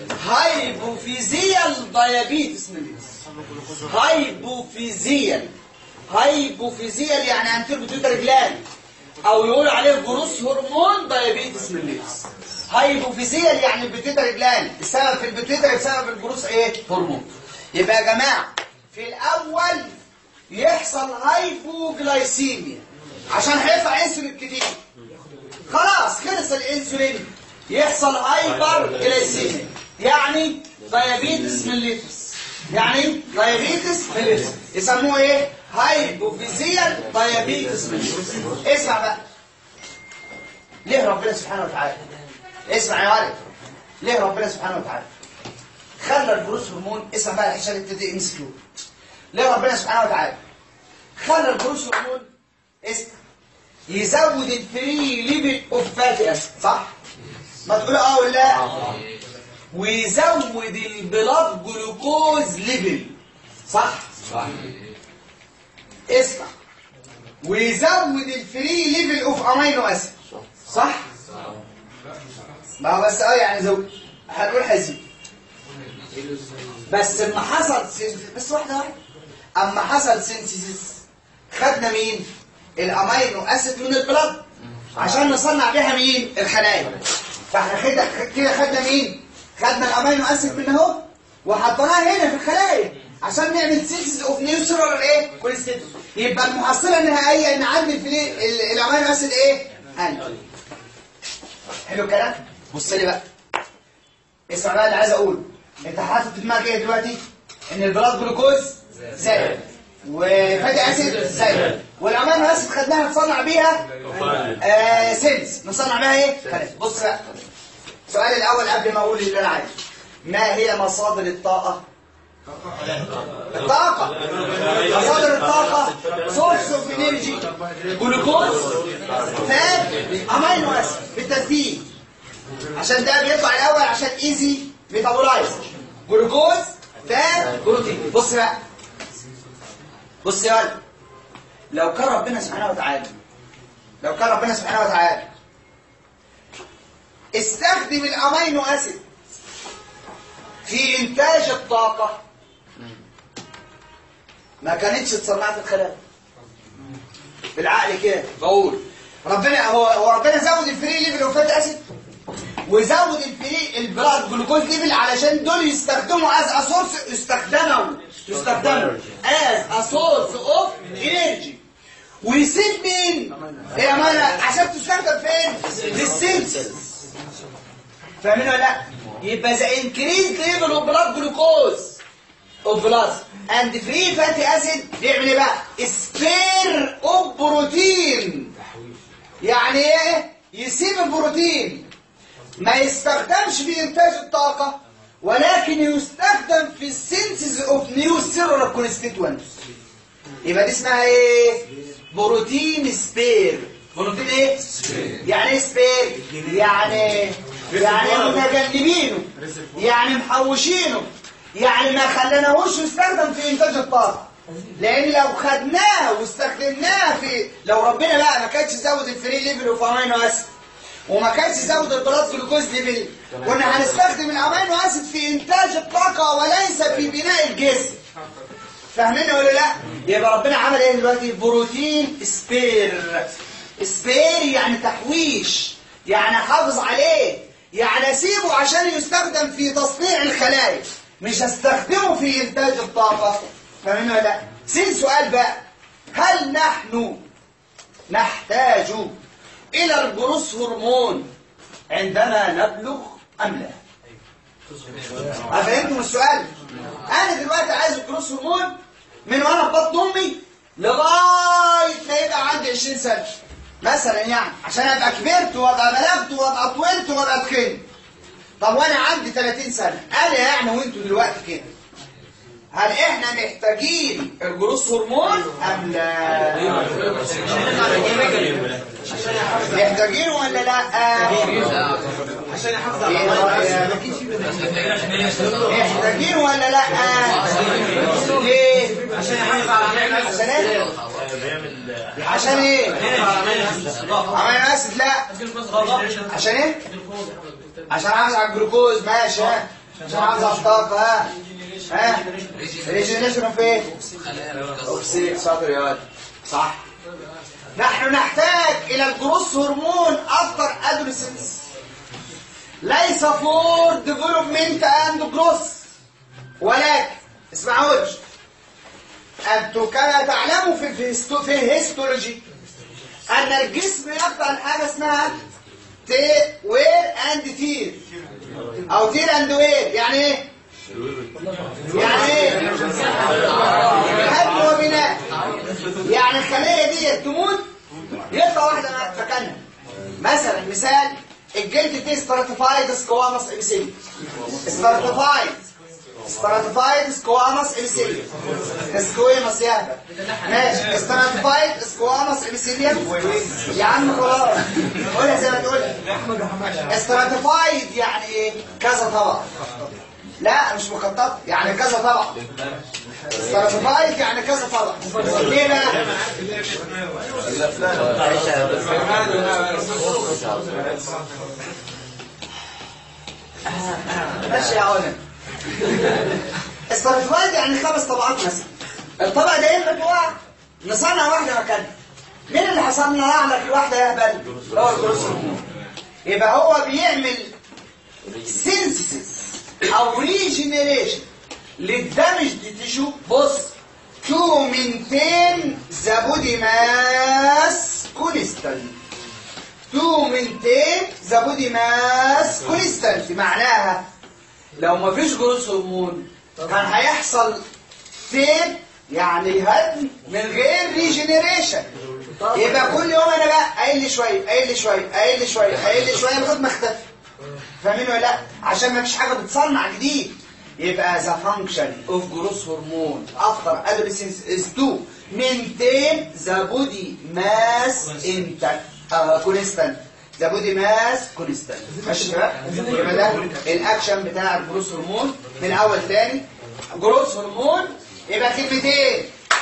هايبوفيزيال دايابيتس ميليتس هايبوفيزيال هايبوفيزيال يعني انتير بتوتر جلاند او يقولوا عليه جروس هرمون دايابيتس ميليتس هايبوفيزيال يعني البيتيتر جلاند السبب في البيتيتر بسبب الجروس ايه هرمون يبقى يا جماعه في الاول يحصل هايبوجلايسيميا عشان هيطلع انسولين كتير خلاص خلص الانسولين يحصل هايبر جلايسيميا يعني دايابيتس ميليتس يعني دايابيتس ميليتس يسموه ايه هايبوفيزيال دايابيتس ميليتس اسمع بقى ليه ربنا سبحانه وتعالى اسمع يا ولد ليه ربنا سبحانه وتعالى خلى الجروس هرمون اسمع بقى عشان تبتدي ام كيو ليه ربنا سبحانه وتعالى خلى الجروس هرمون اسمع يزود الفري ليفل اوف فاتي اسيد صح ما تقول اه ولا لا ويزود البلاد جلوكوز ليفل صح صح اسمع ويزود الفري ليفل اوف امينو اسيد صح ما هو بس اه يعني زود هنقول هيزيد بس اما حصل سينثيسيس بس واحده واحده اما حصل سينثيسيس خدنا مين الامينو اسيد من البلد عشان نصنع بيها مين الخلايا فاحنا كده كده خدنا مين خدنا الامينو اسيد من اهو وحطيناها هنا في الخلايا عشان نعمل سينثيسيس اوف نيو سيلولار ايه كوليستيتول يبقى المحصله النهائيه ان عندي الفلي ال- الامينو اسيد ايه قل حلو الكلام بص لي بقى اسمع بقى اللي عايز اقوله انت حاطط في دماغك ايه دلوقتي ان البلاد جلوكوز زاد وفاتي اسيد زاد والامينو اسيد خدناها نصنع بيها آه سيلز نصنع بيها ايه خلاص بص بقى السؤال الاول قبل ما اقول اللي انا عايزه ما هي مصادر الطاقه الطاقه مصادر الطاقه سورس اوف انرجي جلوكوز فات امينو اسيد بالترتيب عشان ده بيطلع الاول عشان ايزي ميتابولايز جلوكوز فات بروتين بص بقى بص يا ولد لو كان ربنا سبحانه وتعالى لو كان ربنا سبحانه وتعالى استخدم الامينو اسيد في انتاج الطاقه ما كانتش اتصنعت الخلايا بالعقل كده بقول ربنا هو هو ربنا زود الفري ليفل اوف فات اسيد وزود الفري البلاد جلوكوز ليفل علشان دول يستخدموا از ا سورس يستخدموا يستخدموا از ا سورس اوف انرجي ويسيب مين؟ الامانه عشان تستخدم فين؟ في السيلز فاهمين ولا لا؟ يبقى ذا انكريز ليفل اوف بلاد جلوكوز اوف بلاد اند فري فاتي اسيد بيعمل ايه بقى؟ سبير اوف بروتين يعني ايه؟ يسيب البروتين ما يستخدمش في انتاج الطاقة ولكن يستخدم في السينثيز اوف نيو سيلولار كونستيتوينتس يبقى دي اسمها ايه؟ بروتين سبير بروتين ايه؟ يعني ايه سبير؟ يعني يعني متجنبينه يعني محوشينه يعني ما خليناهوش يستخدم في انتاج الطاقة لان لو خدناه واستخدمناه في لو ربنا بقى ما كانش زود الفري ليفل اوف امينو اسيد وما كانش يزود البلاد جلوكوز ليفل كنا هنستخدم الامينو اسيد في انتاج الطاقه وليس في بناء الجسم فاهمين ولا لا يبقى ربنا عمل ايه دلوقتي بروتين سبير سبير يعني تحويش يعني حافظ عليه يعني اسيبه عشان يستخدم في تصنيع الخلايا مش هستخدمه في انتاج الطاقه فاهمين ولا لا سين سؤال بقى هل نحن نحتاج إلى الجروس هرمون عندما نبلغ أم لا؟ أفهمتم السؤال؟ أنا دلوقتي عايز الجروس هرمون من وأنا في بطن أمي لغاية ما يبقى عندي 20 سنة مثلا يعني عشان أبقى كبرت وأبقى بلغت وأبقى طولت وأبقى تخنت طب وأنا عندي 30 سنة أنا يعني وأنتوا دلوقتي كده هل احنا محتاجين الجروس هرمون ام لا محتاجينه ولا لا عشان يحافظ على إيه رأيك؟ محتاجينه ولا لا ليه عشان يحافظ على عشان ايه عشان ايه عمال اسد لا عشان ايه عشان احافظ على الجلوكوز ماشي ها عشان احافظ على الطاقه ها ها ريجنريشن في ايه اوكسيد شاطر يا ولد صح نحن نحتاج الى الجروس هرمون افتر ادوليسنس ليس فور ديفلوبمنت اند جروس ولكن اسمعوا انتم كما تعلموا في الهيستو في الهيستولوجي ان الجسم يقطع حاجه اسمها تي وير اند تير او تير اند وير يعني ايه يعني ايه هدم وبناء يعني الخليه دي تموت يطلع واحده مكانها مثلا مثال الجلد دي ستراتيفايد سكوامس ابسيل ستراتيفايد stratified squamous epithelium squamous يا ماشي stratified squamous epithelium يا عم خلاص قولها زي ما تقول stratified يعني ايه كذا طبقه لا مش مخططه يعني كذا طبقه stratified يعني كذا طبقه ليه بقى ماشي يا علم استراتيجيات يعني خمس طبقات مثلا الطبقه دي اما تقع نصنع واحده مكانها مين اللي هصنع لك واحده يا هبل هو الجلوس هرمون يبقى هو بيعمل سينسيس او ريجنريشن للدمج دي تيشو بص تو مينتين ذا بودي ماس كونستانت تو مينتين ذا بودي ماس كونستانت معناها لو ما فيش جلوس هرمون كان هيحصل تيب يعني هدم من غير ريجنريشن يبقى كل يوم انا بقى قايل لي شويه قايل لي شويه قايل لي شويه قايل لي شويه لغايه ما اختفي فاهمين ولا لا عشان ما فيش حاجه بتصنع جديد يبقى the function of growth hormone after adolescence is to maintain the body mass intact uh, constant the body mass constant ماشي يا شباب يبقى ده الاكشن بتاع الجروث هرمون من اول تاني جروث هرمون يبقى كلمتين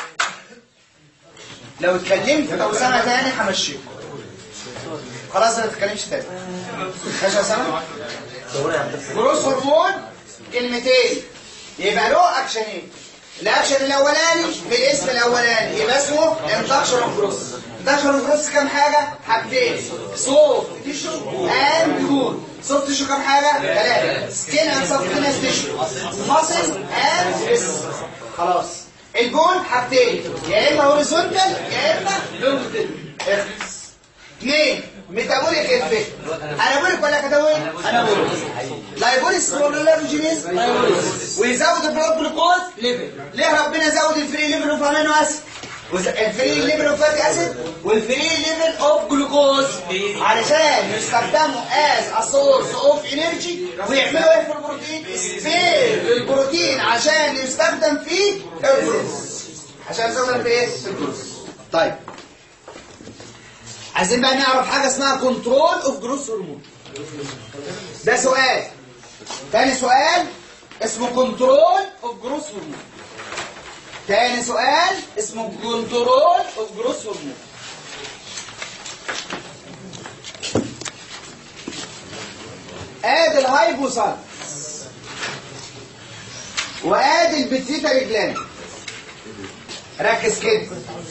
لو اتكلمت او سنه تاني همشيكم خلاص ما تتكلمش تاني ماشي يا اسامه جروث هرمون كلمتين يبقى له اكشنين الاكشن الاولاني بالاسم الاولاني يبقى اسمه اندكشن اوف جروث اندكشن اوف جروث كام حاجه حاجتين سوفت تيشو اند بول سوفت تيشو كام حاجه ثلاثه سكين اند سبكينس تيشو ماسل اند بس خلاص البون حاجتين يا اما هوريزونتال يا اما لونجيتال اخلص اثنين ميتابوليك افكت انابوليك ولا كاتابوليك انابوليك لايبوليك سبورولوجينيز ويزود البلاد جلوكوز ليفل ليه ربنا زود الفري ليفل اوف امينو اسيد وز- الفري ليفل اوف فاتي اسيد والفري ليفل اوف جلوكوز علشان يستخدموا از ا سورس اوف انرجي ويعملوا ايه في البروتين سبير للبروتين عشان يستخدم في الجلوكوز عشان يستخدم في ايه في الجلوكوز طيب عايزين بقى نعرف حاجه اسمها كنترول اوف جروث هرمون ده سؤال تاني سؤال اسمه كنترول اوف جروث هرمون تاني سؤال اسمه كنترول اوف جروث هرمون ادي الهايبوثالاموس وادي البيتيتاري جلاند ركز كده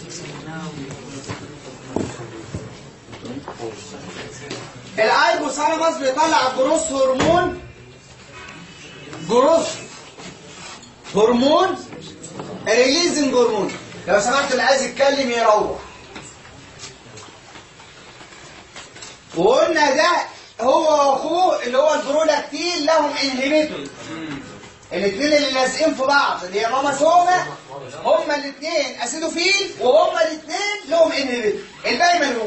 الهايبوثالاموس بيطلع جروث هرمون جروث هرمون ريليزنج هرمون لو سمحت اللي عايز يتكلم يروح وقلنا ده هو واخوه اللي هو البرولاكتين لهم انهبيتور الاثنين اللي لازقين في بعض اللي هي ماما سوما هما الاثنين اسيدوفيل وهما الاثنين لهم انهبيتور الباقي ملهوش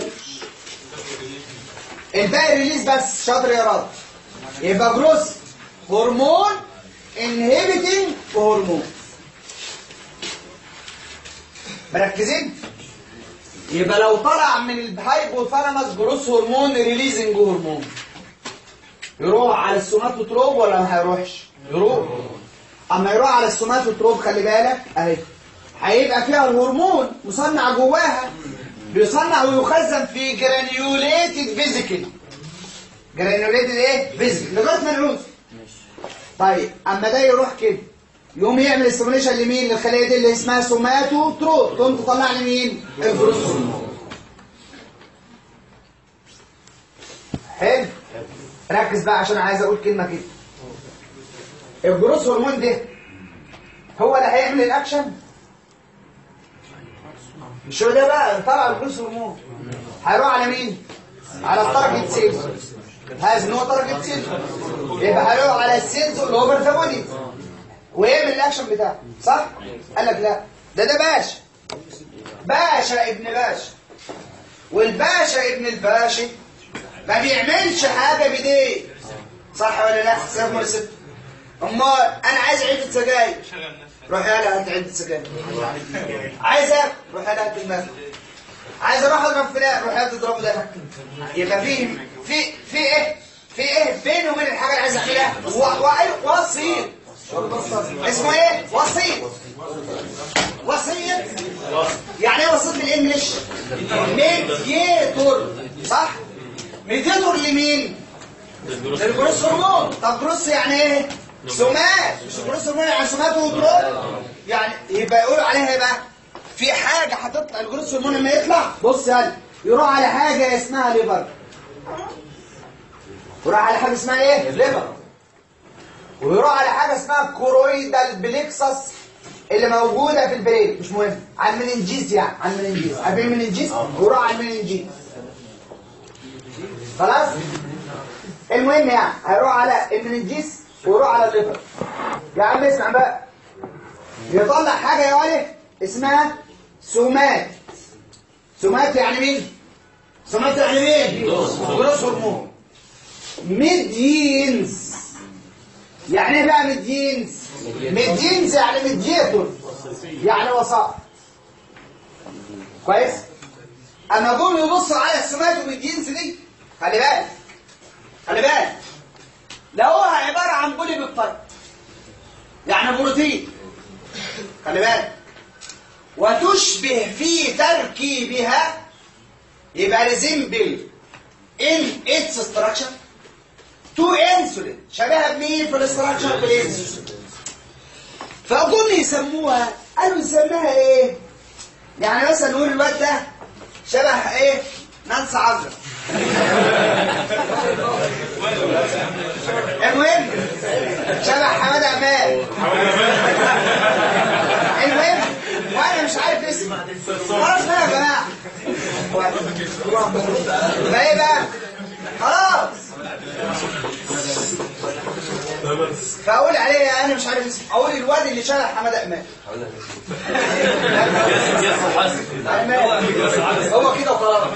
الباقي ريليز بس شاطر يا رب يبقى جروس هرمون انهبيتنج هرمون مركزين يبقى لو طلع من الهايبوثالاموس جروس هرمون ريليزنج هرمون يروح على السوماتوتروب ولا ما هيروحش يروح اما يروح على السوماتوتروب خلي بالك اهي هيبقى فيها الهرمون مصنع جواها بيصنع ويخزن في جرانيوليتد فيزيكال جرانيوليتد ايه فيزيكال لغايه ما نعوز طيب اما ده يروح كده يقوم يعمل استيميوليشن لمين للخليه دي اللي اسمها سوماتو تروب تقوم تطلع لي مين الجروث هرمون حلو ركز بقى عشان عايز اقول كلمه كده الجروث هرمون ده هو اللي هيعمل الاكشن مش هو ده بقى طلع الجروث هرمون هيروح على مين على التارجت سيلز هذا هو تارجت سيلز يبقى هيروح على السيلز اللي هو ذا بودي ويعمل الاكشن بتاعه صح قال لك لا ده ده باشا باشا ابن باشا والباشا ابن الباشا ما بيعملش حاجه بايديه صح ولا لا سيبهم الست امال انا عايز علبه سجاير روح يلا هات علبه سجاير عايز اكل روح يلا هات المثل عايز اروح اضرب فلان روح يلا تضربه ده يبقى في في في ايه في ايه بيني وبين الحاجه اللي عايز اعملها و- و- وسيط اسمه ايه وسيط وسيط يعني ايه وسيط بالانجلش ميديتور صح ميديتور لمين الجروس هرمون طب جروس يعني ايه سمات مش جروس هرمون يعني سمات وتروب يعني يبقى يقولوا عليها ايه بقى في حاجه هتطلع الجروس هرمون لما يطلع بص يلا يروح على حاجه اسمها ليفر يروح على حاجه اسمها ايه ليفر ويروح على حاجه اسمها كورويدال بليكسس اللي موجوده في البرين مش مهم على المننجيز يعني على المننجيز عارفين المننجيز ويروح على المننجيز خلاص المهم يعني هيروح على المننجيس ويروح على الليفر يا عم اسمع بقى يطلع حاجه يا ولد اسمها سومات سومات يعني مين سومات يعني مين جروس هرمون ميدينز يعني ايه بقى ميدينز ميدينز يعني ميديتور يعني وسائط كويس اما جم يبصوا على السومات والميدينز دي خلي بالك خلي بالك لقوها عباره عن بولي بالطرد يعني بروتين خلي بالك وتشبه في تركيبها يبقى ريزمبل ان اتس ستراكشر تو انسولين شبيهه بمين في الاستراكشر بالانسولين فاظن يسموها قالوا نسميها ايه يعني مثلا نقول الواد ده شبه ايه نانسي عجرم المهم شبه حماد عماد المهم وانا مش عارف اسمه خلاص بقى يا جماعه فايه بقى خلاص فاقول عليه انا مش عارف اسمه اقول الواد اللي شبه حماد عماد عماد هو كده وخلاص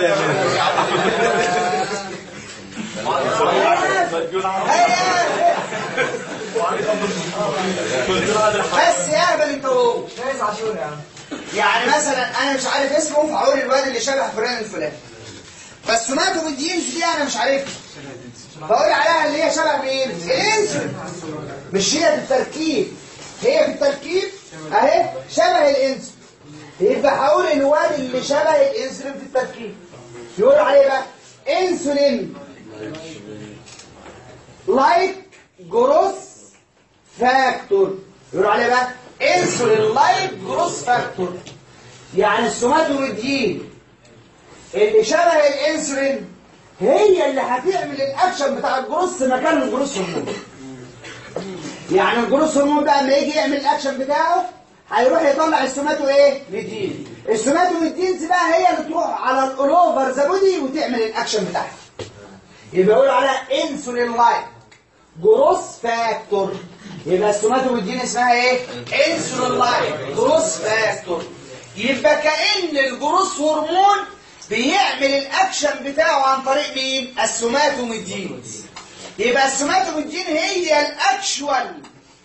بس يا اهبل انت وهو يعني مثلا انا مش عارف اسمه فاقول الواد اللي شبه فلان الفلاني بس سمعته بالجينز دي انا مش عارفها فاقول عليها اللي هي شبه مين الانسولين مش هي في التركيب هي في التركيب اهي شبه الانسولين يبقى هقول الواد اللي شبه الانسولين في التركيب يقول عليه بقى انسولين لايك جروس فاكتور يقولوا عليه بقى انسولين لايك جروس فاكتور يعني السوماتوميدين اللي شبه الانسولين هي اللي هتعمل الاكشن بتاع الجروس مكان الجروس هرمون يعني الجروس هرمون بقى لما يجي يعمل الاكشن بتاعه هيروح يطلع السوماتو ايه ميدين السوماتو ميدينز بقى هي اللي تروح على الاولوفر ذا بودي وتعمل الاكشن بتاعها يبقى يقولوا عليها انسولين لايك جروس فاكتور يبقى السوماتوميدين اسمها ايه انسولين لايك جروس فاكتور يبقى كأن الجروس هرمون بيعمل الاكشن بتاعه عن طريق مين السوماتوميدين يبقى السوماتوميدين هي الاكشوال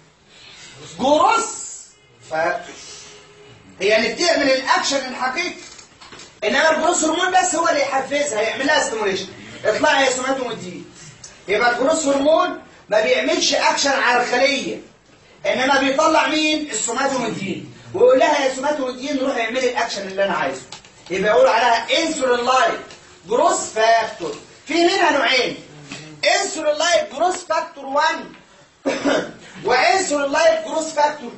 جروس فاكتور هي اللي بتعمل الاكشن الحقيقي انما الجروس هرمون بس هو اللي يحفزها يعمل لها ستيموليشن اطلعي يا سوماتوميدين يبقى الجروس هرمون ما بيعملش اكشن على الخليه انما بيطلع مين السوماتوميدين ويقول لها يا سوماتوميدين روح اعملي الاكشن اللي انا عايزه يبقى يقول عليها انسولين لايك جروس فاكتور في منها نوعين انسولين لايك جروس فاكتور 1 وانسولين لايك جروس فاكتور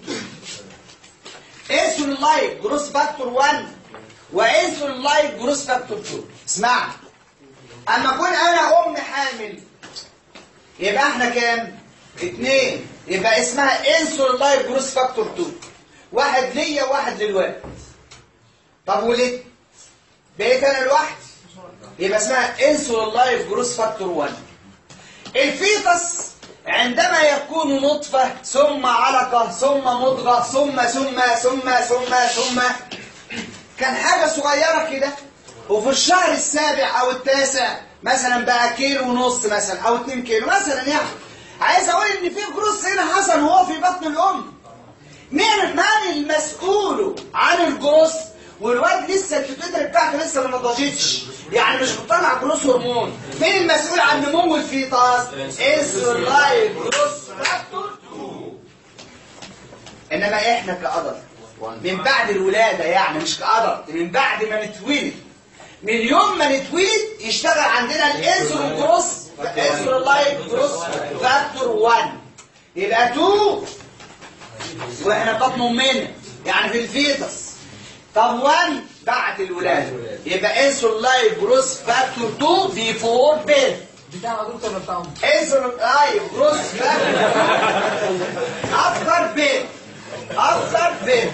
2 انسولين لايك جروس فاكتور 1 وانسولين لايك جروس فاكتور 2 اسمعني اما اكون انا ام حامل يبقى احنا كام اتنين يبقى اسمها انسولين لايف جروس فاكتور 2 واحد ليا وواحد للوالد طب وليه بقيت انا لوحدي يبقى اسمها انسولين لايف جروس فاكتور 1 الفيتس عندما يكون نطفة ثم علقة ثم مضغة ثم ثم ثم ثم ثم كان حاجة صغيرة كده وفي الشهر السابع او التاسع مثلا بقى كيلو ونص مثلا او 2 كيلو مثلا يعني عايز اقول ان في جروس هنا حصل وهو في بطن الام مين من المسؤول عن الجروس والواد لسه البيتوتري بتاعته لسه ما نضجتش يعني مش بتطلع جروس هرمون مين المسؤول عن نمو الفيتاس انسولاين جروس فاكتور 2 انما احنا كأدر من بعد الولادة يعني مش كأدر من بعد ما نتولد من يوم ما نتولد يشتغل عندنا الانسولين جروس انسولاين جروس فاكتور 1 يبقى 2 واحنا بطن امنا يعني في الفيتس طب 1 بعد الولاده يبقى انسولين لايف جروس فاكتور 2 بيفور بيرث بتاع دكتور بتاعهم انسولين لايف جروس فاكتور افتر بيرث افتر بيرث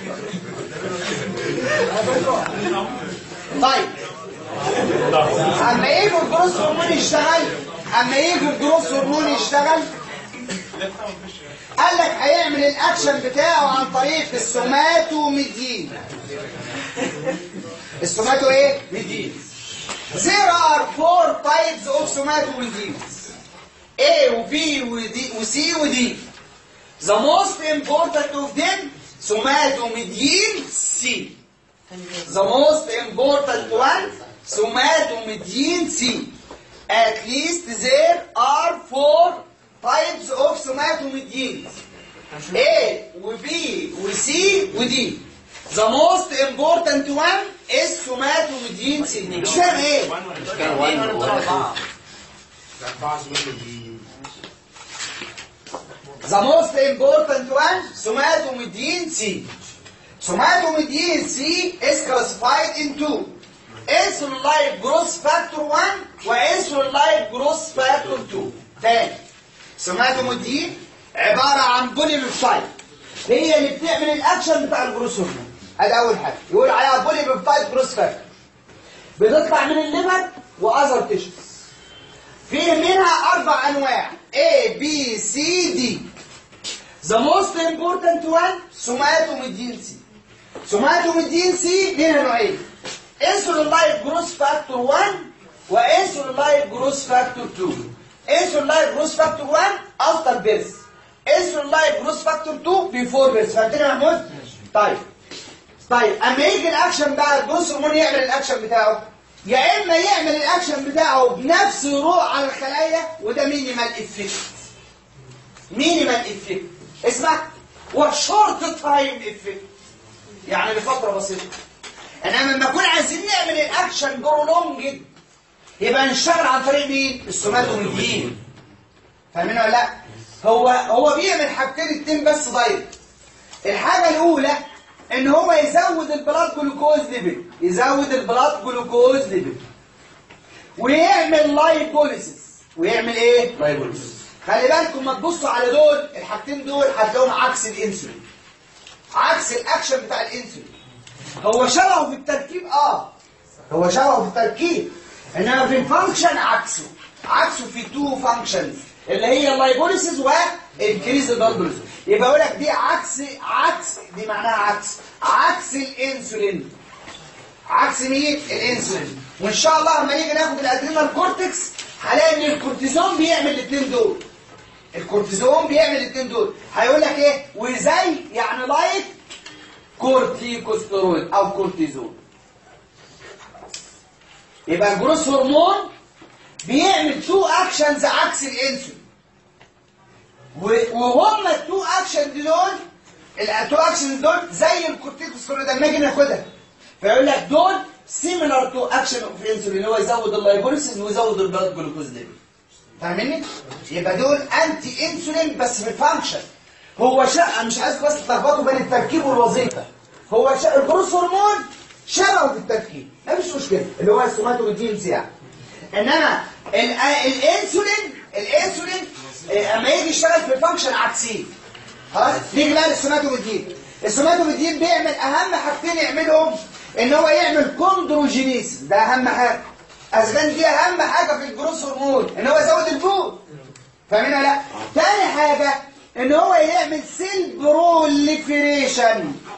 طيب اما يجوا الجروس هرمون يشتغل اما يجوا الجروس هرمون يشتغل قال لك هيعمل الاكشن بتاعه عن طريق السوماتوميدين السوماتو ايه ميدين There are four types of somatomedins A و B و D و C و D The most important of them somatomedin C The most important one somatomedin C At least there are four types of somatomedin A و B و C و D The most important one is somatomedin C مش فاهم ايه The most important one somatomedin C somatomedin C is classified into insulin like growth factor 1 وانسولين like growth factor 2 تاني somatomedin عبارة عن بوليبيبتايد هي اللي بتعمل الاكشن بتاع الجروس هرمون ادي اول حاجه يقول عليها بوليبيبتايد جروس فاكتور بتطلع من الليفر واذر تيشوز في منها اربع انواع A B C D The most important one somatomedin C somatomedin C منها نوعين insulin like growth factor 1 وانسولين like growth factor 2 insulin like growth factor 1 after birth insulin like growth factor 2 before birth فهمتني يا محمود طيب طيب اما يجي الاكشن بقى الجروس هرمون يعمل الاكشن بتاعه يا اما يعمل الاكشن بتاعه بنفس يروح على الخلايا وده مينيمال افكت مينيمال افكت اسمع وشورت تايم افكت يعني لفتره بسيطه انما لما نكون عايزين نعمل الاكشن برولونج يبقى نشتغل عن طريق مين السوماتوميدين فاهمين ولا لا هو هو بيعمل حاجتين اتنين بس دايركت الحاجه الاولى ان هو يزود البلاد جلوكوز ليفل يزود البلاد جلوكوز ليفل ويعمل لايبوليسيس ويعمل ايه لايبوليسيس خلي بالكم ما تبصوا على دول الحاجتين دول هتلاقيهم عكس الانسولين عكس الاكشن بتاع الانسولين هو شبهه في التركيب اه هو شبهه في التركيب انما في الفانكشن عكسه عكسه في تو فانكشنز اللي هي اللايبوليسيس والانكريز البلد يبقى اقول لك دي عكس عكس دي معناها عكس عكس الانسولين عكس مين الانسولين وان شاء الله لما نيجي ناخد الادرينال كورتكس هلاقي ان الكورتيزون بيعمل الاثنين دول الكورتيزون بيعمل الاثنين دول هيقول لك ايه وزي يعني لايك كورتيكوستيرويد او كورتيزون يبقى الجروس هرمون بيعمل تو اكشنز عكس الانسولين و- وهم التو اكشن دول التو اكشن دول زي الكورتيكوستيرويد لما نيجي ناخدها فيقول لك دول سيميلار تو اكشن اوف انسولين هو يزود اللايبوليسيس ويزود البلاد جلوكوز ليفل فاهمني يبقى دول انتي انسولين بس في الفانكشن هو شا... مش عايز بس تلخبطوا بين التركيب والوظيفه هو شا... الجروس هرمون شبهه في التركيب مفيش مشكله اللي هو السوماتوجينز يعني انما ال... الانسولين الانسولين آه، اما يجي يشتغل في الفانكشن عكسيه خلاص نيجي بقى للسوماتوجين السوماتوجين بيعمل اهم حاجتين يعملهم ان هو يعمل كوندروجينيس ده اهم حاجه اسبان دي اهم حاجه في الجروس هرمون ان هو يزود البول فاهمين ولا لا تاني حاجه ان هو يعمل سيل بروليفريشن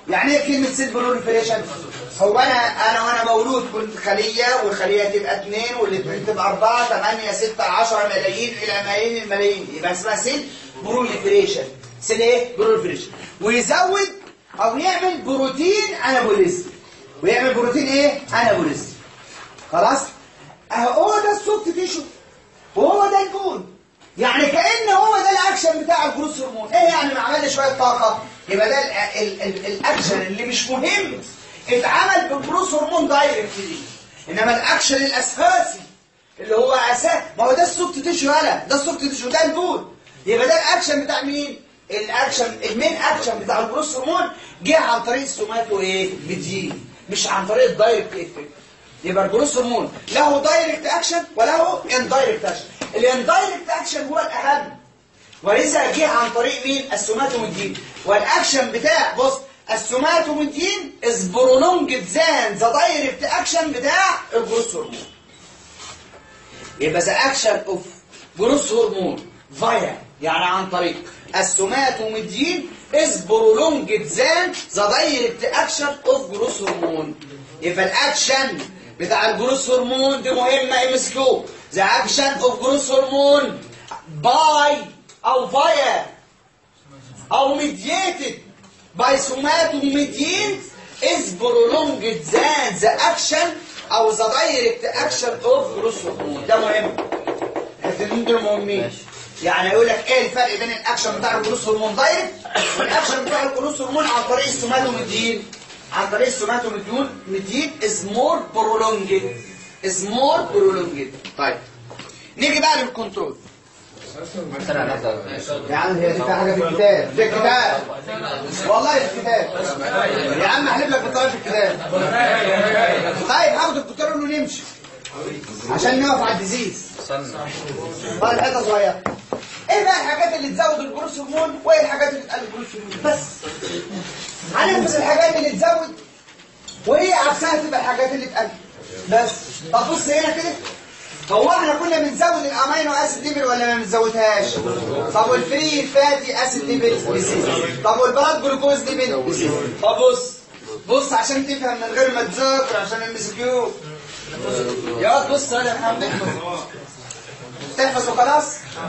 يعني ايه كلمه سيل بروليفريشن هو انا انا وانا مولود كنت خليه والخليه تبقى اثنين والاثنين تبقى اربعه 8 6 10 ملايين الى ملايين الملايين يبقى اسمها سيل بروليفريشن سيل ايه بروليفريشن ويزود او يعمل بروتين انابوليزم ويعمل بروتين ايه انابوليزم خلاص اهو هو ده السوفت تيشو وهو ده البول يعني كأن هو ده الاكشن بتاع الجروس هرمون ايه يعني ما عملنا شويه طاقه يبقى ده ال ال ال الاكشن اللي مش مهم اتعمل بالجروس هرمون دايركت دي انما الاكشن الاساسي اللي هو اساس ما هو ده السوفت تيشو يالا ده السوفت تيشو ده البول يبقى ده الاكشن بتاع مين الاكشن المين اكشن بتاع الجروس هرمون جه عن طريق السوماتو ايه بدين مش عن طريق الدايركت افكت يبقى الجروس هرمون له دايركت اكشن وله اندايركت اكشن الاندايركت اكشن هو الاهم ولذا جه عن طريق مين السوماتوميدين والاكشن بتاع بص السوماتوميدين از برولونجد ذان ذا دايركت اكشن بتاع الجروس هرمون يبقى ذا اكشن اوف جروس هرمون فايا يعني عن طريق السوماتوميدين از برولونجد ذان ذا دايركت اكشن اوف جروس هرمون يبقى الاكشن بتاع الجروس هرمون دي مهمه ام اس كيو ذا اكشن اوف جروس هرمون باي او فايا او ميديتد باي سوماتوميدين از برولونجد ذان ذا اكشن او ذا دايركت اكشن اوف جروس هرمون ده مهم الاثنين دول مهمين يعني يقول لك ايه الفرق بين الاكشن بتاع الجلوس هرمون دايركت والاكشن بتاع الجلوس هرمون عن طريق السوماتوميدين عن طريق السوماتوميدين ميدين از مور برولونجد از مور برولونجد طيب نيجي بقى للكنترول يا عم هي دي فيها حاجه في الكتاب في الكتاب والله في الكتاب يا عم احلف لك بالطريقه في الكتاب طيب هاخد الكتاب له نمشي عشان نقف على الديزيز طيب حته صغيره ايه بقى الحاجات اللي تزود الجروس هرمون وايه الحاجات اللي تقلل الجروس هرمون بس هننفذ الحاجات اللي تزود وهي عكسها تبقى الحاجات اللي تقلل بس طب بص هنا كده هو احنا كنا بنزود الامينو اسيد ليفل ولا ما بنزودهاش طب والفري فاتي اسيد ليفل بيزيد طب والبلاد جلوكوز ليفل بيزيد طب بص بص عشان تفهم من غير ما تذاكر عشان ام اس كيو يا واد بص انا محمد تحفظ وخلاص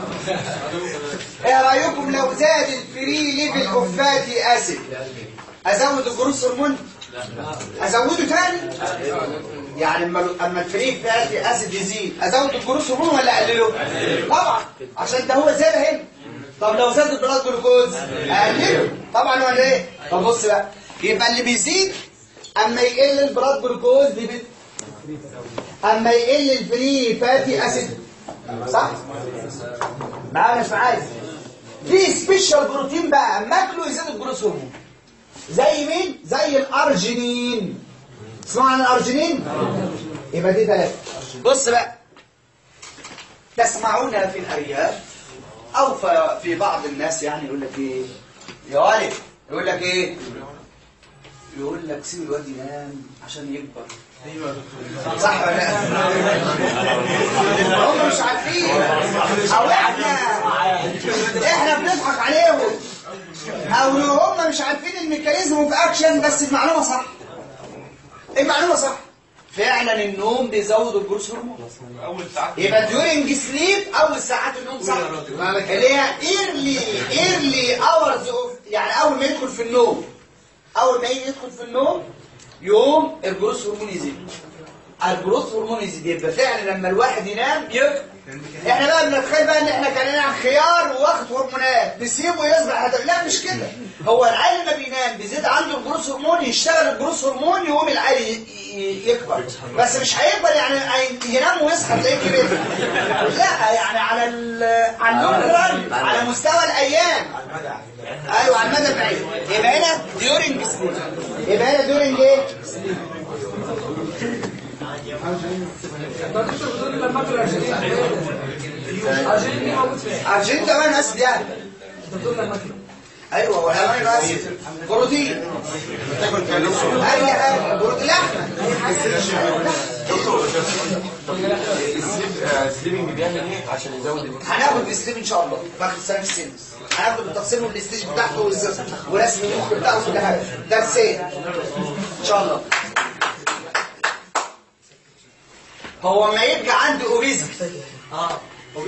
ايه رايكم لو زاد الفري ليفل اوف فاتي اسيد ازود الجروس هرمون ازوده تاني يعني اما اما الفري فاتي اسيد يزيد ازود الجروس هرمون ولا اقلله طبعا عشان ده هو زاد هنا طب لو زاد البلاد جلوكوز اقلله طبعا ولا ايه طب بص بقى يبقى اللي بيزيد اما يقل البلاد جلوكوز بيبقى اما يقل الفري فاتي اسيد صح معايا مش معايا في سبيشال بروتين بقى ماكله يزيد الجلوس هرمون زي مين زي الارجينين اسمعوا عن الارجينين يبقى دي ثلاثه بص بقى تسمعون في الارياف او ف- في بعض الناس يعني يقول لك ايه يا ولد يقول لك ايه يقول لك سيب الواد ينام عشان يكبر صح ولا لا هم مش عارفين او احنا احنا بنضحك عليهم او لو هم مش عارفين الميكانيزم اوف اكشن بس المعلومه صح المعلومه صح فعلا النوم بيزود الجروس هرمون يبقى ديورنج سليب اول ساعات النوم صح اللي هي ايرلي ايرلي اورز اوف يعني اول ما يدخل في النوم اول ما يجي يدخل في النوم يوم الجروس هرمون يزيد الجروث هرمون يزيد يبقى فعلا لما الواحد ينام يكبر احنا بقى بنتخيل بقى ان احنا كان نلعب خيار واخد هرمونات نسيبه يصبح هدف لا مش كده هو العيل لما بينام بيزيد عنده الجروث هرمون يشتغل الجروث هرمون يقوم العيل ي- ي- يكبر بس مش هيكبر يعني هي- ينام ويصحى تلاقيه كبر لا يعني على ال على اللونج ران على مستوى الايام ايوه على المدى البعيد يبقى هنا ديورنج سليب يبقى هنا ديورنج ايه؟ ارجنتين كمان اسيد يعني ايوه والامين اسيد بروتين اي حاجه بروتين لحمه سليبنج بيعمل ايه عشان يزود ال- هناخد السليب ان شاء الله باخد سنه في السن هناخد بالتفصيل والستيج بتاعته والز- ورسم المخ بتاعه وكل حاجه درسين ان شاء الله هو ما يبقى عندي اوبيزتي اه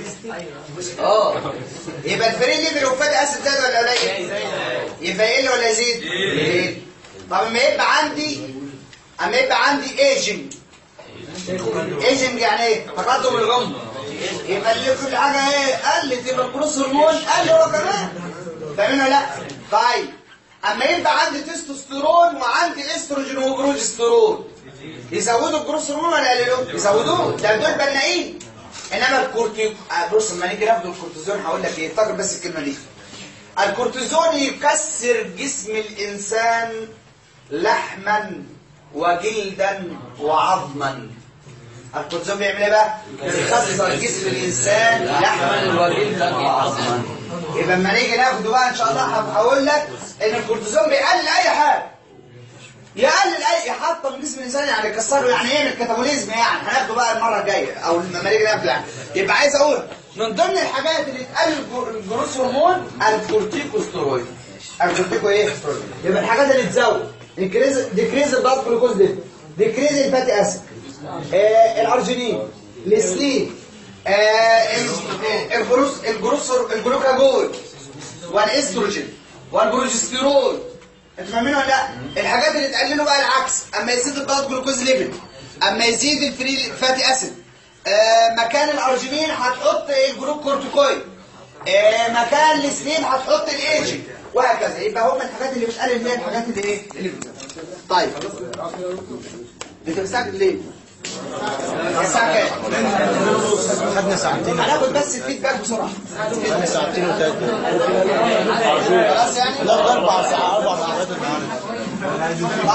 اه يبقى الفريق ليفل وفات اسيد زاد ولا قليل يبقى يقل ولا يزيد يقل طب اما يبقى عندي اما يبقى عندي ايجنج ايجنج يعني ايه تقدم العمر يبقى اللي كل حاجه ايه قلت يبقى الجروس هرمون قل هو كمان فاهمين ولا لا طيب اما يبقى عندي تستوستيرون وعندي استروجين وبروجستيرون يزودوا الجروس هرمون ولا يقللوه يزودوه ده دول بنائين انما الكورتي آه، بص لما نيجي ناخد الكورتيزون هقول لك ايه افتكر بس الكلمه دي الكورتيزون يكسر جسم الانسان لحما وجلدا وعظما الكورتيزون بيعمل ايه بقى يكسر جسم الانسان لحما وجلدا وعظما يبقى لما نيجي ناخده بقى ان شاء الله هقول لك ان الكورتيزون بيقلل اي حاجه يقلل اي يحطم جسم الانسان يعني يكسره يعني يعمل كاتابوليزم يعني هناخده بقى المره الجايه او لما نيجي ناخده يعني يبقى عايز اقول من ضمن الحاجات اللي تقلل الجر- الجروس هرمون الكورتيكوستيرويد الكورتيكو ايه يبقى الحاجات اللي تزود ديكريز ديكريز البلاد جلوكوز ليفل ديكريز الفاتي اسيد آه الارجينين السليب آه ال- الجروس الجروس الجلوكاجون والاستروجين والبروجستيرون انتوا فاهمين ولا لا الحاجات اللي تقلله بقى العكس اما يزيد البلاد جلوكوز ليفل اما يزيد الفري فاتي اسيد آه مكان الارجينين هتحط الجلوكورتيكويد آه مكان السليم هتحط الايجي وهكذا يبقى هم الحاجات اللي بتقلل هي الحاجات اللي ايه اللي بتزود. طيب انت مستعجل ليه الساعه كام خدنا ساعتين هناخد بس الفيدباك بسرعه خدنا ساعتين وثلاث خلاص يعني لا اربع ساعات اربع ساعات النهارده